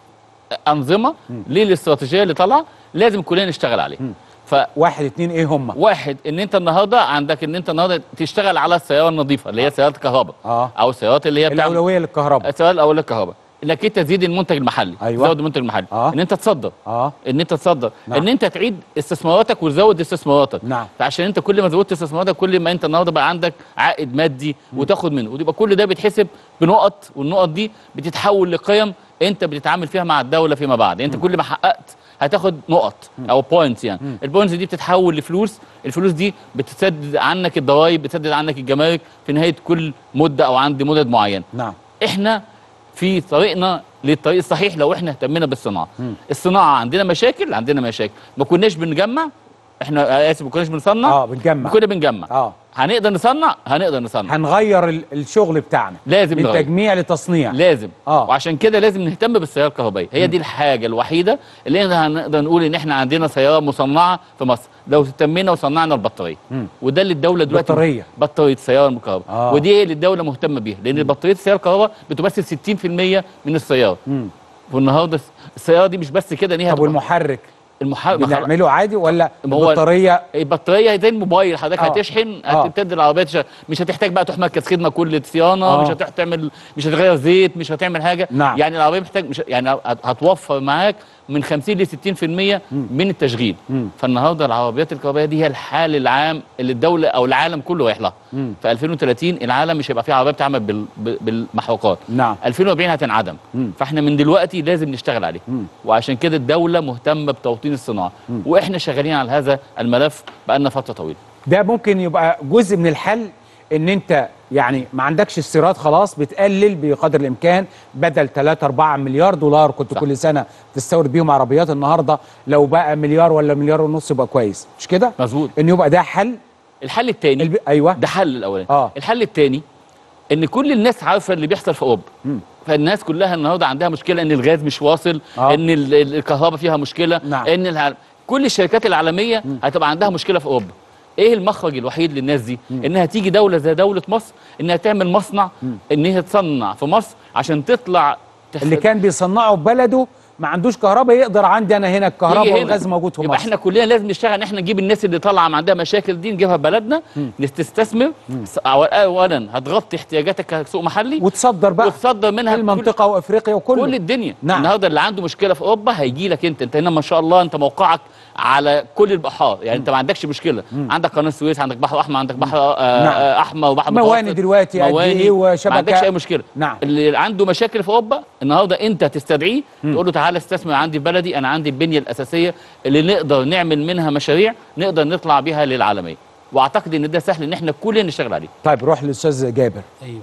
انظمه للاستراتيجيه اللي طالعه لازم كلنا نشتغل عليها ف واحد اتنين ايه هم واحد ان انت النهارده عندك ان انت النهارده تشتغل على السياره النظيفه اللي هي سيارات الكهرباء اه او السيارات اللي هي بتعمل- الاولويه للكهرباء السياره الاولى الكهرباء انك انت تزيد المنتج المحلي أيوة. تزود المنتج المحلي آه. ان انت تصدر اه ان انت تصدر نعم. ان انت تعيد استثماراتك وتزود استثماراتك نعم. فعشان انت كل ما زودت استثماراتك كل ما انت النهارده بقى عندك عائد مادي وتاخد منه ويبقى كل ده بيتحسب بنقط والنقط دي بتتحول لقيم انت بتتعامل فيها مع الدوله فيما بعد انت كل ما حققت هتاخد نقط او بوينتس يعني البوينتس دي بتتحول لفلوس الفلوس دي بتسدد عنك الضرايب بتسدد عنك الجمارك في نهايه كل مده او عند مدد معينه نعم احنا في طريقنا للطريق الصحيح لو احنا اهتمينا بالصناعه الصناعه عندنا مشاكل عندنا مشاكل ما كناش بنجمع احنا اسف ما كناش بنصنع اه بنجمع كنا بنجمع اه هنقدر نصنع هنقدر نصنع هنغير ال- الشغل بتاعنا لازم من نغير. تجميع لتصنيع لازم اه وعشان كده لازم نهتم بالسياره الكهربائيه هي دي الحاجه الوحيده اللي احنا هنقدر نقول ان احنا عندنا سياره مصنعه في مصر لو اهتمينا وصنعنا البطاريه مم. وده اللي الدوله دلوقتي بطارية. بطاريه السياره الكهرباء آه. ودي هي اللي الدوله مهتمه بيها لان بطاريه السياره الكهرباء بتمثل 60% من السياره مم. والنهارده السياره دي مش بس كده ان هي طب هتبقى- والمحرك المحرك بنعمله عادي ولا ما هو البطاريه البطاريه زي الموبايل حضرتك آه. هتشحن آه. هتبتدي العربيه تش- مش هتحتاج بقى تروح مركز خدمه كل صيانه آه. مش هتروح تعمل مش هتغير زيت مش هتعمل حاجه نعم. يعني العربيه محتاج مش يعني هت- هتوفر معاك من 50 ل 60% من التشغيل مم. فالنهارده العربيات الكهربائيه دي هي الحال العام اللي الدوله او العالم كله رايح لها مم. في 2030 العالم مش هيبقى فيه عربيه بتعمل بال- ب- بالمحروقات نعم 2040 هتنعدم مم. فاحنا من دلوقتي لازم نشتغل عليه مم. وعشان كده الدوله مهتمه بتوطين الصناعه مم. واحنا شغالين على هذا الملف بقالنا فتره طويله ده ممكن يبقى جزء من الحل ان انت يعني ما عندكش استيراد خلاص بتقلل بقدر الامكان بدل 3 4 مليار دولار كنت صح. كل سنه تستورد بيهم عربيات النهارده لو بقى مليار ولا مليار ونص يبقى كويس مش كده؟ مظبوط ان يبقى ده حل الحل الثاني الب... ايوه ده حل الاولاني اه الحل الثاني ان كل الناس عارفه اللي بيحصل في اوروبا مم. فالناس كلها النهارده عندها مشكله ان الغاز مش واصل آه. ان ال- ال- الكهرباء فيها مشكله نعم. ان الع... كل الشركات العالميه هتبقى عندها مشكله في اوروبا ايه المخرج الوحيد للناس دي انها تيجي دوله زي دوله مصر انها تعمل مصنع ان هي تصنع في مصر عشان تطلع تخ... اللي كان بيصنعه في بلده ما عندوش كهرباء يقدر عندي انا هنا الكهرباء يجي هنا. والغاز موجود في يبقى مصر احنا كلنا لازم نشتغل ان احنا نجيب الناس اللي طالعه ما عندها مشاكل دي نجيبها في بلدنا تستثمر س- اولا هتغطي احتياجاتك كسوق محلي وتصدر بقى وتصدر منها المنطقه وافريقيا وكله كل الدنيا نعم. النهارده اللي عنده مشكله في اوروبا هيجي لك انت انت هنا ما شاء الله انت موقعك على كل البحار يعني انت ما عندكش مشكله عندك قناه السويس عندك بحر احمر عندك بحر آه نعم. آه احمر وبحر مواني متوسط. دلوقتي قد مواني. ايه وشبكه ما عندكش اي مشكله نعم اللي عنده مشاكل في اوروبا النهارده انت تستدعيه تقول له تعالى استثمر عندي في بلدي انا عندي البنيه الاساسيه اللي نقدر نعمل منها مشاريع نقدر نطلع بيها للعالميه واعتقد ان ده سهل ان احنا كلنا نشتغل عليه طيب روح للاستاذ جابر ايوه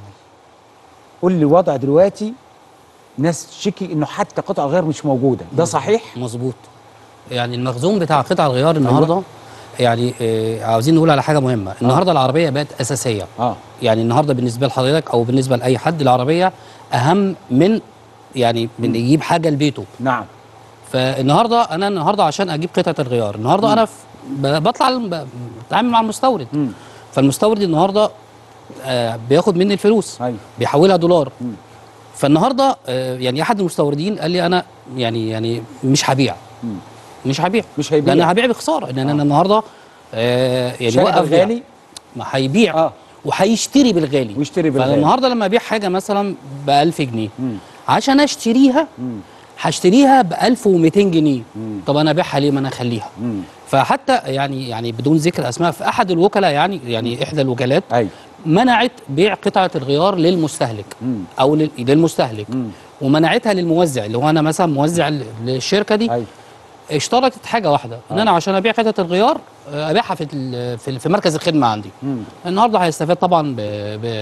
قول لي وضع دلوقتي ناس تشكي انه حتى قطع الغيار مش موجوده ده صحيح مظبوط يعني المخزون بتاع قطع الغيار النهارده يعني آه، عاوزين نقول على حاجه مهمه النهارده العربيه بقت اساسيه اه يعني النهارده بالنسبه لحضرتك او بالنسبه لاي حد العربيه اهم من يعني من يجيب حاجه لبيته نعم فالنهارده انا النهارده عشان اجيب قطعه الغيار النهارده انا في- ب- بطلع الم- ب- بتعامل مع المستورد فالمستورد النهارده آه بياخد مني الفلوس بيحولها دولار فالنهارده آه يعني احد المستوردين قال لي انا يعني يعني مش هبيع مش هبيع مش هيبيع. لان هبيع بخساره لان انا النهارده آه يعني شاري وقف بيع. بالغالي؟ ما هيبيع آه. وهيشتري بالغالي ويشتري بالغالي. فالنهارده لما ابيع حاجه مثلا ب 1000 جنيه عشان اشتريها هشتريها ب 1200 جنيه طب انا ابيعها ليه ما انا اخليها فحتى يعني يعني بدون ذكر اسماء في احد الوكلاء يعني يعني احدى الوكالات منعت بيع قطعه الغيار للمستهلك او لل- للمستهلك ومنعتها للموزع اللي هو انا مثلا موزع ل- للشركه دي اشترطت حاجه واحده ان انا عشان ابيع قطعه الغيار آه، ابيعها في ال- في ال- في مركز الخدمه عندي النهارده هيستفاد طبعا ب-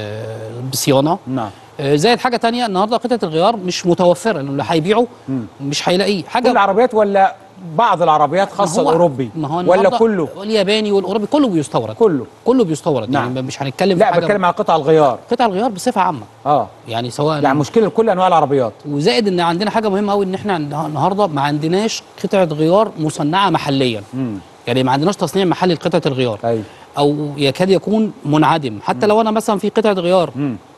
ب- بصيانه نعم آه، زائد حاجه تانية النهارده قطعه الغيار مش متوفره لانه اللي هيبيعه مش هيلاقيه حاجه كل العربيات ولا بعض العربيات خاصه ما هو- الاوروبي ما هو ولا النهاردة كله والياباني والاوروبي كله بيستورد كله كله بيستورد نعم. يعني مش هنتكلم لا في حاجة- بتكلم على قطع الغيار قطع الغيار بصفه عامه اه يعني سواء يعني مشكله لكل انواع العربيات وزائد ان عندنا حاجه مهمه قوي ان احنا عند- النهارده ما عندناش قطعه غيار مصنعه محليا يعني ما عندناش تصنيع محلي لقطعه الغيار أيوة. او يكاد يكون منعدم حتى لو انا مثلا في قطعه غيار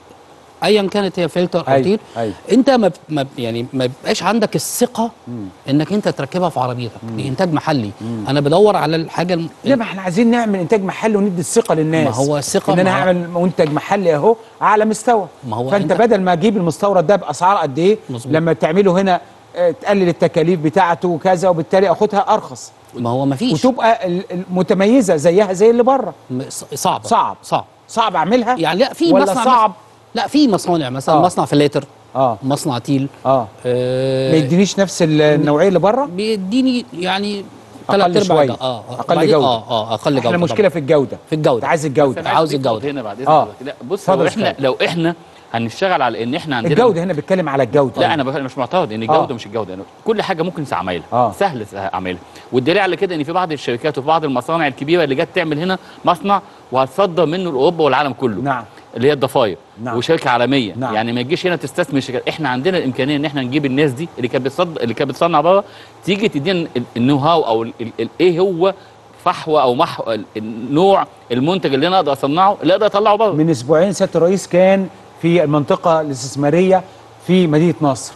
ايا كانت هي فلتر او أيوة. تير أيوة. انت ما ب- ما ب- يعني ما بيبقاش عندك الثقه انك انت تركبها في عربيتك دي انتاج محلي انا بدور على الحاجه الم... لا ما احنا عايزين نعمل انتاج محلي وندي الثقه للناس ما هو الثقة ان انا ما هو- هعمل منتج محلي اهو على مستوى ما هو فانت أنت- بدل ما اجيب المستورد ده باسعار قد ايه مظبوط. لما تعمله هنا آه، تقلل التكاليف بتاعته وكذا وبالتالي اخدها ارخص ما هو ما فيش وتبقى ال- المتميزه زيها زي اللي بره صعب صعب صعب صعب اعملها يعني لا في ولا مصنع صعب لا في مصانع مثلا آه. مصنع فلاتر اه مصنع تيل اه آه ما يدينيش نفس النوعيه اللي بره بيديني يعني اقل ثلاث ارباع شويه ده. اه آه. اقل وبعدين- جوده اه اه اقل جوده احنا طبعاً. مشكله في الجوده في الجوده عايز بس الجوده أنا عاوز أضيف الجودة. هنا بعد آه. اذنك لا بص اتفضل لو يا احنا أستاذ. لو احنا هنشتغل على ان احنا عندنا الجوده هنا بيتكلم على الجوده لا انا بقى- مش معترض ان الجوده آه. مش الجوده أنا كل حاجه ممكن اعملها آه. سهل اعملها والدليل على كده ان في بعض الشركات وفي بعض المصانع الكبيره اللي جت تعمل هنا مصنع وهتصدر منه لاوروبا والعالم كله نعم اللي هي الضفاير نعم. وشركه عالميه نعم. يعني ما تجيش هنا تستثمر شركات احنا عندنا الامكانيه ان احنا نجيب الناس دي اللي كانت بتصدر اللي كانت بتصنع بره تيجي تدينا ال- النو هاو او ال- ال- ال- ايه هو فحوى او محو ال- النوع المنتج اللي انا اقدر اصنعه اللي اقدر اطلعه بره من اسبوعين سياده الرئيس كان في المنطقه الاستثماريه في مدينه نصر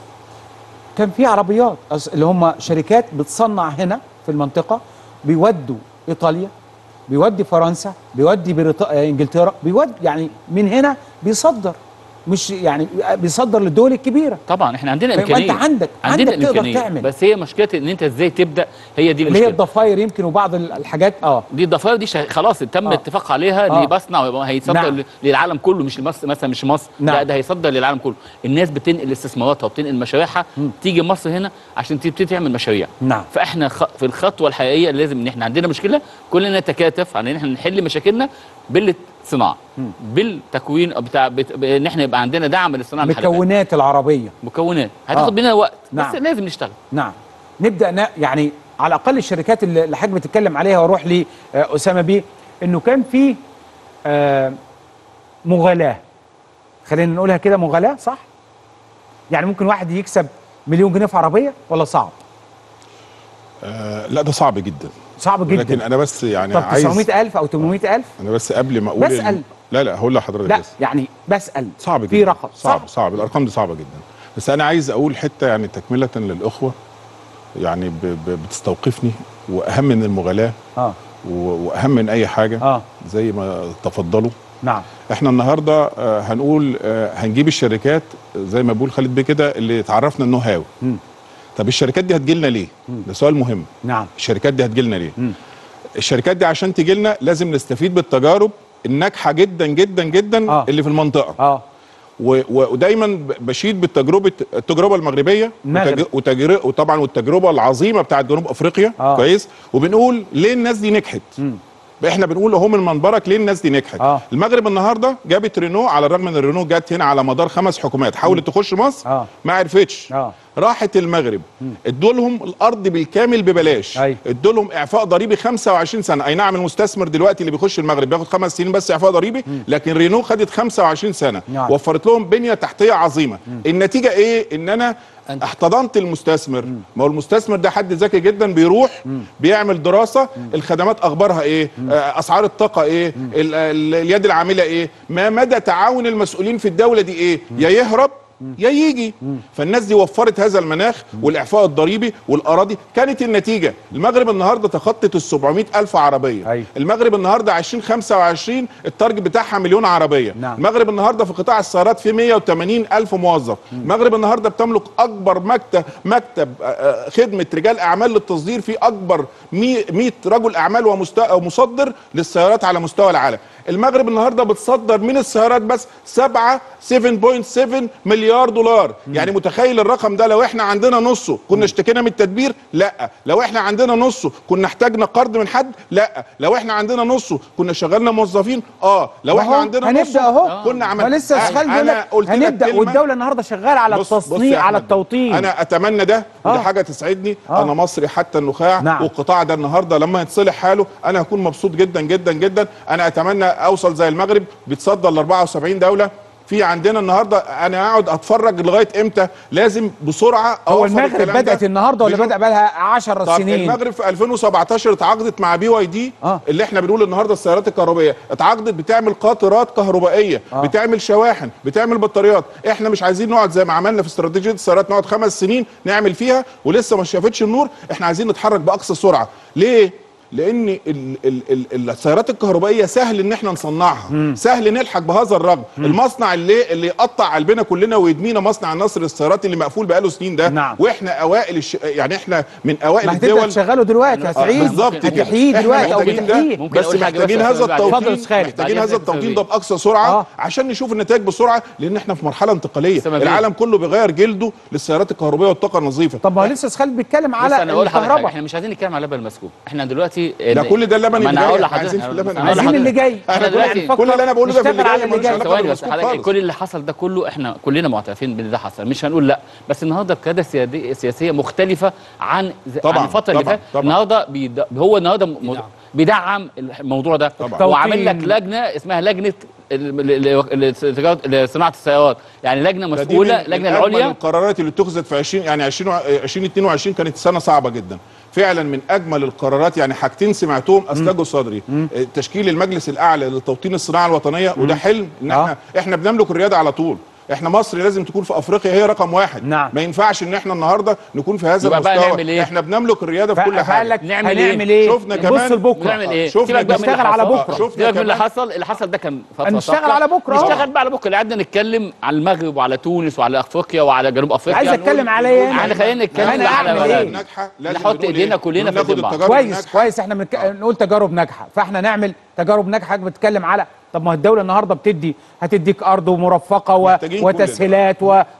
كان في عربيات أص- اللي هم شركات بتصنع هنا في المنطقه بيودوا ايطاليا بيودي فرنسا بيودي بريط... آه، انجلترا بيودي يعني من هنا بيصدر مش يعني بيصدر للدول الكبيره طبعا احنا عندنا فيبقى امكانيه انت عندك عندنا عندك تقدر الامكانيه تعمل بس هي مشكله ان انت ازاي تبدا هي دي اللي هي المشكله الضفاير يمكن وبعض ال- الحاجات اه دي الضفاير دي شا- خلاص تم آه. الاتفاق عليها آه. اللي بصنع ويبقى هيتصدر نعم. ل- للعالم كله مش لمصر مثلا مش مصر نعم. لا ده هيصدر للعالم كله الناس بتنقل استثماراتها وبتنقل مشاريعها تيجي مصر هنا عشان تبتدي تعمل مشاريع نعم فاحنا خ... في الخطوه الحقيقيه لازم ان احنا عندنا مشكله كلنا نتكاتف على ان احنا نحل مشاكلنا بالصناعه بالتكوين بتاع بت... ان احنا يبقى عندنا دعم للصناعه المحليه مكونات العربيه مكونات هتاخد آه. مننا وقت نعم. بس لازم نشتغل نعم نبدا ن... يعني على الاقل الشركات اللي اللي حضرتك بتتكلم عليها واروح لاسامه بيه انه كان في آه، مغالاه خلينا نقولها كده مغالاه صح؟ يعني ممكن واحد يكسب مليون جنيه في عربيه ولا صعب؟ آه لا ده صعب جدا صعب جدا لكن انا بس يعني طب عايز 900000 او 800000 انا بس قبل ما اقول بسأل. إن- لا لا هقول لحضرتك لا بس يعني بسال صعب جدا في رقم صعب صح؟ صعب الارقام دي صعبه جدا بس انا عايز اقول حته يعني تكمله للاخوه يعني ب ب بتستوقفني واهم من المغالاه اه و- واهم من اي حاجه اه زي ما تفضلوا نعم احنا النهارده آه، هنقول آه، هنجيب الشركات زي ما بيقول خالد بيه كده اللي تعرفنا النو هاو مم. طب الشركات دي هتجي لنا ليه؟ ده سؤال مهم نعم الشركات دي هتجي لنا ليه؟ مم. الشركات دي عشان تجي لنا لازم نستفيد بالتجارب الناجحه جدا جدا جدا آه. اللي في المنطقه اه و- و- ودايما ب- بشيد بالتجربه التجربه المغربيه المغرب. وتج- وتجر... وطبعا والتجربه العظيمه بتاعت جنوب افريقيا آه. كويس وبنقول ليه الناس دي نجحت مم. احنا بنقول اهو من منبرك ليه الناس دي نجحت آه. المغرب النهارده جابت رينو على الرغم ان الرينو جت هنا على مدار خمس حكومات حاولت تخش مصر اه ما عرفتش اه راحت المغرب ادوا لهم الارض بالكامل ببلاش ادوا لهم اعفاء ضريبي 25 سنه اي نعم المستثمر دلوقتي اللي بيخش المغرب بياخد خمس سنين بس اعفاء ضريبي لكن رينو خدت 25 سنه نعم. وفرت لهم بنيه تحتيه عظيمه النتيجه ايه ان انا احتضنت المستثمر ما هو المستثمر ده حد ذكي جدا بيروح بيعمل دراسه الخدمات اخبارها ايه آه، اسعار الطاقه ايه ال- ال- اليد العامله ايه ما مدى تعاون المسؤولين في الدوله دي ايه يا يهرب يا يجي فالناس دي وفرت هذا المناخ والاعفاء الضريبي والاراضي كانت النتيجه المغرب النهارده تخطت ال 700 الف عربيه أي. المغرب النهارده 2025 التارجت بتاعها مليون عربيه نعم. المغرب النهارده في قطاع السيارات في 180 الف موظف المغرب النهارده بتملك اكبر مكتب مكتب آه، آه، خدمه رجال اعمال للتصدير في اكبر 100 100 رجل اعمال ومست- ومصدر للسيارات على مستوى العالم المغرب النهارده بتصدر من السيارات بس 7 7.7 مليار دولار يعني متخيل الرقم ده لو احنا عندنا نصه كنا اشتكينا من التدبير لا لو احنا عندنا نصه كنا احتاجنا قرض من حد لا لو احنا عندنا نصه كنا شغلنا موظفين اه لو ما احنا هو عندنا هنبدا نصه اهو كنا ما عملنا لسه اشغال بيقول انا لك قلت لك هنبدا كلمة والدوله النهارده شغاله على بص- بص يا التصنيع على أحمد، التوطين انا اتمنى ده ودي آه. حاجه تسعدني آه. انا مصري حتى النخاع نعم. والقطاع ده النهارده لما يتصلح حاله انا هكون مبسوط جدا جدا جدا انا اتمنى اوصل زي المغرب بيتصدر ل 74 دوله في عندنا النهارده انا اقعد اتفرج لغايه امتى لازم بسرعه هو أوفر المغرب الكلام ده. بدات النهارده ولا بجو- بدا بقى لها 10 طب سنين المغرب في 2017 اتعاقدت مع بي واي دي آه. اللي احنا بنقول النهارده السيارات الكهربائيه اتعاقدت بتعمل قاطرات كهربائيه آه. بتعمل شواحن بتعمل بطاريات احنا مش عايزين نقعد زي ما عملنا في استراتيجيه السيارات نقعد خمس سنين نعمل فيها ولسه ما شافتش النور احنا عايزين نتحرك باقصى سرعه ليه لان ال ال ال السيارات الكهربائيه سهل ان احنا نصنعها سهل نلحق بهذا الرغم المصنع اللي اللي يقطع قلبنا كلنا ويدمينا مصنع النصر للسيارات اللي مقفول بقاله سنين ده نعم. واحنا اوائل الش... يعني احنا من اوائل ما هتبدا الدول تشغله دلوقتي يا آه، سعيد بالظبط كده. هتحييه إحنا دلوقتي او محتاجين ده، بتحييه ممكن بس أقول حاجة محتاجين بس هذا بعد- اتفضل التوطين يا خالد. محتاجين بعد هذا إذنك التوطين يا ده باقصى سرعه آه. عشان نشوف النتائج بسرعه لان احنا في مرحله انتقاليه سبب إيه؟ العالم كله بيغير جلده للسيارات الكهربائيه والطاقه النظيفه طب ما هو لسه خالد بيتكلم بص على انا اقول لحضرتك حاجة، الكهرباء احنا مش عايزين نتكلم على لبن مسكوب احنا دلوقتي ده كل ده اللبن ما اللي انا جاي هقول احنا عايزين في لحضرتك اللبن أنا هقول عايزين اللي لحضرتك. جاي احنا دلوقتي كل اللي انا بقوله ده في اللي نشتغل على جاي اللي ملوش جاي. علاقه ثواني بس بالمسكوب حضرتك خالص كل اللي حصل ده كله احنا كلنا معترفين بان ده حصل مش هنقول لا بس النهارده قياده سيادية- سياسيه مختلفه عن ز- طبعاً، عن الفتره اللي طبعاً، فاتت طبعاً. النهارده بيد... هو النهارده م... بيدعم الموضوع ده طبعاً. وعامل لك توطين. لجنه اسمها لجنه ال- ال- ال- التجارة- لصناعه السيارات يعني لجنه ده دي مسؤوله من- لجنه من أجمل العليا القرارات اللي اتخذت في 20 يعني 20 و- 2022 كانت سنه صعبه جدا فعلا من اجمل القرارات يعني حاجتين سمعتهم اسلجوا صدري آه، تشكيل المجلس الاعلى لتوطين الصناعه الوطنيه وده حلم ان احنا احنا بنملك الرياده على طول احنا مصر لازم تكون في افريقيا هي رقم واحد نعم. ما ينفعش ان احنا النهارده نكون في هذا يبقى بقى المستوى نعمل إيه؟ احنا بنملك الرياده في كل فقال حاجه لك نعمل إيه؟ هنعمل ايه شفنا نبص كمان- لبكره نعمل ايه؟ شفنا سيبك بقى من نشتغل اللي على حصل. بكرة. شفنا سيبك من اللي كمان- حصل اللي حصل ده كان فتره نشتغل سابقة. على بكرة. نشتغل بقى على بكره اللي قعدنا نتكلم على المغرب وعلى تونس وعلى افريقيا وعلى جنوب افريقيا عايز اتكلم عليا احنا انا خلينا نتكلم أنا على أعمل بلدنا. إيه؟ ناجحه لازم نحط نقول ايدينا إيه؟ كلنا في ناخد ايدين بعض. التجارب كويس الناجحة. كويس احنا بنك... نقول تجارب ناجحه فاحنا نعمل تجارب ناجحه حضرتك بتتكلم على طب ما هو الدوله النهارده بتدي هتديك ارض ومرفقه و... محتاجين كل ده. وتسهيلات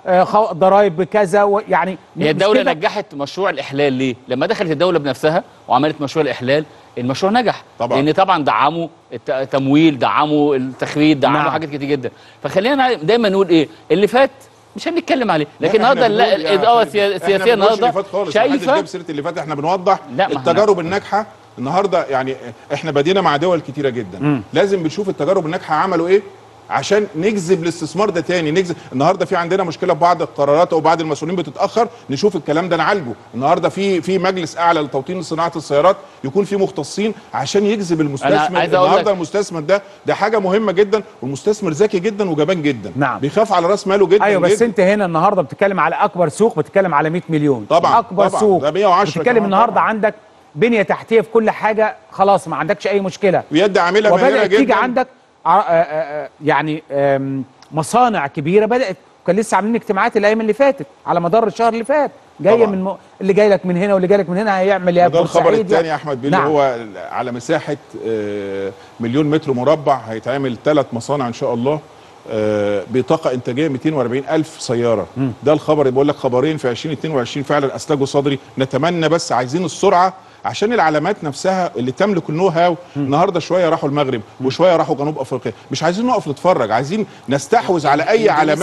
وضرائب بكذا ويعني هي مش الدولة كده؟ نجحت مشروع الإحلال ليه؟ لما دخلت الدولة بنفسها وعملت مشروع الإحلال المشروع نجح طبعاً. لأن طبعا دعموا التمويل دعموا التخريج دعموا نعم. حاجات كتير جدا فخلينا دايما نقول إيه اللي فات مش هنتكلم عليه لكن لا، النهارده إحنا لا بنقول يا الإدارة خالد، السيا- إحنا السياسية بنقولش اللي النهارده فات خالص محدش شايفة جاب سيره اللي فات احنا بنوضح لا، ما التجارب الناجحه النهارده يعني احنا بدينا مع دول كتيره جدا مم. لازم بنشوف التجارب الناجحه عملوا ايه عشان نجذب الاستثمار ده تاني نجذب النهارده في عندنا مشكله في بعض القرارات او بعض المسؤولين بتتاخر نشوف الكلام ده نعالجه النهارده في في مجلس اعلى لتوطين صناعه السيارات يكون في مختصين عشان يجذب المستثمر عايز أقول النهارده لك- المستثمر ده ده حاجه مهمه جدا والمستثمر ذكي جدا وجبان جدا نعم. بيخاف على راس ماله جدا ايوه بس جداً. انت هنا النهارده بتتكلم على اكبر سوق بتتكلم على 100 مليون طبعاً، اكبر طبعاً. سوق ده 110 بتتكلم كمان النهارده طبعاً. عندك بنيه تحتيه في كل حاجه خلاص ما عندكش اي مشكله ويد عامله مهيره وبدات تيجي جدا عندك ع- آه، آه، آه، يعني آم، مصانع كبيره بدات كان لسه عاملين اجتماعات الايام اللي فاتت على مدار الشهر اللي فات جايه طبعاً. من م... اللي جاي لك من هنا واللي جاي لك من هنا هيعمل يا وده الخبر بورسعيد الثاني يا- يا احمد بيه نعم. اللي هو على مساحه آه، مليون متر مربع هيتعمل ثلاث مصانع ان شاء الله آه، بطاقه انتاجيه 240 الف سياره ده الخبر اللي بقول لك خبرين في 2022 فعلا اسلجوا صدري نتمنى بس عايزين السرعه عشان العلامات نفسها اللي تملك النو هاو النهارده شويه راحوا المغرب وشويه راحوا جنوب افريقيا مش عايزين نقف نتفرج عايزين نستحوذ على اي إندونيسيا. علامات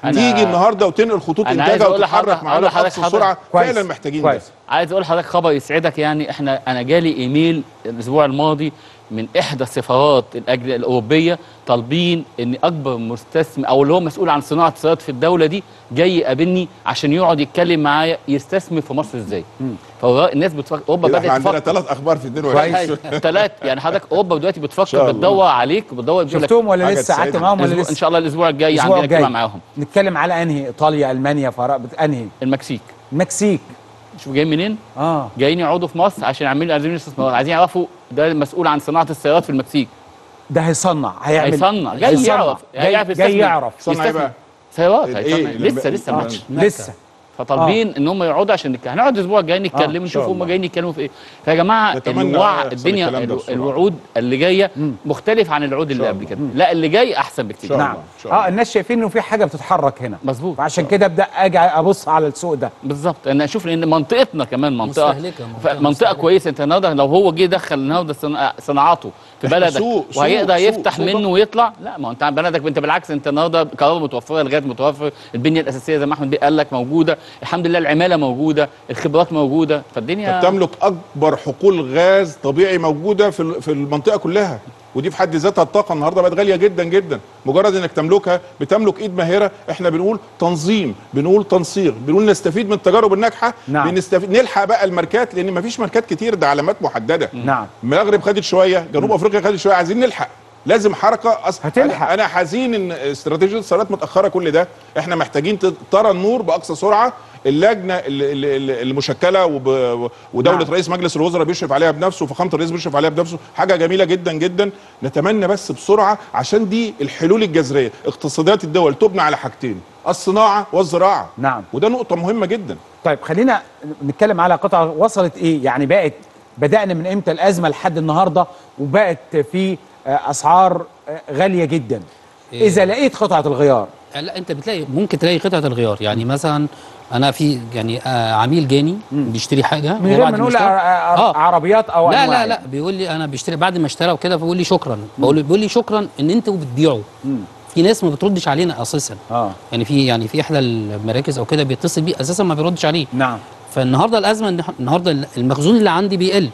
أنا- تيجي النهارده وتنقل خطوط أنا عايز انتاجها أقول لحضرتك- وتتحرك معانا أقول لحضرتك باقصى حضرتك- سرعه كويس، فعلا محتاجين كويس. ده عايز اقول لحضرتك خبر يسعدك يعني احنا انا جالي ايميل الاسبوع الماضي من احدى السفارات الأجل- الاوروبيه طالبين ان اكبر مستثمر او اللي هو مسؤول عن صناعه السيارات في الدوله دي جاي يقابلني عشان يقعد يتكلم معايا يستثمر في مصر ازاي فالناس بتفكر اوروبا كده بدات احنا عندنا تفكر ثلاث اخبار في 22 ثلاث يعني حضرتك اوروبا دلوقتي شاء بتفكر الله. بتدور عليك بتدور بتقول لك- شفتهم ولا حاجة لسه قعدت تسعدني. معاهم ولا الأسبوع- لسه ان شاء الله الاسبوع الجاي الأسبوع عندنا اجتماع الجاي. معاهم نتكلم على انهي ايطاليا المانيا فرق انهي المكسيك المكسيك شوف جايين منين؟ اه جايين يقعدوا في مصر عشان يعملوا عايزين استثمارات عايزين يعرفوا ده المسؤول عن صناعه السيارات في المكسيك ده هيصنع هيعمل هيصنع جاي هيصنع. يعرف جاي, يعرف جاي يستثمر. يعرف يصنع إيه بقى؟ سيارات الإيه؟ هيصنع. اللي- لسه لسه آه. ما عادش. لسه فطالبين ان هم يقعدوا عشان نتكلم هنقعد الاسبوع الجاي نتكلم إن شاء نشوف هم الله. جايين يتكلموا في ايه فيا جماعه نتمنى الوع يحصل الدنيا الكلام ده الو- بسرعة. الوعود اللي جايه مختلف عن الوعود اللي قبل كده لا اللي جاي احسن بكتير نعم اه الناس شايفين انه في حاجه بتتحرك هنا مظبوط فعشان كده ابدا اجي ابص على السوق ده بالظبط انا اشوف لان منطقتنا كمان منطقه مستهلكة، منطقه, منطقة كويسه انت النهارده لو هو جه دخل النهارده صنا- صناعاته في إحنا بلدك سوق- سوق- وهيقدر سوق- يفتح سوق منه ويطلع لا ما هو انت بلدك انت بالعكس انت النهارده كهرباء متوفره الغاز متوفر البنيه الاساسيه زي ما احمد بيه قال لك موجوده الحمد لله العماله موجوده الخبرات موجوده فالدنيا تملك اكبر حقول غاز طبيعي موجوده في ال- في المنطقه كلها ودي في حد ذاتها الطاقه النهارده بقت غاليه جدا جدا مجرد انك تملكها بتملك ايد ماهره احنا بنقول تنظيم بنقول تنسيق بنقول نستفيد من التجارب الناجحه نعم. بنستفيد نلحق بقى الماركات لان مفيش ماركات كتير ده علامات محدده نعم المغرب خدت شويه جنوب افريقيا خدت شويه عايزين نلحق لازم حركه أص... هتلحق. انا أنا حزين ان استراتيجيه السيارات متاخره كل ده احنا محتاجين ت- ترى النور باقصى سرعه اللجنه اللي- اللي- اللي- المشكله وب... ودوله نعم. رئيس مجلس الوزراء بيشرف عليها بنفسه وفخامه الرئيس بيشرف عليها بنفسه حاجه جميله جدا جدا نتمنى بس بسرعه عشان دي الحلول الجذريه اقتصادات الدول تبنى على حاجتين الصناعه والزراعه نعم وده نقطه مهمه جدا طيب خلينا نتكلم على قطعه وصلت ايه يعني بقت بدانا من امتى الازمه لحد النهارده وبقت في آه، اسعار آه، غاليه جدا إيه. اذا لقيت قطعه الغيار لا انت بتلاقي ممكن تلاقي قطعه الغيار يعني مثلا انا في يعني آه عميل جاني بيشتري حاجه من غير وبعد ما نقول اشترى- ع- ع- عربيات او لا أنواع لا لا بيقول لي انا بيشتري بعد ما اشترى وكده بيقول لي شكرا بقول له بيقول لي شكرا ان انتوا بتبيعوا في ناس ما بتردش علينا اساسا اه يعني في يعني في احدى المراكز او كده بيتصل بيه اساسا ما بيردش عليه نعم فالنهارده الازمه إن إحنا- النهارده المخزون اللي عندي بيقل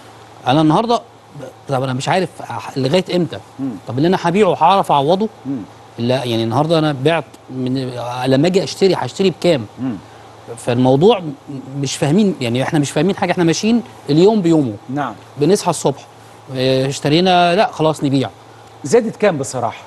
انا النهارده طب انا مش عارف ح- لغايه امتى طب اللي انا هبيعه هعرف اعوضه لا يعني النهارده انا بعت من لما اجي اشتري هشتري بكام فالموضوع م- مش فاهمين يعني احنا مش فاهمين حاجه احنا ماشيين اليوم بيومه نعم بنصحى الصبح اه، اشترينا لا خلاص نبيع زادت كام بصراحه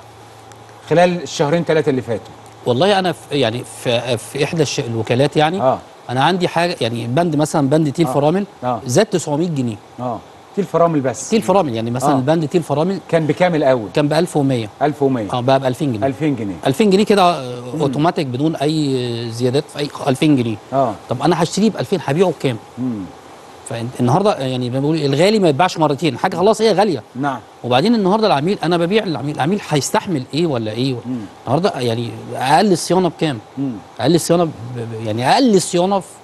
خلال الشهرين ثلاثه اللي فاتوا والله انا في يعني في, في احدى الش- الوكالات يعني اه انا عندي حاجه يعني بند مثلا بند تيل آه. فرامل آه. زاد 900 جنيه اه تيل فرامل بس تيل فرامل يعني مثلا آه. البند تيل فرامل كان بكام الاول كان ب 1100 1100 اه بقى ب 2000 جنيه 2000 جنيه 2000 جنيه كده آه، اوتوماتيك بدون اي زيادات في اي 2000 جنيه اه طب انا هشتريه ب 2000 هبيعه بكام مم. فالنهارده يعني بنقول الغالي ما يتباعش مرتين حاجه خلاص هي غاليه نعم وبعدين النهارده العميل انا ببيع العميل العميل هيستحمل ايه ولا ايه النهارده يعني اقل الصيانه بكام مم. اقل الصيانه ب- ب- يعني اقل الصيانه في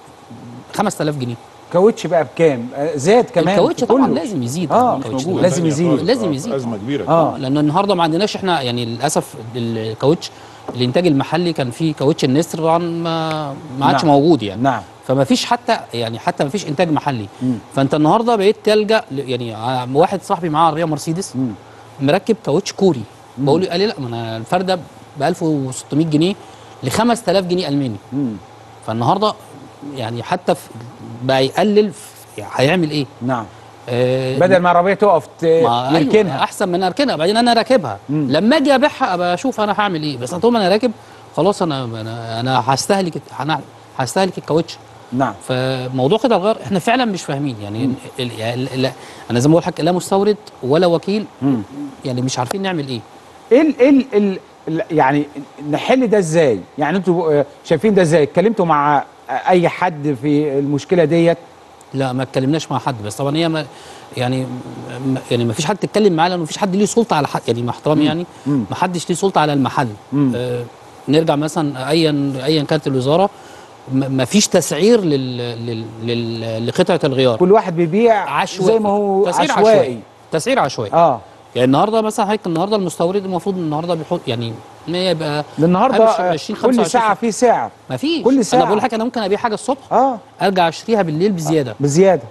5000 جنيه كاوتش بقى بكام آه، زاد كمان الكاوتش في طبعا كله. لازم يزيد اه الكاوتش موجود. ده. لازم يزيد لازم يزيد ازمه كبيره اه لان النهارده ما عندناش احنا يعني للاسف الكاوتش الانتاج المحلي كان فيه كاوتش النسر طبعا ما ما عادش نعم. موجود يعني نعم فما فيش حتى يعني حتى ما فيش انتاج محلي مم. فانت النهارده بقيت تلجا ل- يعني ع- واحد صاحبي معاه عربيه مرسيدس مم. مركب كاوتش كوري بقول له قال لي لا ما انا الفرده ب 1600 جنيه ل 5000 جنيه الماني مم. فالنهارده يعني حتى في بقى يقلل في- هيعمل ايه؟ نعم آه بدل ما العربيه تقف ت- ما أيوة يركنها احسن من اركنها بعدين انا راكبها لما اجي ابيعها ابقى اشوف انا هعمل ايه بس طول ما انا راكب خلاص انا انا انا هستهلك انا هستهلك الكاوتش نعم فموضوع قطع الغيار احنا فعلا مش فاهمين يعني ال ال ال انا زي ما بقول لك لا مستورد ولا وكيل مم. يعني مش عارفين نعمل ايه ايه ال- ايه ال- ال- ال- يعني نحل ده ازاي يعني انتوا آه، شايفين ده ازاي اتكلمتوا مع آه، اي حد في المشكله ديت لا ما اتكلمناش مع حد بس طبعا هي ما يعني ما يعني ما فيش حد اتكلم معاه لانه ما فيش حد ليه سلطه على حد يعني مع احترامي يعني مم. ما حدش ليه سلطه على المحل مم. آه نرجع مثلا ايا ايا كانت الوزاره ما ما فيش تسعير لل لل لل لقطعه الغيار كل واحد بيبيع عشوائي زي ما هو تسعير عشوائي عشوائي تسعير عشوائي اه يعني النهارده مثلا حضرتك النهارده المستورد المفروض النهارده بيحط يعني ان هي يبقى النهارده 20 كل 25 ساعه في سعر ما فيش كل ساعة. انا بقول لك انا ممكن ابيع حاجه الصبح اه ارجع اشتريها بالليل بزياده بزياده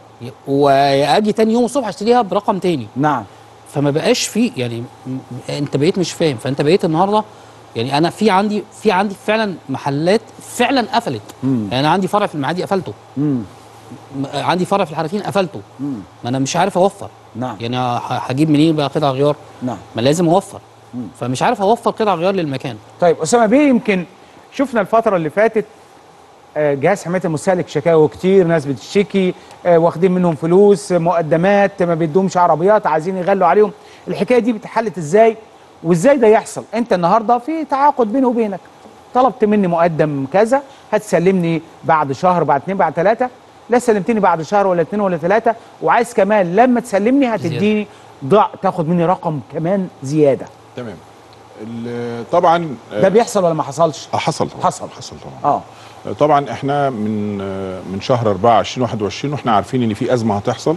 واجي تاني يوم الصبح اشتريها برقم تاني نعم فما بقاش في يعني م- انت بقيت مش فاهم فانت بقيت النهارده يعني انا في عندي في عندي فعلا محلات فعلا قفلت مم. يعني انا عندي فرع في المعادي قفلته مم. م- عندي فرع في الحرفين قفلته مم. ما انا مش عارف اوفر نعم يعني ه- هجيب منين بقى قطع غيار نعم ما لازم اوفر مم. فمش عارف اوفر قطع غيار للمكان طيب اسامه بيه يمكن شفنا الفتره اللي فاتت آه، جهاز حمايه المستهلك شكاوى كتير ناس بتشتكي آه، واخدين منهم فلوس آه، مقدمات ما بيدومش عربيات عايزين يغلوا عليهم الحكايه دي بتحلت ازاي وازاي ده يحصل انت النهارده في تعاقد بيني وبينك طلبت مني مقدم كذا هتسلمني بعد شهر بعد اتنين بعد ثلاثه لا سلمتني بعد شهر ولا اتنين ولا ثلاثه وعايز كمان لما تسلمني هتديني ضع تاخد مني رقم كمان زياده تمام ال- طبعا ده بيحصل ولا ما حصلش؟ آه، حصل طبعا حصل حصل طبعا اه طبعا احنا من من شهر 4 2021 واحنا عارفين ان في ازمه هتحصل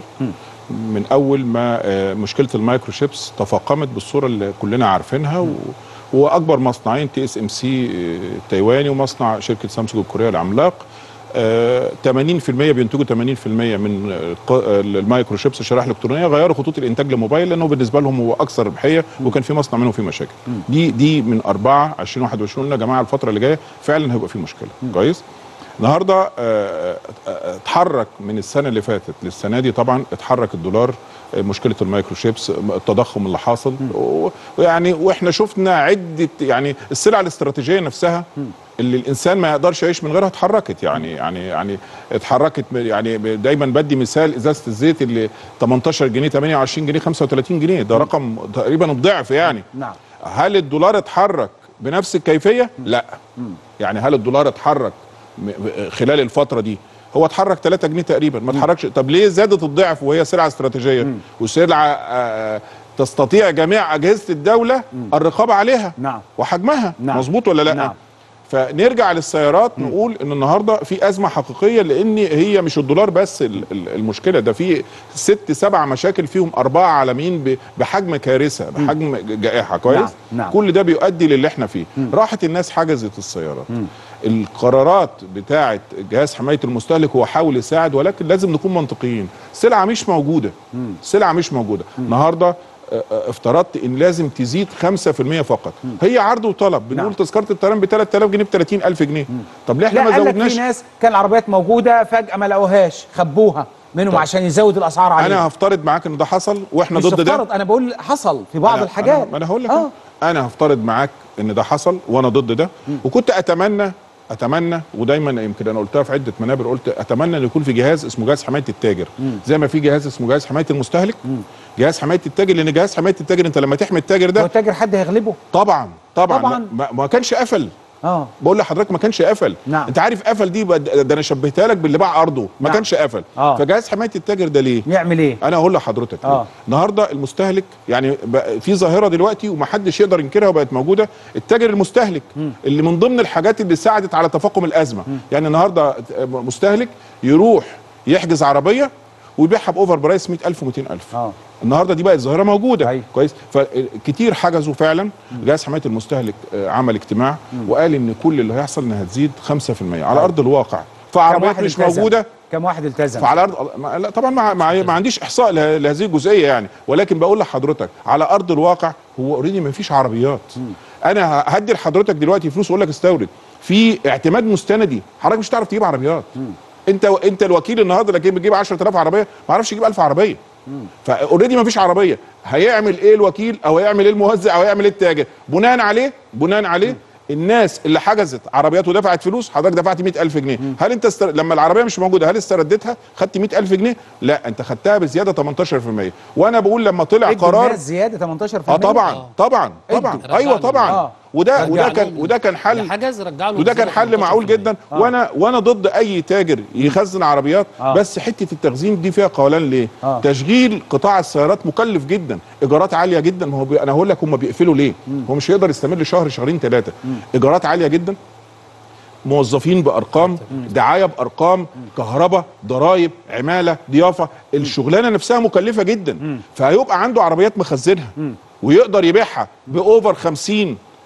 من اول ما آه، مشكله المايكرو شيبس تفاقمت بالصوره اللي كلنا عارفينها و واكبر مصنعين تي اس ام سي التايواني ومصنع شركه سامسونج الكوريه العملاق آه، 80% بينتجوا 80% من الق- المايكرو شيبس الشرائح الالكترونيه غيروا خطوط الانتاج للموبايل لانه بالنسبه لهم هو اكثر ربحيه وكان في مصنع منهم فيه مشاكل دي دي من 4 2021 قلنا يا جماعه الفتره اللي جايه فعلا هيبقى في مشكله كويس النهارده آه، آه، آه، اتحرك من السنه اللي فاتت للسنه دي طبعا اتحرك الدولار آه، مشكله المايكرو شيبس التضخم اللي حاصل و- ويعني واحنا شفنا عده يعني السلع الاستراتيجيه نفسها اللي الانسان ما يقدرش يعيش من غيرها اتحركت يعني يعني يعني اتحركت م- يعني دايما بدي مثال ازازه الزيت اللي 18 جنيه 28 جنيه 35 جنيه ده رقم تقريبا الضعف يعني نعم هل الدولار اتحرك بنفس الكيفيه؟ لا يعني هل الدولار اتحرك م- ب- خلال الفتره دي هو اتحرك 3 جنيه تقريبا ما اتحركش طب ليه زادت الضعف وهي سلعه استراتيجيه وسلعه آه، تستطيع جميع اجهزه الدوله الرقابه عليها نعم وحجمها نعم. مظبوط ولا لا نعم. فنرجع للسيارات نقول ان النهارده في ازمه حقيقيه لان هي مش الدولار بس ال- ال- المشكله ده في ست سبع مشاكل فيهم اربعه عالميين ب- بحجم كارثه بحجم ج- جائحه كويس نعم، نعم. كل ده بيؤدي للي احنا فيه راحت الناس حجزت السيارات القرارات بتاعه جهاز حمايه المستهلك هو حاول يساعد ولكن لازم نكون منطقيين سلعه مش موجوده سلعه مش موجوده النهارده آه، آه، افترضت ان لازم تزيد 5% فقط هي عرض وطلب بنقول تذكره الطيران ب 3000 جنيه ب 30000 جنيه طب ليه احنا لا ما قال لك زودناش في ناس كان العربيات موجوده فجاه ما لقوهاش خبوها منهم طب. عشان يزود الاسعار عليهم انا هفترض معاك ان ده حصل واحنا مش ضد ده تفترض انا بقول حصل في بعض أنا- الحاجات أنا, ما انا هقول لك آه. انا هفترض معاك ان ده حصل وانا ضد ده وكنت اتمنى اتمنى ودايما يمكن انا قلتها في عده منابر قلت اتمنى ان يكون في جهاز اسمه جهاز حمايه التاجر زي ما في جهاز اسمه جهاز حمايه المستهلك جهاز حمايه التاجر لان جهاز حمايه التاجر انت لما تحمي التاجر ده هو التاجر حد هيغلبه طبعا طبعا, طبعاً. ما, ما كانش قفل اه بقول لحضرتك ما كانش قفل نعم. انت عارف قفل دي بد- ده انا شبهتها لك باللي باع ارضه ما نعم. كانش قفل آه. فجهاز حمايه التاجر ده ليه يعمل ايه انا هقول لحضرتك آه. آه. النهارده المستهلك يعني بقى في ظاهره دلوقتي ومحدش يقدر ينكرها وبقت موجوده التاجر المستهلك اللي من ضمن الحاجات اللي ساعدت على تفاقم الازمه يعني النهارده مستهلك يروح يحجز عربيه ويبيعها باوفر برايس 100000 و200000 اه النهارده دي بقت ظاهره موجوده أي. كويس فكتير حجزوا فعلا جهاز حمايه المستهلك آه، عمل اجتماع وقال ان كل اللي هيحصل انها هتزيد 5% على ارض الواقع كم فعربيات واحد مش التزم؟ موجوده كم واحد التزم فعلى ارض ما- لا طبعا ما, ما, ما عنديش احصاء له- لهذه الجزئيه يعني ولكن بقول لحضرتك على ارض الواقع هو اوريدي ما فيش عربيات انا ه- هدي لحضرتك دلوقتي فلوس واقول لك استورد في اعتماد مستندي حضرتك مش هتعرف تجيب عربيات انت انت الوكيل النهارده اللي جايب- بيجيب 10000 عربيه ما عرفش يجيب 1000 عربيه فاوريدي ما فيش عربيه هيعمل ايه الوكيل او هيعمل ايه الموزع او هيعمل ايه التاجر بناء عليه بناء عليه الناس اللي حجزت عربيات ودفعت فلوس حضرتك دفعت 100000 جنيه هل انت استر... لما العربيه مش موجوده هل استردتها خدت 100000 جنيه لا انت خدتها بزياده 18% وانا بقول لما طلع ادوا قرار الناس زياده 18% اه طبعا طبعا طبعا ادوا. ايوه رجعوا طبعا له. وده رجعوا وده له. كان وده كان حل حجز رجع له وده كان الزيادة حل معقول جدا آه. وانا وانا ضد اي تاجر يخزن عربيات آه. بس حته التخزين دي فيها قولان ليه آه. تشغيل قطاع السيارات مكلف جدا ايجارات عاليه جدا ما هو بي... انا هقول لك هم بيقفلوا ليه هو مش هيقدر يستمر شهر شهرين ثلاثه ايجارات عاليه جدا موظفين بارقام دعايه بارقام كهرباء ضرائب عماله ضيافه الشغلانه نفسها مكلفه جدا فهيبقى عنده عربيات مخزنها ويقدر يبيعها باوفر 50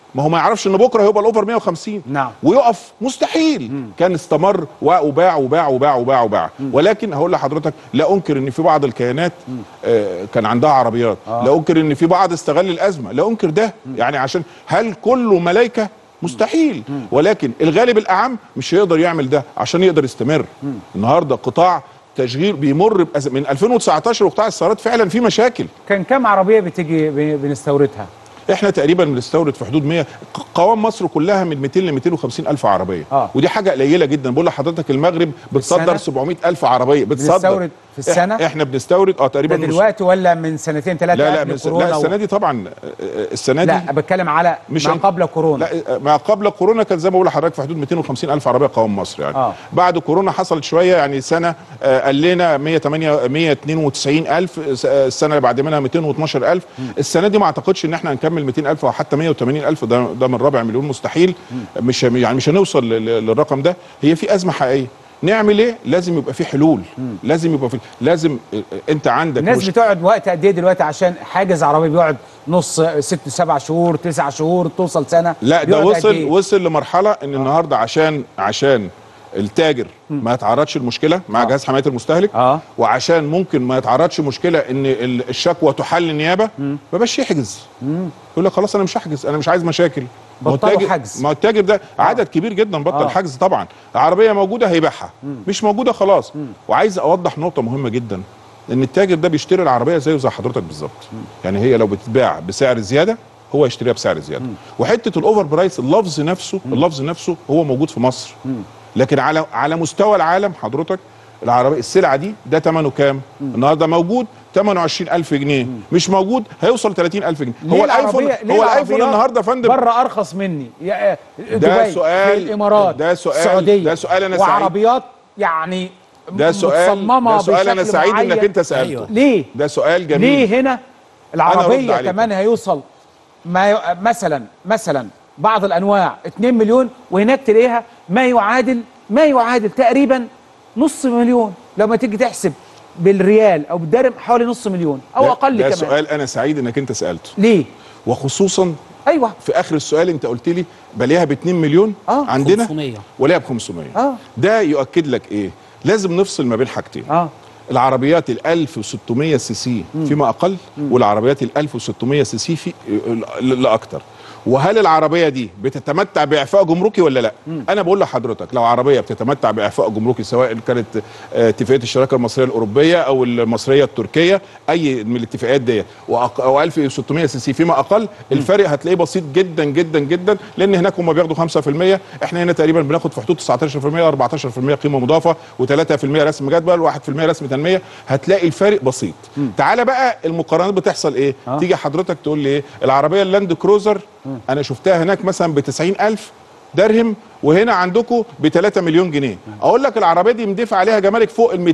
ما هو ما يعرفش ان بكره هيبقى الاوفر 150 نعم ويقف مستحيل كان استمر و- وباع وباع وباع وباع وباع ولكن هقول لحضرتك لا انكر ان في بعض الكيانات آه كان عندها عربيات آه. لا انكر ان في بعض استغل الازمه لا انكر ده يعني عشان هل كله ملائكه مستحيل ولكن الغالب الاعم مش هيقدر يعمل ده عشان يقدر يستمر النهارده قطاع تشغيل بيمر بأز... من 2019 وقطاع السيارات فعلا في مشاكل كان كام عربيه بتيجي ب- بنستوردها احنا تقريبا بنستورد في حدود 100 ق- قوام مصر كلها من 200 ل 250 الف عربيه آه. ودي حاجه قليله جدا بقول لحضرتك المغرب بتصدر السنة؟ 700 الف عربيه بتصدر بنستورد في إح- السنة؟ احنا بنستورد اه ده تقريبا نص- دلوقتي ولا من سنتين ثلاثه لا لا قبل من س... كورونا لا و- السنه دي طبعا آه، آه، السنه دي لا بتكلم على مش ما هن- قبل كورونا لا آه، ما قبل كورونا كان زي ما بقول لحضرتك في حدود 250 الف عربيه قوام مصر يعني آه. بعد كورونا حصلت شويه يعني سنه آه، قلنا 108 192 الف س- آه، السنه اللي بعد منها 212 الف السنه دي ما اعتقدش ان احنا هنكمل 200 الف او حتى 180 الف ده ده من ربع مليون مستحيل مش يعني مش هنوصل لل- للرقم ده هي في ازمه حقيقيه نعمل ايه لازم يبقى في حلول لازم يبقى في لازم آه، آه، انت عندك الناس مش- بتقعد وقت قد ايه دلوقتي عشان حاجز عربيه بيقعد نص ست سبع شهور تسع شهور توصل سنه لا ده بيقعد قد وصل إيه؟ وصل لمرحله ان النهارده عشان عشان التاجر ما يتعرضش المشكله مع جهاز حمايه المستهلك اه وعشان ممكن ما يتعرضش مشكله ان ال- الشكوى تحل نيابه ما بقاش يحجز يقول لك خلاص انا مش هحجز انا مش عايز مشاكل ما هو بطلوا التاجر- حجز. ما هو التاجر ده عدد كبير جدا بطل آه. حجز طبعا عربيه موجوده هيبيعها مش موجوده خلاص وعايز اوضح نقطه مهمه جدا ان التاجر ده بيشتري العربيه زيه زي حضرتك بالظبط يعني هي لو بتتباع بسعر زياده هو يشتريها بسعر زياده وحته الاوفر برايس اللفظ نفسه اللفظ نفسه هو موجود في مصر لكن على على مستوى العالم حضرتك العربيه السلعه دي ده ثمنه كام النهارده موجود ثمنه 20000 جنيه مش موجود هيوصل 30000 جنيه ليه هو الايفون العربية- ليه هو الايفون العربيات النهارده يا فندم بره ارخص مني يا ده دبي سؤال- في الامارات ده سؤال- السعوديه ده سؤال أنا سعيد. وعربيات يعني ده سؤال متصممة ده سؤال انا بشكل سعيد معين. انك انت سالته ليه ده سؤال جميل ليه هنا أرد العربيه عليك. كمان هيوصل ما ي... مثلا مثلا بعض الانواع 2 مليون وهناك تلاقيها ما يعادل ما يعادل تقريبا نص مليون لما تيجي تحسب بالريال او بالدرهم حوالي نص مليون او ده- اقل ده كمان سؤال انا سعيد انك انت سالته ليه وخصوصا ايوه في اخر السؤال انت قلت لي بلاها ب 2 مليون آه. عندنا 500 ولاها ب 500 اه ده يؤكد لك ايه لازم نفصل ما بين حاجتين اه العربيات ال 1600 سي سي فيما اقل والعربيات ال 1600 سي سي في لا اكتر وهل العربيه دي بتتمتع باعفاء جمركي ولا لا انا بقول لحضرتك لو عربيه بتتمتع باعفاء جمركي سواء كانت آه، اتفاقيه الشراكه المصريه الاوروبيه او المصريه التركيه اي من الاتفاقيات دي وأق- او 1600 سي سي فيما اقل الفرق هتلاقيه بسيط جدا جدا جدا لان هناك هم بياخدوا 5% احنا هنا تقريبا بناخد في حدود 19% 14% قيمه مضافه و3% رسم جدول و1% رسم تنميه هتلاقي الفارق بسيط تعالى بقى المقارنات بتحصل ايه آه. تيجي حضرتك تقول لي ايه العربيه اللاند كروزر انا شفتها هناك مثلا ب 90000 درهم وهنا عندكم ب 3 مليون جنيه اقول لك العربيه دي مندفع عليها جمارك فوق ال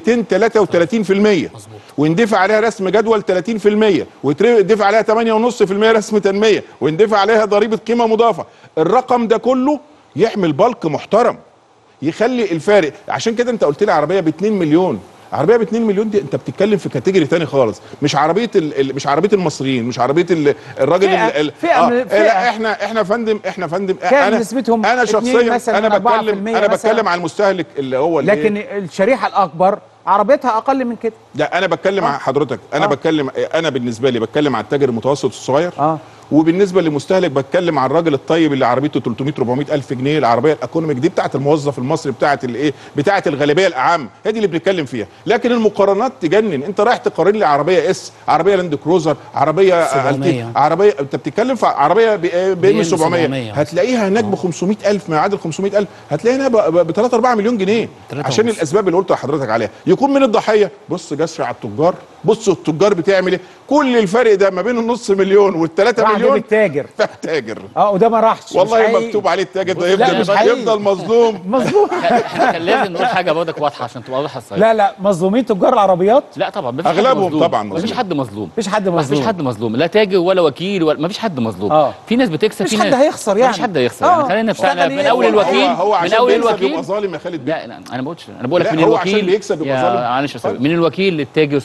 233% ويندفع عليها رسم جدول 30% ويندفع عليها 8.5% رسم تنميه ويندفع عليها ضريبه قيمه مضافه الرقم ده كله يحمل بلك محترم يخلي الفارق عشان كده انت قلت لي عربيه ب 2 مليون عربيه ب 2 مليون دي انت بتتكلم في كاتيجوري تاني خالص مش عربيه ال... ال- مش عربيه المصريين مش عربيه ال... الراجل فئة- ال... ال... فئة من- فئة. لا احنا احنا فندم احنا فندم كام انا نسبتهم انا اتنين شخصيا مثلاً، انا 4% بتكلم انا مثلاً؟ بتكلم على المستهلك اللي هو الإيه؟ لكن الشريحه الاكبر عربيتها اقل من كده لا انا بتكلم عن حضرتك انا آه. بتكلم انا بالنسبه لي بتكلم على التاجر المتوسط الصغير اه وبالنسبه للمستهلك بتكلم عن الراجل الطيب اللي عربيته 300 400 الف جنيه العربيه الايكونوميك دي بتاعه الموظف المصري بتاعه الايه بتاعه الغالبيه الاعم هي دي اللي بنتكلم فيها لكن المقارنات تجنن انت رايح تقارن لي عربيه اس عربيه لاند كروزر عربيه آه، 700. التيف، عربيه انت بتتكلم في عربيه بي ام 700 700. هتلاقيها هناك ب 500 الف ما يعادل 500 الف هتلاقيها هنا ب 3 4 مليون جنيه تلاتة عشان ونص. الاسباب اللي قلت لحضرتك عليها يكون من الضحيه بص جسر على التجار بص التجار بتعمل ايه كل الفرق ده ما بين النص مليون والثلاثة راح جيب مليون التاجر تاجر اه وده ما راحش مش والله حقيقي. مكتوب عليه التاجر ده لا، يفضل مش حقيقي. يفضل مظلوم مظلوم احنا كان لازم نقول حاجه برضك واضحه عشان تبقى واضحه الصحيح لا لا مظلومين تجار العربيات لا طبعا مفيش حد أغلبهم مظلوم. طبعاً مفيش مظلوم. حد مظلوم مفيش حد مفيش مظلوم حد مظلوم لا تاجر ولا وكيل ولا مفيش حد مظلوم آه. في ناس بتكسب مفيش في حد ناس هيخسر يعني. مفيش حد هيخسر آه. يعني خلينا نفسنا اشتغل من إيه؟ اول هو- الوكيل هو هو من عشان اول بيكسب الوكيل يبقى ظالم يا خالد بيه لا لا انا ما قلتش انا بقول لك لا، من هو عشان الوكيل بيكسب يبقى يا ظالم. معلش يا اتفضل. أستاذ. من الوكيل للتاجر الصغير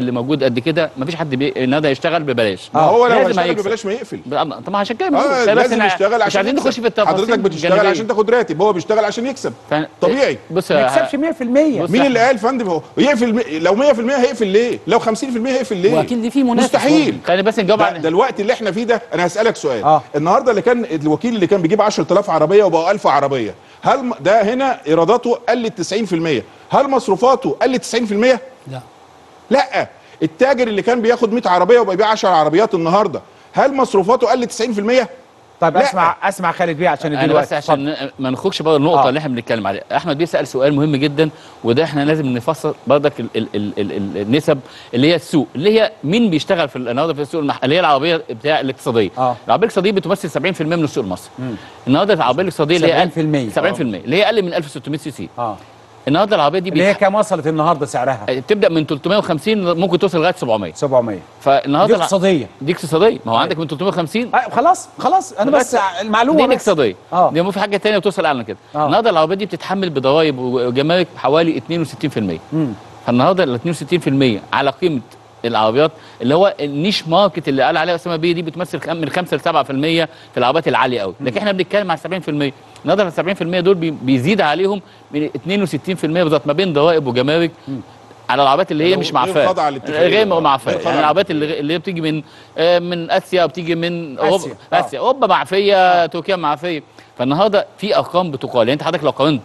اللي موجود قد كده مفيش حد بي... النهارده يشتغل ببلاش ما هو لو لازم هيشتغل هيكسب. ببلاش ما يقفل طب ما عشان كده اه بنقول. بس لازم إحنا يشتغل مش عشان عايزين يكسب. نخش في التفاصيل حضرتك بتشتغل الجانبية. عشان تاخد راتب هو بيشتغل عشان يكسب طبيعي بص ما يكسبش 100% مين اللي قال فندم هو يقفل م- لو 100% هيقفل ليه؟ لو 50% هيقفل ليه؟ واكيد دي في منافس مستحيل برضه. خلينا بس نجاوب ده, على ده الوقت اللي احنا فيه ده انا هسالك سؤال آه. النهارده اللي كان الوكيل اللي كان بيجيب 10000 عربيه وبقوا 1000 عربيه هل م- ده هنا ايراداته قلت 90% هل مصروفاته قلت 90%؟ لا لا التاجر اللي كان بياخد 100 عربيه وبيبيع 10 عربيات النهارده هل مصروفاته قلت 90%؟ طيب لا. اسمع اسمع خالد بيه عشان انا دلوقتي بس عشان ما نخرجش بره النقطه آه. اللي احنا بنتكلم عليها احمد بيه سال سؤال مهم جدا وده احنا لازم نفسر برضك ال ال ال ال ال النسب اللي هي السوق اللي هي مين بيشتغل في النهارده في السوق المح... اللي هي العربيه بتاع الاقتصاديه آه. العربيه الاقتصاديه بتمثل 70% من السوق المصري النهارده العربيه الاقتصاديه اللي هي 70% 70% اللي هي اقل من 1600 سي سي اه النهارده العربيه دي اللي هي بيتح- كام وصلت النهارده سعرها تبدا من 350 ممكن توصل لغايه 700 700 فالنهارده دي اقتصاديه دي اقتصاديه ما هو عندك من 350 آه خلاص خلاص انا بس المعلومه دي بس. الاقتصاديه اه دي مو في حاجه ثانيه بتوصل اعلى من كده آه. النهارده العربيه دي بتتحمل بضرائب وجمارك حوالي 62% مم. فالنهارده ال 62% على قيمه العربيات اللي هو النيش ماركت اللي قال عليها اسامه بيه دي بتمثل خم- من 5 ل 7% في العربيات العاليه قوي لكن احنا بنتكلم على 70% النهارده ال 70% دول بي- بيزيد عليهم من 62% بالظبط ما بين ضرائب وجمارك على العربيات اللي هي غير مش معفاه خاضعة للاتفاقية. غير آه. معفاه غير خاضعة يعني العربيات اللي اللي هي بتيجي من آه، من اسيا وبتيجي من آسيا. اوروبا اسيا اوروبا معفيه تركيا معفيه فالنهارده في ارقام بتقال يعني انت حضرتك لو قارنت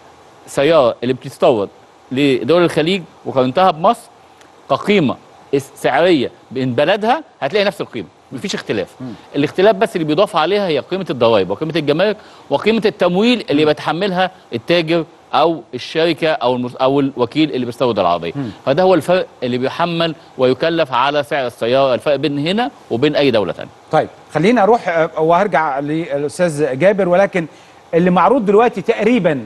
سياره اللي بتستورد لدول الخليج وقارنتها بمصر كقيمه اس- سعريه بين بلدها هتلاقي نفس القيمه مفيش اختلاف الاختلاف بس اللي بيضاف عليها هي قيمه الضرائب وقيمه الجمارك وقيمه التمويل اللي بيتحملها التاجر او الشركه او المس... او الوكيل اللي بيستورد العربيه فده هو الفرق اللي بيحمل ويكلف على سعر السياره الفرق بين هنا وبين اي دوله ثانيه طيب خليني اروح آه، وهرجع للاستاذ جابر ولكن اللي معروض دلوقتي تقريبا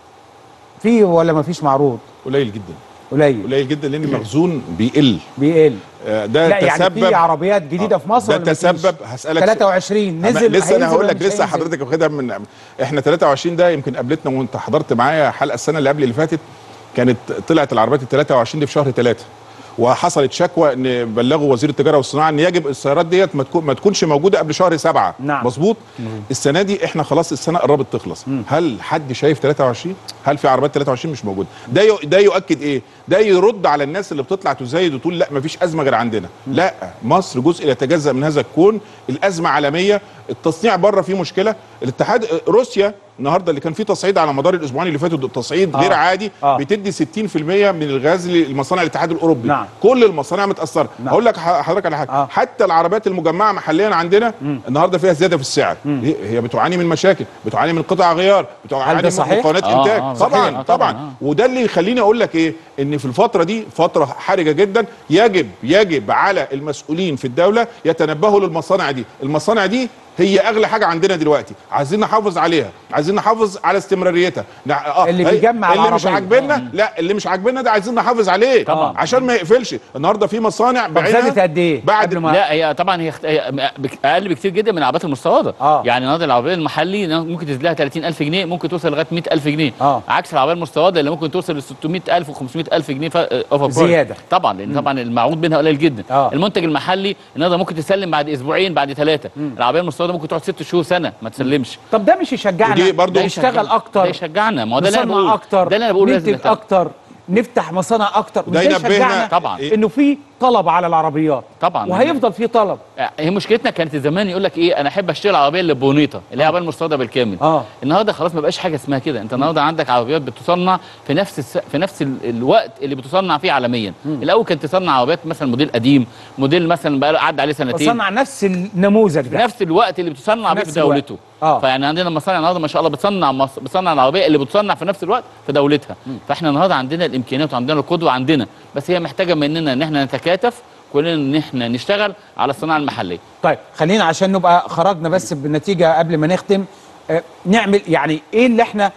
فيه ولا ما فيش معروض قليل جدا قليل قليل جدا لان المخزون بيقل بيقل آه، ده لا يعني تسبب في عربيات جديده في مصر ده ولا مفيش؟ تسبب هسالك 23 أما نزل لسه انا هينزل هقول ولا لك مش لسه هينزل؟ حضرتك واخدها من احنا 23 ده يمكن قابلتنا وانت حضرت معايا حلقه السنه اللي قبل اللي فاتت كانت طلعت العربيات ال 23 دي في شهر 3 وحصلت شكوى ان بلغوا وزير التجاره والصناعه ان يجب السيارات ديت ما تكون ما تكونش موجوده قبل شهر سبعة نعم. مظبوط السنه دي احنا خلاص السنه قربت تخلص هل حد شايف 23 هل في عربيات 23 مش موجوده ده يو ده يؤكد ايه ده يرد على الناس اللي بتطلع تزايد وتقول لا مفيش ازمه غير عندنا لا مصر جزء لا يتجزا من هذا الكون الازمه عالميه التصنيع بره فيه مشكله الاتحاد روسيا النهارده اللي كان فيه تصعيد على مدار الاسبوعين اللي فاتوا ده تصعيد آه. غير عادي آه. بتدي 60% من الغاز لمصانع الاتحاد الاوروبي نعم. كل المصانع متاثره نعم. هقول لك ح- حضرتك على حاجه آه. حتى العربيات المجمعه محليا عندنا النهارده فيها زياده في السعر هي هي بتعاني من مشاكل بتعاني من قطع غيار بتعاني من صحيح؟ مكونات آه، انتاج آه، طبعا صحيح. آه، طبعا طبعاً، وده اللي يخليني اقول لك ايه ان في الفتره دي فتره حرجه جدا يجب يجب على المسؤولين في الدوله يتنبهوا للمصانع دي المصانع دي هي اغلى حاجه عندنا دلوقتي عايزين نحافظ عليها عايزين نحافظ على استمراريتها نع- اه اللي هي- بيجمع اللي مش العربية. عاجبنا لا اللي مش عاجبنا ده عايزين نحافظ عليه طبعاً. عشان ما يقفلش النهارده في مصانع طب بعينها زادت قد ايه؟ بعد قبل ما لا هي طبعا هي, اخت... هي بك- اقل بكتير جدا من العربيات المستورده آه. يعني النهارده العربيه المحلي ممكن تنزل لها 30000 جنيه ممكن توصل لغايه 100000 جنيه آه. عكس العربيه المستورده اللي ممكن توصل ل 600000 و500000 جنيه اوفر زيادة. طبعا لان طبعا المعروض منها قليل جدا آه. المنتج المحلي النهارده ممكن تسلم بعد اسبوعين بعد ثلاثه العربيه المستورده ممكن تقعد ست شهور سنه ما تسلمش طب ده مش يشجعنا ودي برضو- نشتغل ده اكتر يشجعنا ما هو ده اللي انا نصنع بقوله اكتر ده اللي انا بقوله لازم ننتج نتابع. اكتر نفتح مصانع اكتر وده وده ينبهنا يشجعنا طبعاً. انه في طلب على العربيات طبعا وهيفضل في طلب هي مشكلتنا كانت زمان يقول لك ايه انا احب اشتري العربيه اللي بونيطه اللي هي عربيه المستورده بالكامل اه النهارده خلاص ما بقاش حاجه اسمها كده انت النهارده عندك عربيات بتصنع في نفس الس... في نفس ال... الوقت اللي بتصنع فيه عالميا الاول كانت تصنع عربيات مثلا موديل قديم موديل مثلا بقى له عدى عليه سنتين بصنع نفس النموذج في ده نفس الوقت اللي بتصنع بيه في نفس الوقت. دولته آه. فيعني عندنا مصانع النهارده ما شاء الله بتصنع مص... بتصنع العربيه اللي بتصنع في نفس الوقت في دولتها فاحنا النهارده عندنا الامكانيات وعندنا القدوه عندنا بس هي محتاجه مننا ان احنا نتكاتف كلنا ان احنا نشتغل على الصناعه المحليه طيب خلينا عشان نبقى خرجنا بس بالنتيجه قبل ما نختم آه، نعمل يعني ايه اللي احنا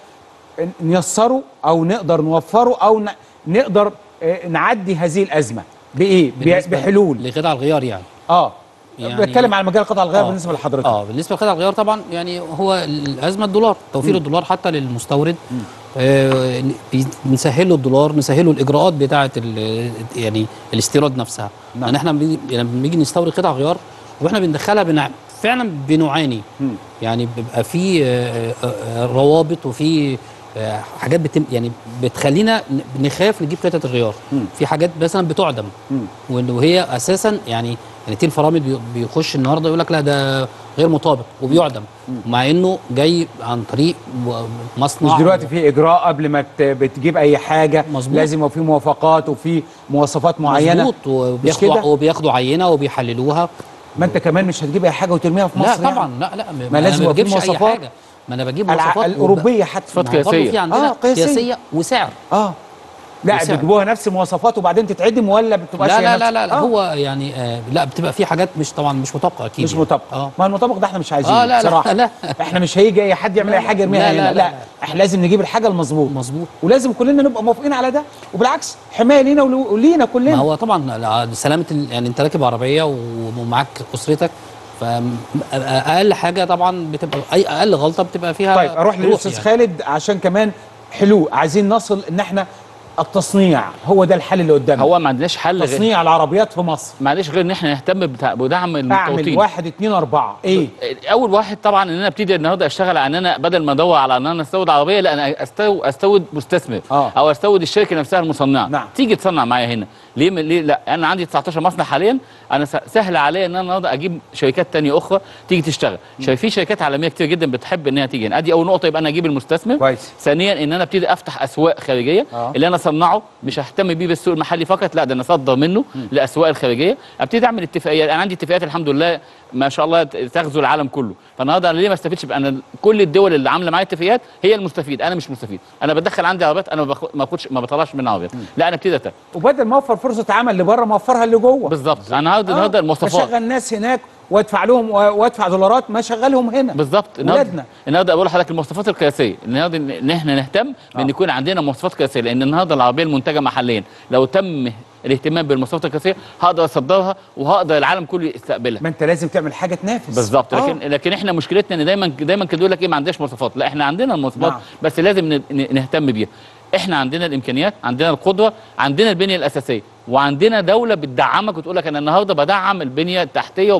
نيسره او نقدر نوفره او ن- نقدر آه، نعدي هذه الازمه بايه ب- بالنسبة بحلول لقطع الغيار يعني اه يعني- بتكلم على مجال قطع الغيار آه. بالنسبه لحضرتك اه بالنسبه لقطع الغيار طبعا يعني هو الازمه الدولار توفير الدولار حتى للمستورد آه، بي- نسهله الدولار نسهله الاجراءات بتاعه ال- يعني الاستيراد نفسها نعم. يعني احنا بنيجي- لما بنيجي نستورد قطع غيار واحنا بندخلها بنع... فعلا بنعاني يعني بيبقى في آه، آه، آه، روابط وفي آه، حاجات بتم يعني بتخلينا ن- نخاف نجيب قطعه الغيار في حاجات مثلا بتعدم وإن- وهي اساسا يعني يعني تيل فرامل بي- بيخش النهارده يقول لك لا ده غير مطابق وبيعدم مع انه جاي عن طريق و- مصنع مش دلوقتي في اجراء قبل ما ت- بتجيب اي حاجه مظبوط. لازم يبقى في موافقات وفي مواصفات معينه مظبوط مش وبياخدوا كده؟ وبياخدوا عينه وبيحللوها ما انت كمان مش هتجيب اي حاجه وترميها في لا مصر يعني. طبعا لا لا ما لازم ما يبقى في بجيبش اي مواصفات. حاجه ما انا بجيب الع- مواصفات الأوروبية حتى. صفات ما هي برضه قياسيه في عندنا آه، قياسية. قياسيه وسعر اه لا وسعر. بتجيبوها نفس المواصفات وبعدين تتعدم ولا بتبقاش لا هي لا نفس- لا لا, لا آه. هو يعني آه لا بتبقى في حاجات مش طبعا مش مطابقه اكيد مش يعني. مطابق اه ما المطابق ده احنا مش عايزينه آه، لا، لا، بصراحه لا. احنا مش هيجي اي حد يعمل لا، اي حاجه يرميها لا، هنا لا، لا, لا. احنا لازم نجيب الحاجه المظبوط مظبوط ولازم كلنا نبقى موافقين على ده وبالعكس حمايه لينا ول- ولينا كلنا ما هو طبعا لا، سلامه ال- يعني انت راكب عربيه ومعاك اسرتك فاقل حاجه طبعا بتبقى اي اقل غلطه بتبقى فيها طيب اروح روح للاستاذ يعني. خالد عشان كمان حلو عايزين نصل ان احنا التصنيع هو ده الحل اللي قدامنا هو ما عندناش حل غير تصنيع العربيات في مصر معلش غير ان احنا نهتم بتاع- بدعم اعمل المتوطين واحد اتنين اربعه ايه اول واحد طبعا ان انا ابتدي النهارده اشتغل على ان انا بدل ما ادور على ان انا استورد عربيه لا انا استو استورد مستثمر آه. او استورد الشركه نفسها المصنعه نعم. تيجي تصنع معايا هنا ليه من ليه لا انا عندي 19 مصنع حاليا انا س- سهل عليا ان انا النهارده اجيب شركات تانية اخرى تيجي تشتغل شايف في شركات عالميه كتير جدا بتحب ان هي تيجي هنا ادي اول نقطه يبقى انا اجيب المستثمر كويس ثانيا ان انا ابتدي افتح اسواق خارجيه آه. اللي انا اصنعه مش ههتم بيه بالسوق المحلي فقط لا ده انا اصدر منه لاسواق الخارجيه ابتدي اعمل اتفاقيات انا عندي اتفاقيات الحمد لله ما شاء الله تغزو العالم كله فالنهارده انا ليه ما استفدش بقى انا كل الدول اللي عامله معايا اتفاقيات هي المستفيد انا مش مستفيد انا بدخل عندي عربيات انا ما باخد- ما باخدش ما بطلعش منها عربيات لا انا ابتدي أتابع. وبدل ما اوفر فرصه عمل لبره ما اوفرها اللي جوه بالظبط انا النهارده النهارده المواصفات اشغل ناس هناك وادفع لهم و- وادفع دولارات ما اشغلهم هنا بالظبط ولادنا النهارده النهارده بقول لحضرتك المواصفات القياسيه النهارده ان إن احنا نهتم بان يكون عندنا مواصفات قياسيه لان النهارده العربيه المنتجه محليا لو تم الاهتمام بالمواصفات القياسيه هقدر اصدرها وهقدر العالم كله يستقبلها ما انت لازم تعمل حاجه تنافس بالظبط آه. لكن لكن احنا مشكلتنا ان دايما دايما كده يقول لك ايه ما عندناش مواصفات لا احنا عندنا المواصفات نعم. بس لازم ن- ن- نهتم بيها احنا عندنا الامكانيات عندنا القدره عندنا البنيه الاساسيه وعندنا دوله بتدعمك وتقول لك انا النهارده بدعم البنيه التحتيه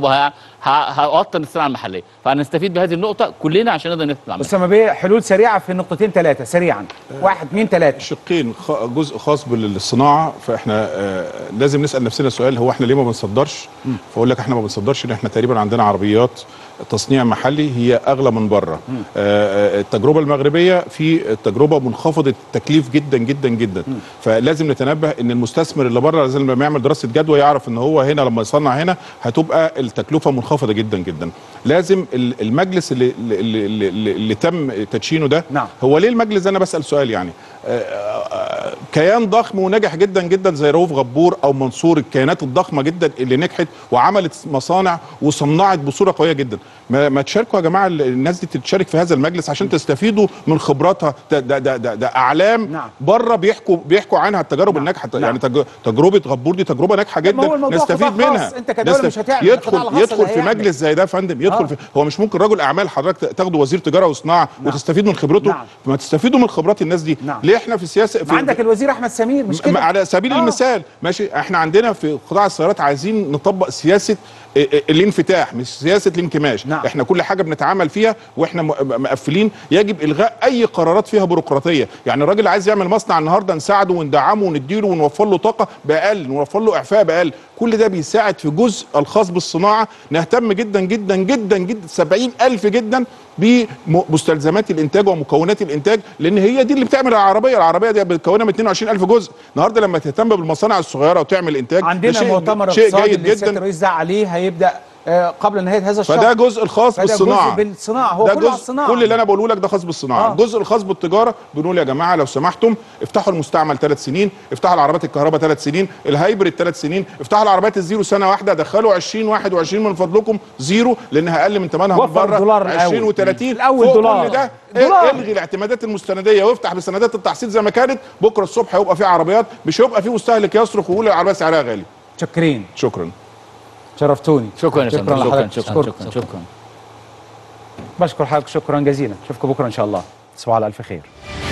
وهوطن الصناعه المحليه فهنستفيد بهذه النقطه كلنا عشان نقدر نطلع منها اسامه بيه حلول سريعه في نقطتين ثلاثه سريعا واحد اثنين ثلاثه شقين خ- جزء خاص بالصناعه فاحنا آه، لازم نسال نفسنا سؤال هو احنا ليه ما بنصدرش فاقول لك احنا ما بنصدرش ان احنا تقريبا عندنا عربيات تصنيع محلي هي اغلى من بره آه، آه، التجربه المغربيه في تجربه منخفضه التكليف جدا جدا جدا فلازم نتنبه ان المستثمر اللي بره لازم لما يعمل دراسه جدوى يعرف ان هو هنا لما يصنع هنا هتبقى التكلفه منخفضه جدا جدا لازم ال- المجلس اللي اللي, اللي, اللي, اللي تم تدشينه ده نعم. هو ليه المجلس ده انا بسال سؤال يعني آه، آه، كيان ضخم وناجح جدا جدا زي رؤوف غبور او منصور الكيانات الضخمه جدا اللي نجحت وعملت مصانع وصنعت بصوره قويه جدا ما, ما تشاركوا يا جماعه ال- الناس دي تتشارك في هذا المجلس عشان تستفيدوا من خبراتها ده ده ده, ده, ده اعلام نعم. بره بيحكوا بيحكوا عنها التجارب الناجحه يعني تج- تجربه غبور دي تجربه ناجحه ما هو جدا الموضوع نستفيد قطاع منها خاص. أنت كدولة مش هتعمل، القطاع يدخل الخاص يدخل اللي في هيعمل. مجلس زي ده يا فندم يدخل آه. في هو مش ممكن رجل اعمال حضرتك تاخده وزير تجاره وصناعه وتستفيد من خبرته نعم. ما تستفيدوا من خبرات الناس دي نعم. ليه احنا في السياسه في ما عندك الوزير احمد سمير مش م- كده على سبيل آه. المثال ماشي احنا عندنا في قطاع السيارات عايزين نطبق سياسه ا- ا- الانفتاح مش سياسه الانكماش نعم. احنا كل حاجه بنتعامل فيها واحنا م- م- مقفلين يجب الغاء اي قرارات فيها بيروقراطيه يعني الراجل عايز يعمل مصنع النهارده نساعده وندعمه ونديله ونوفر له طاقه باقل نوفر له اعفاء باقل كل ده بيساعد في جزء الخاص بالصناعه نهتم جدا جدا جدا جدا 70 الف جدا بمستلزمات الانتاج ومكونات الانتاج لان هي دي اللي بتعمل العربيه العربيه دي بتكونها من 22 الف جزء النهارده لما تهتم بالمصانع الصغيره وتعمل انتاج ده عندنا شيء- مؤتمر شيء اقتصادي جيد اللي سياده جدا الرئيس دعا عليه هيبدا آه، قبل نهايه هذا الشهر فده جزء الخاص فده بالصناعه جزء بالصناعه هو ده كله على جزء الصناعه كل اللي انا بقوله لك ده خاص بالصناعه آه. آه. الجزء الخاص بالتجاره بنقول يا جماعه لو سمحتم افتحوا المستعمل ثلاث سنين افتحوا العربيات الكهرباء ثلاث سنين الهايبريد ثلاث سنين افتحوا العربيات الزيرو سنه واحده دخلوا 20 21 من فضلكم زيرو لانها اقل من ثمنها من وفر بره دولار 20 الأول. و30 الأول فوق دولار. كل ده دولار. الغي الاعتمادات المستنديه وافتح بسندات التحصيل زي ما كانت بكره الصبح هيبقى في عربيات مش هيبقى في مستهلك يصرخ ويقول العربيه سعرها غالي شكرين شكرا شرفتوني شكرا يا فندم شكرا لحضرتك. شكرا شكرا شكرا بشكر حضرتك شكرا جزيلا اشوفكم بكره ان شاء الله تصبحوا على الف خير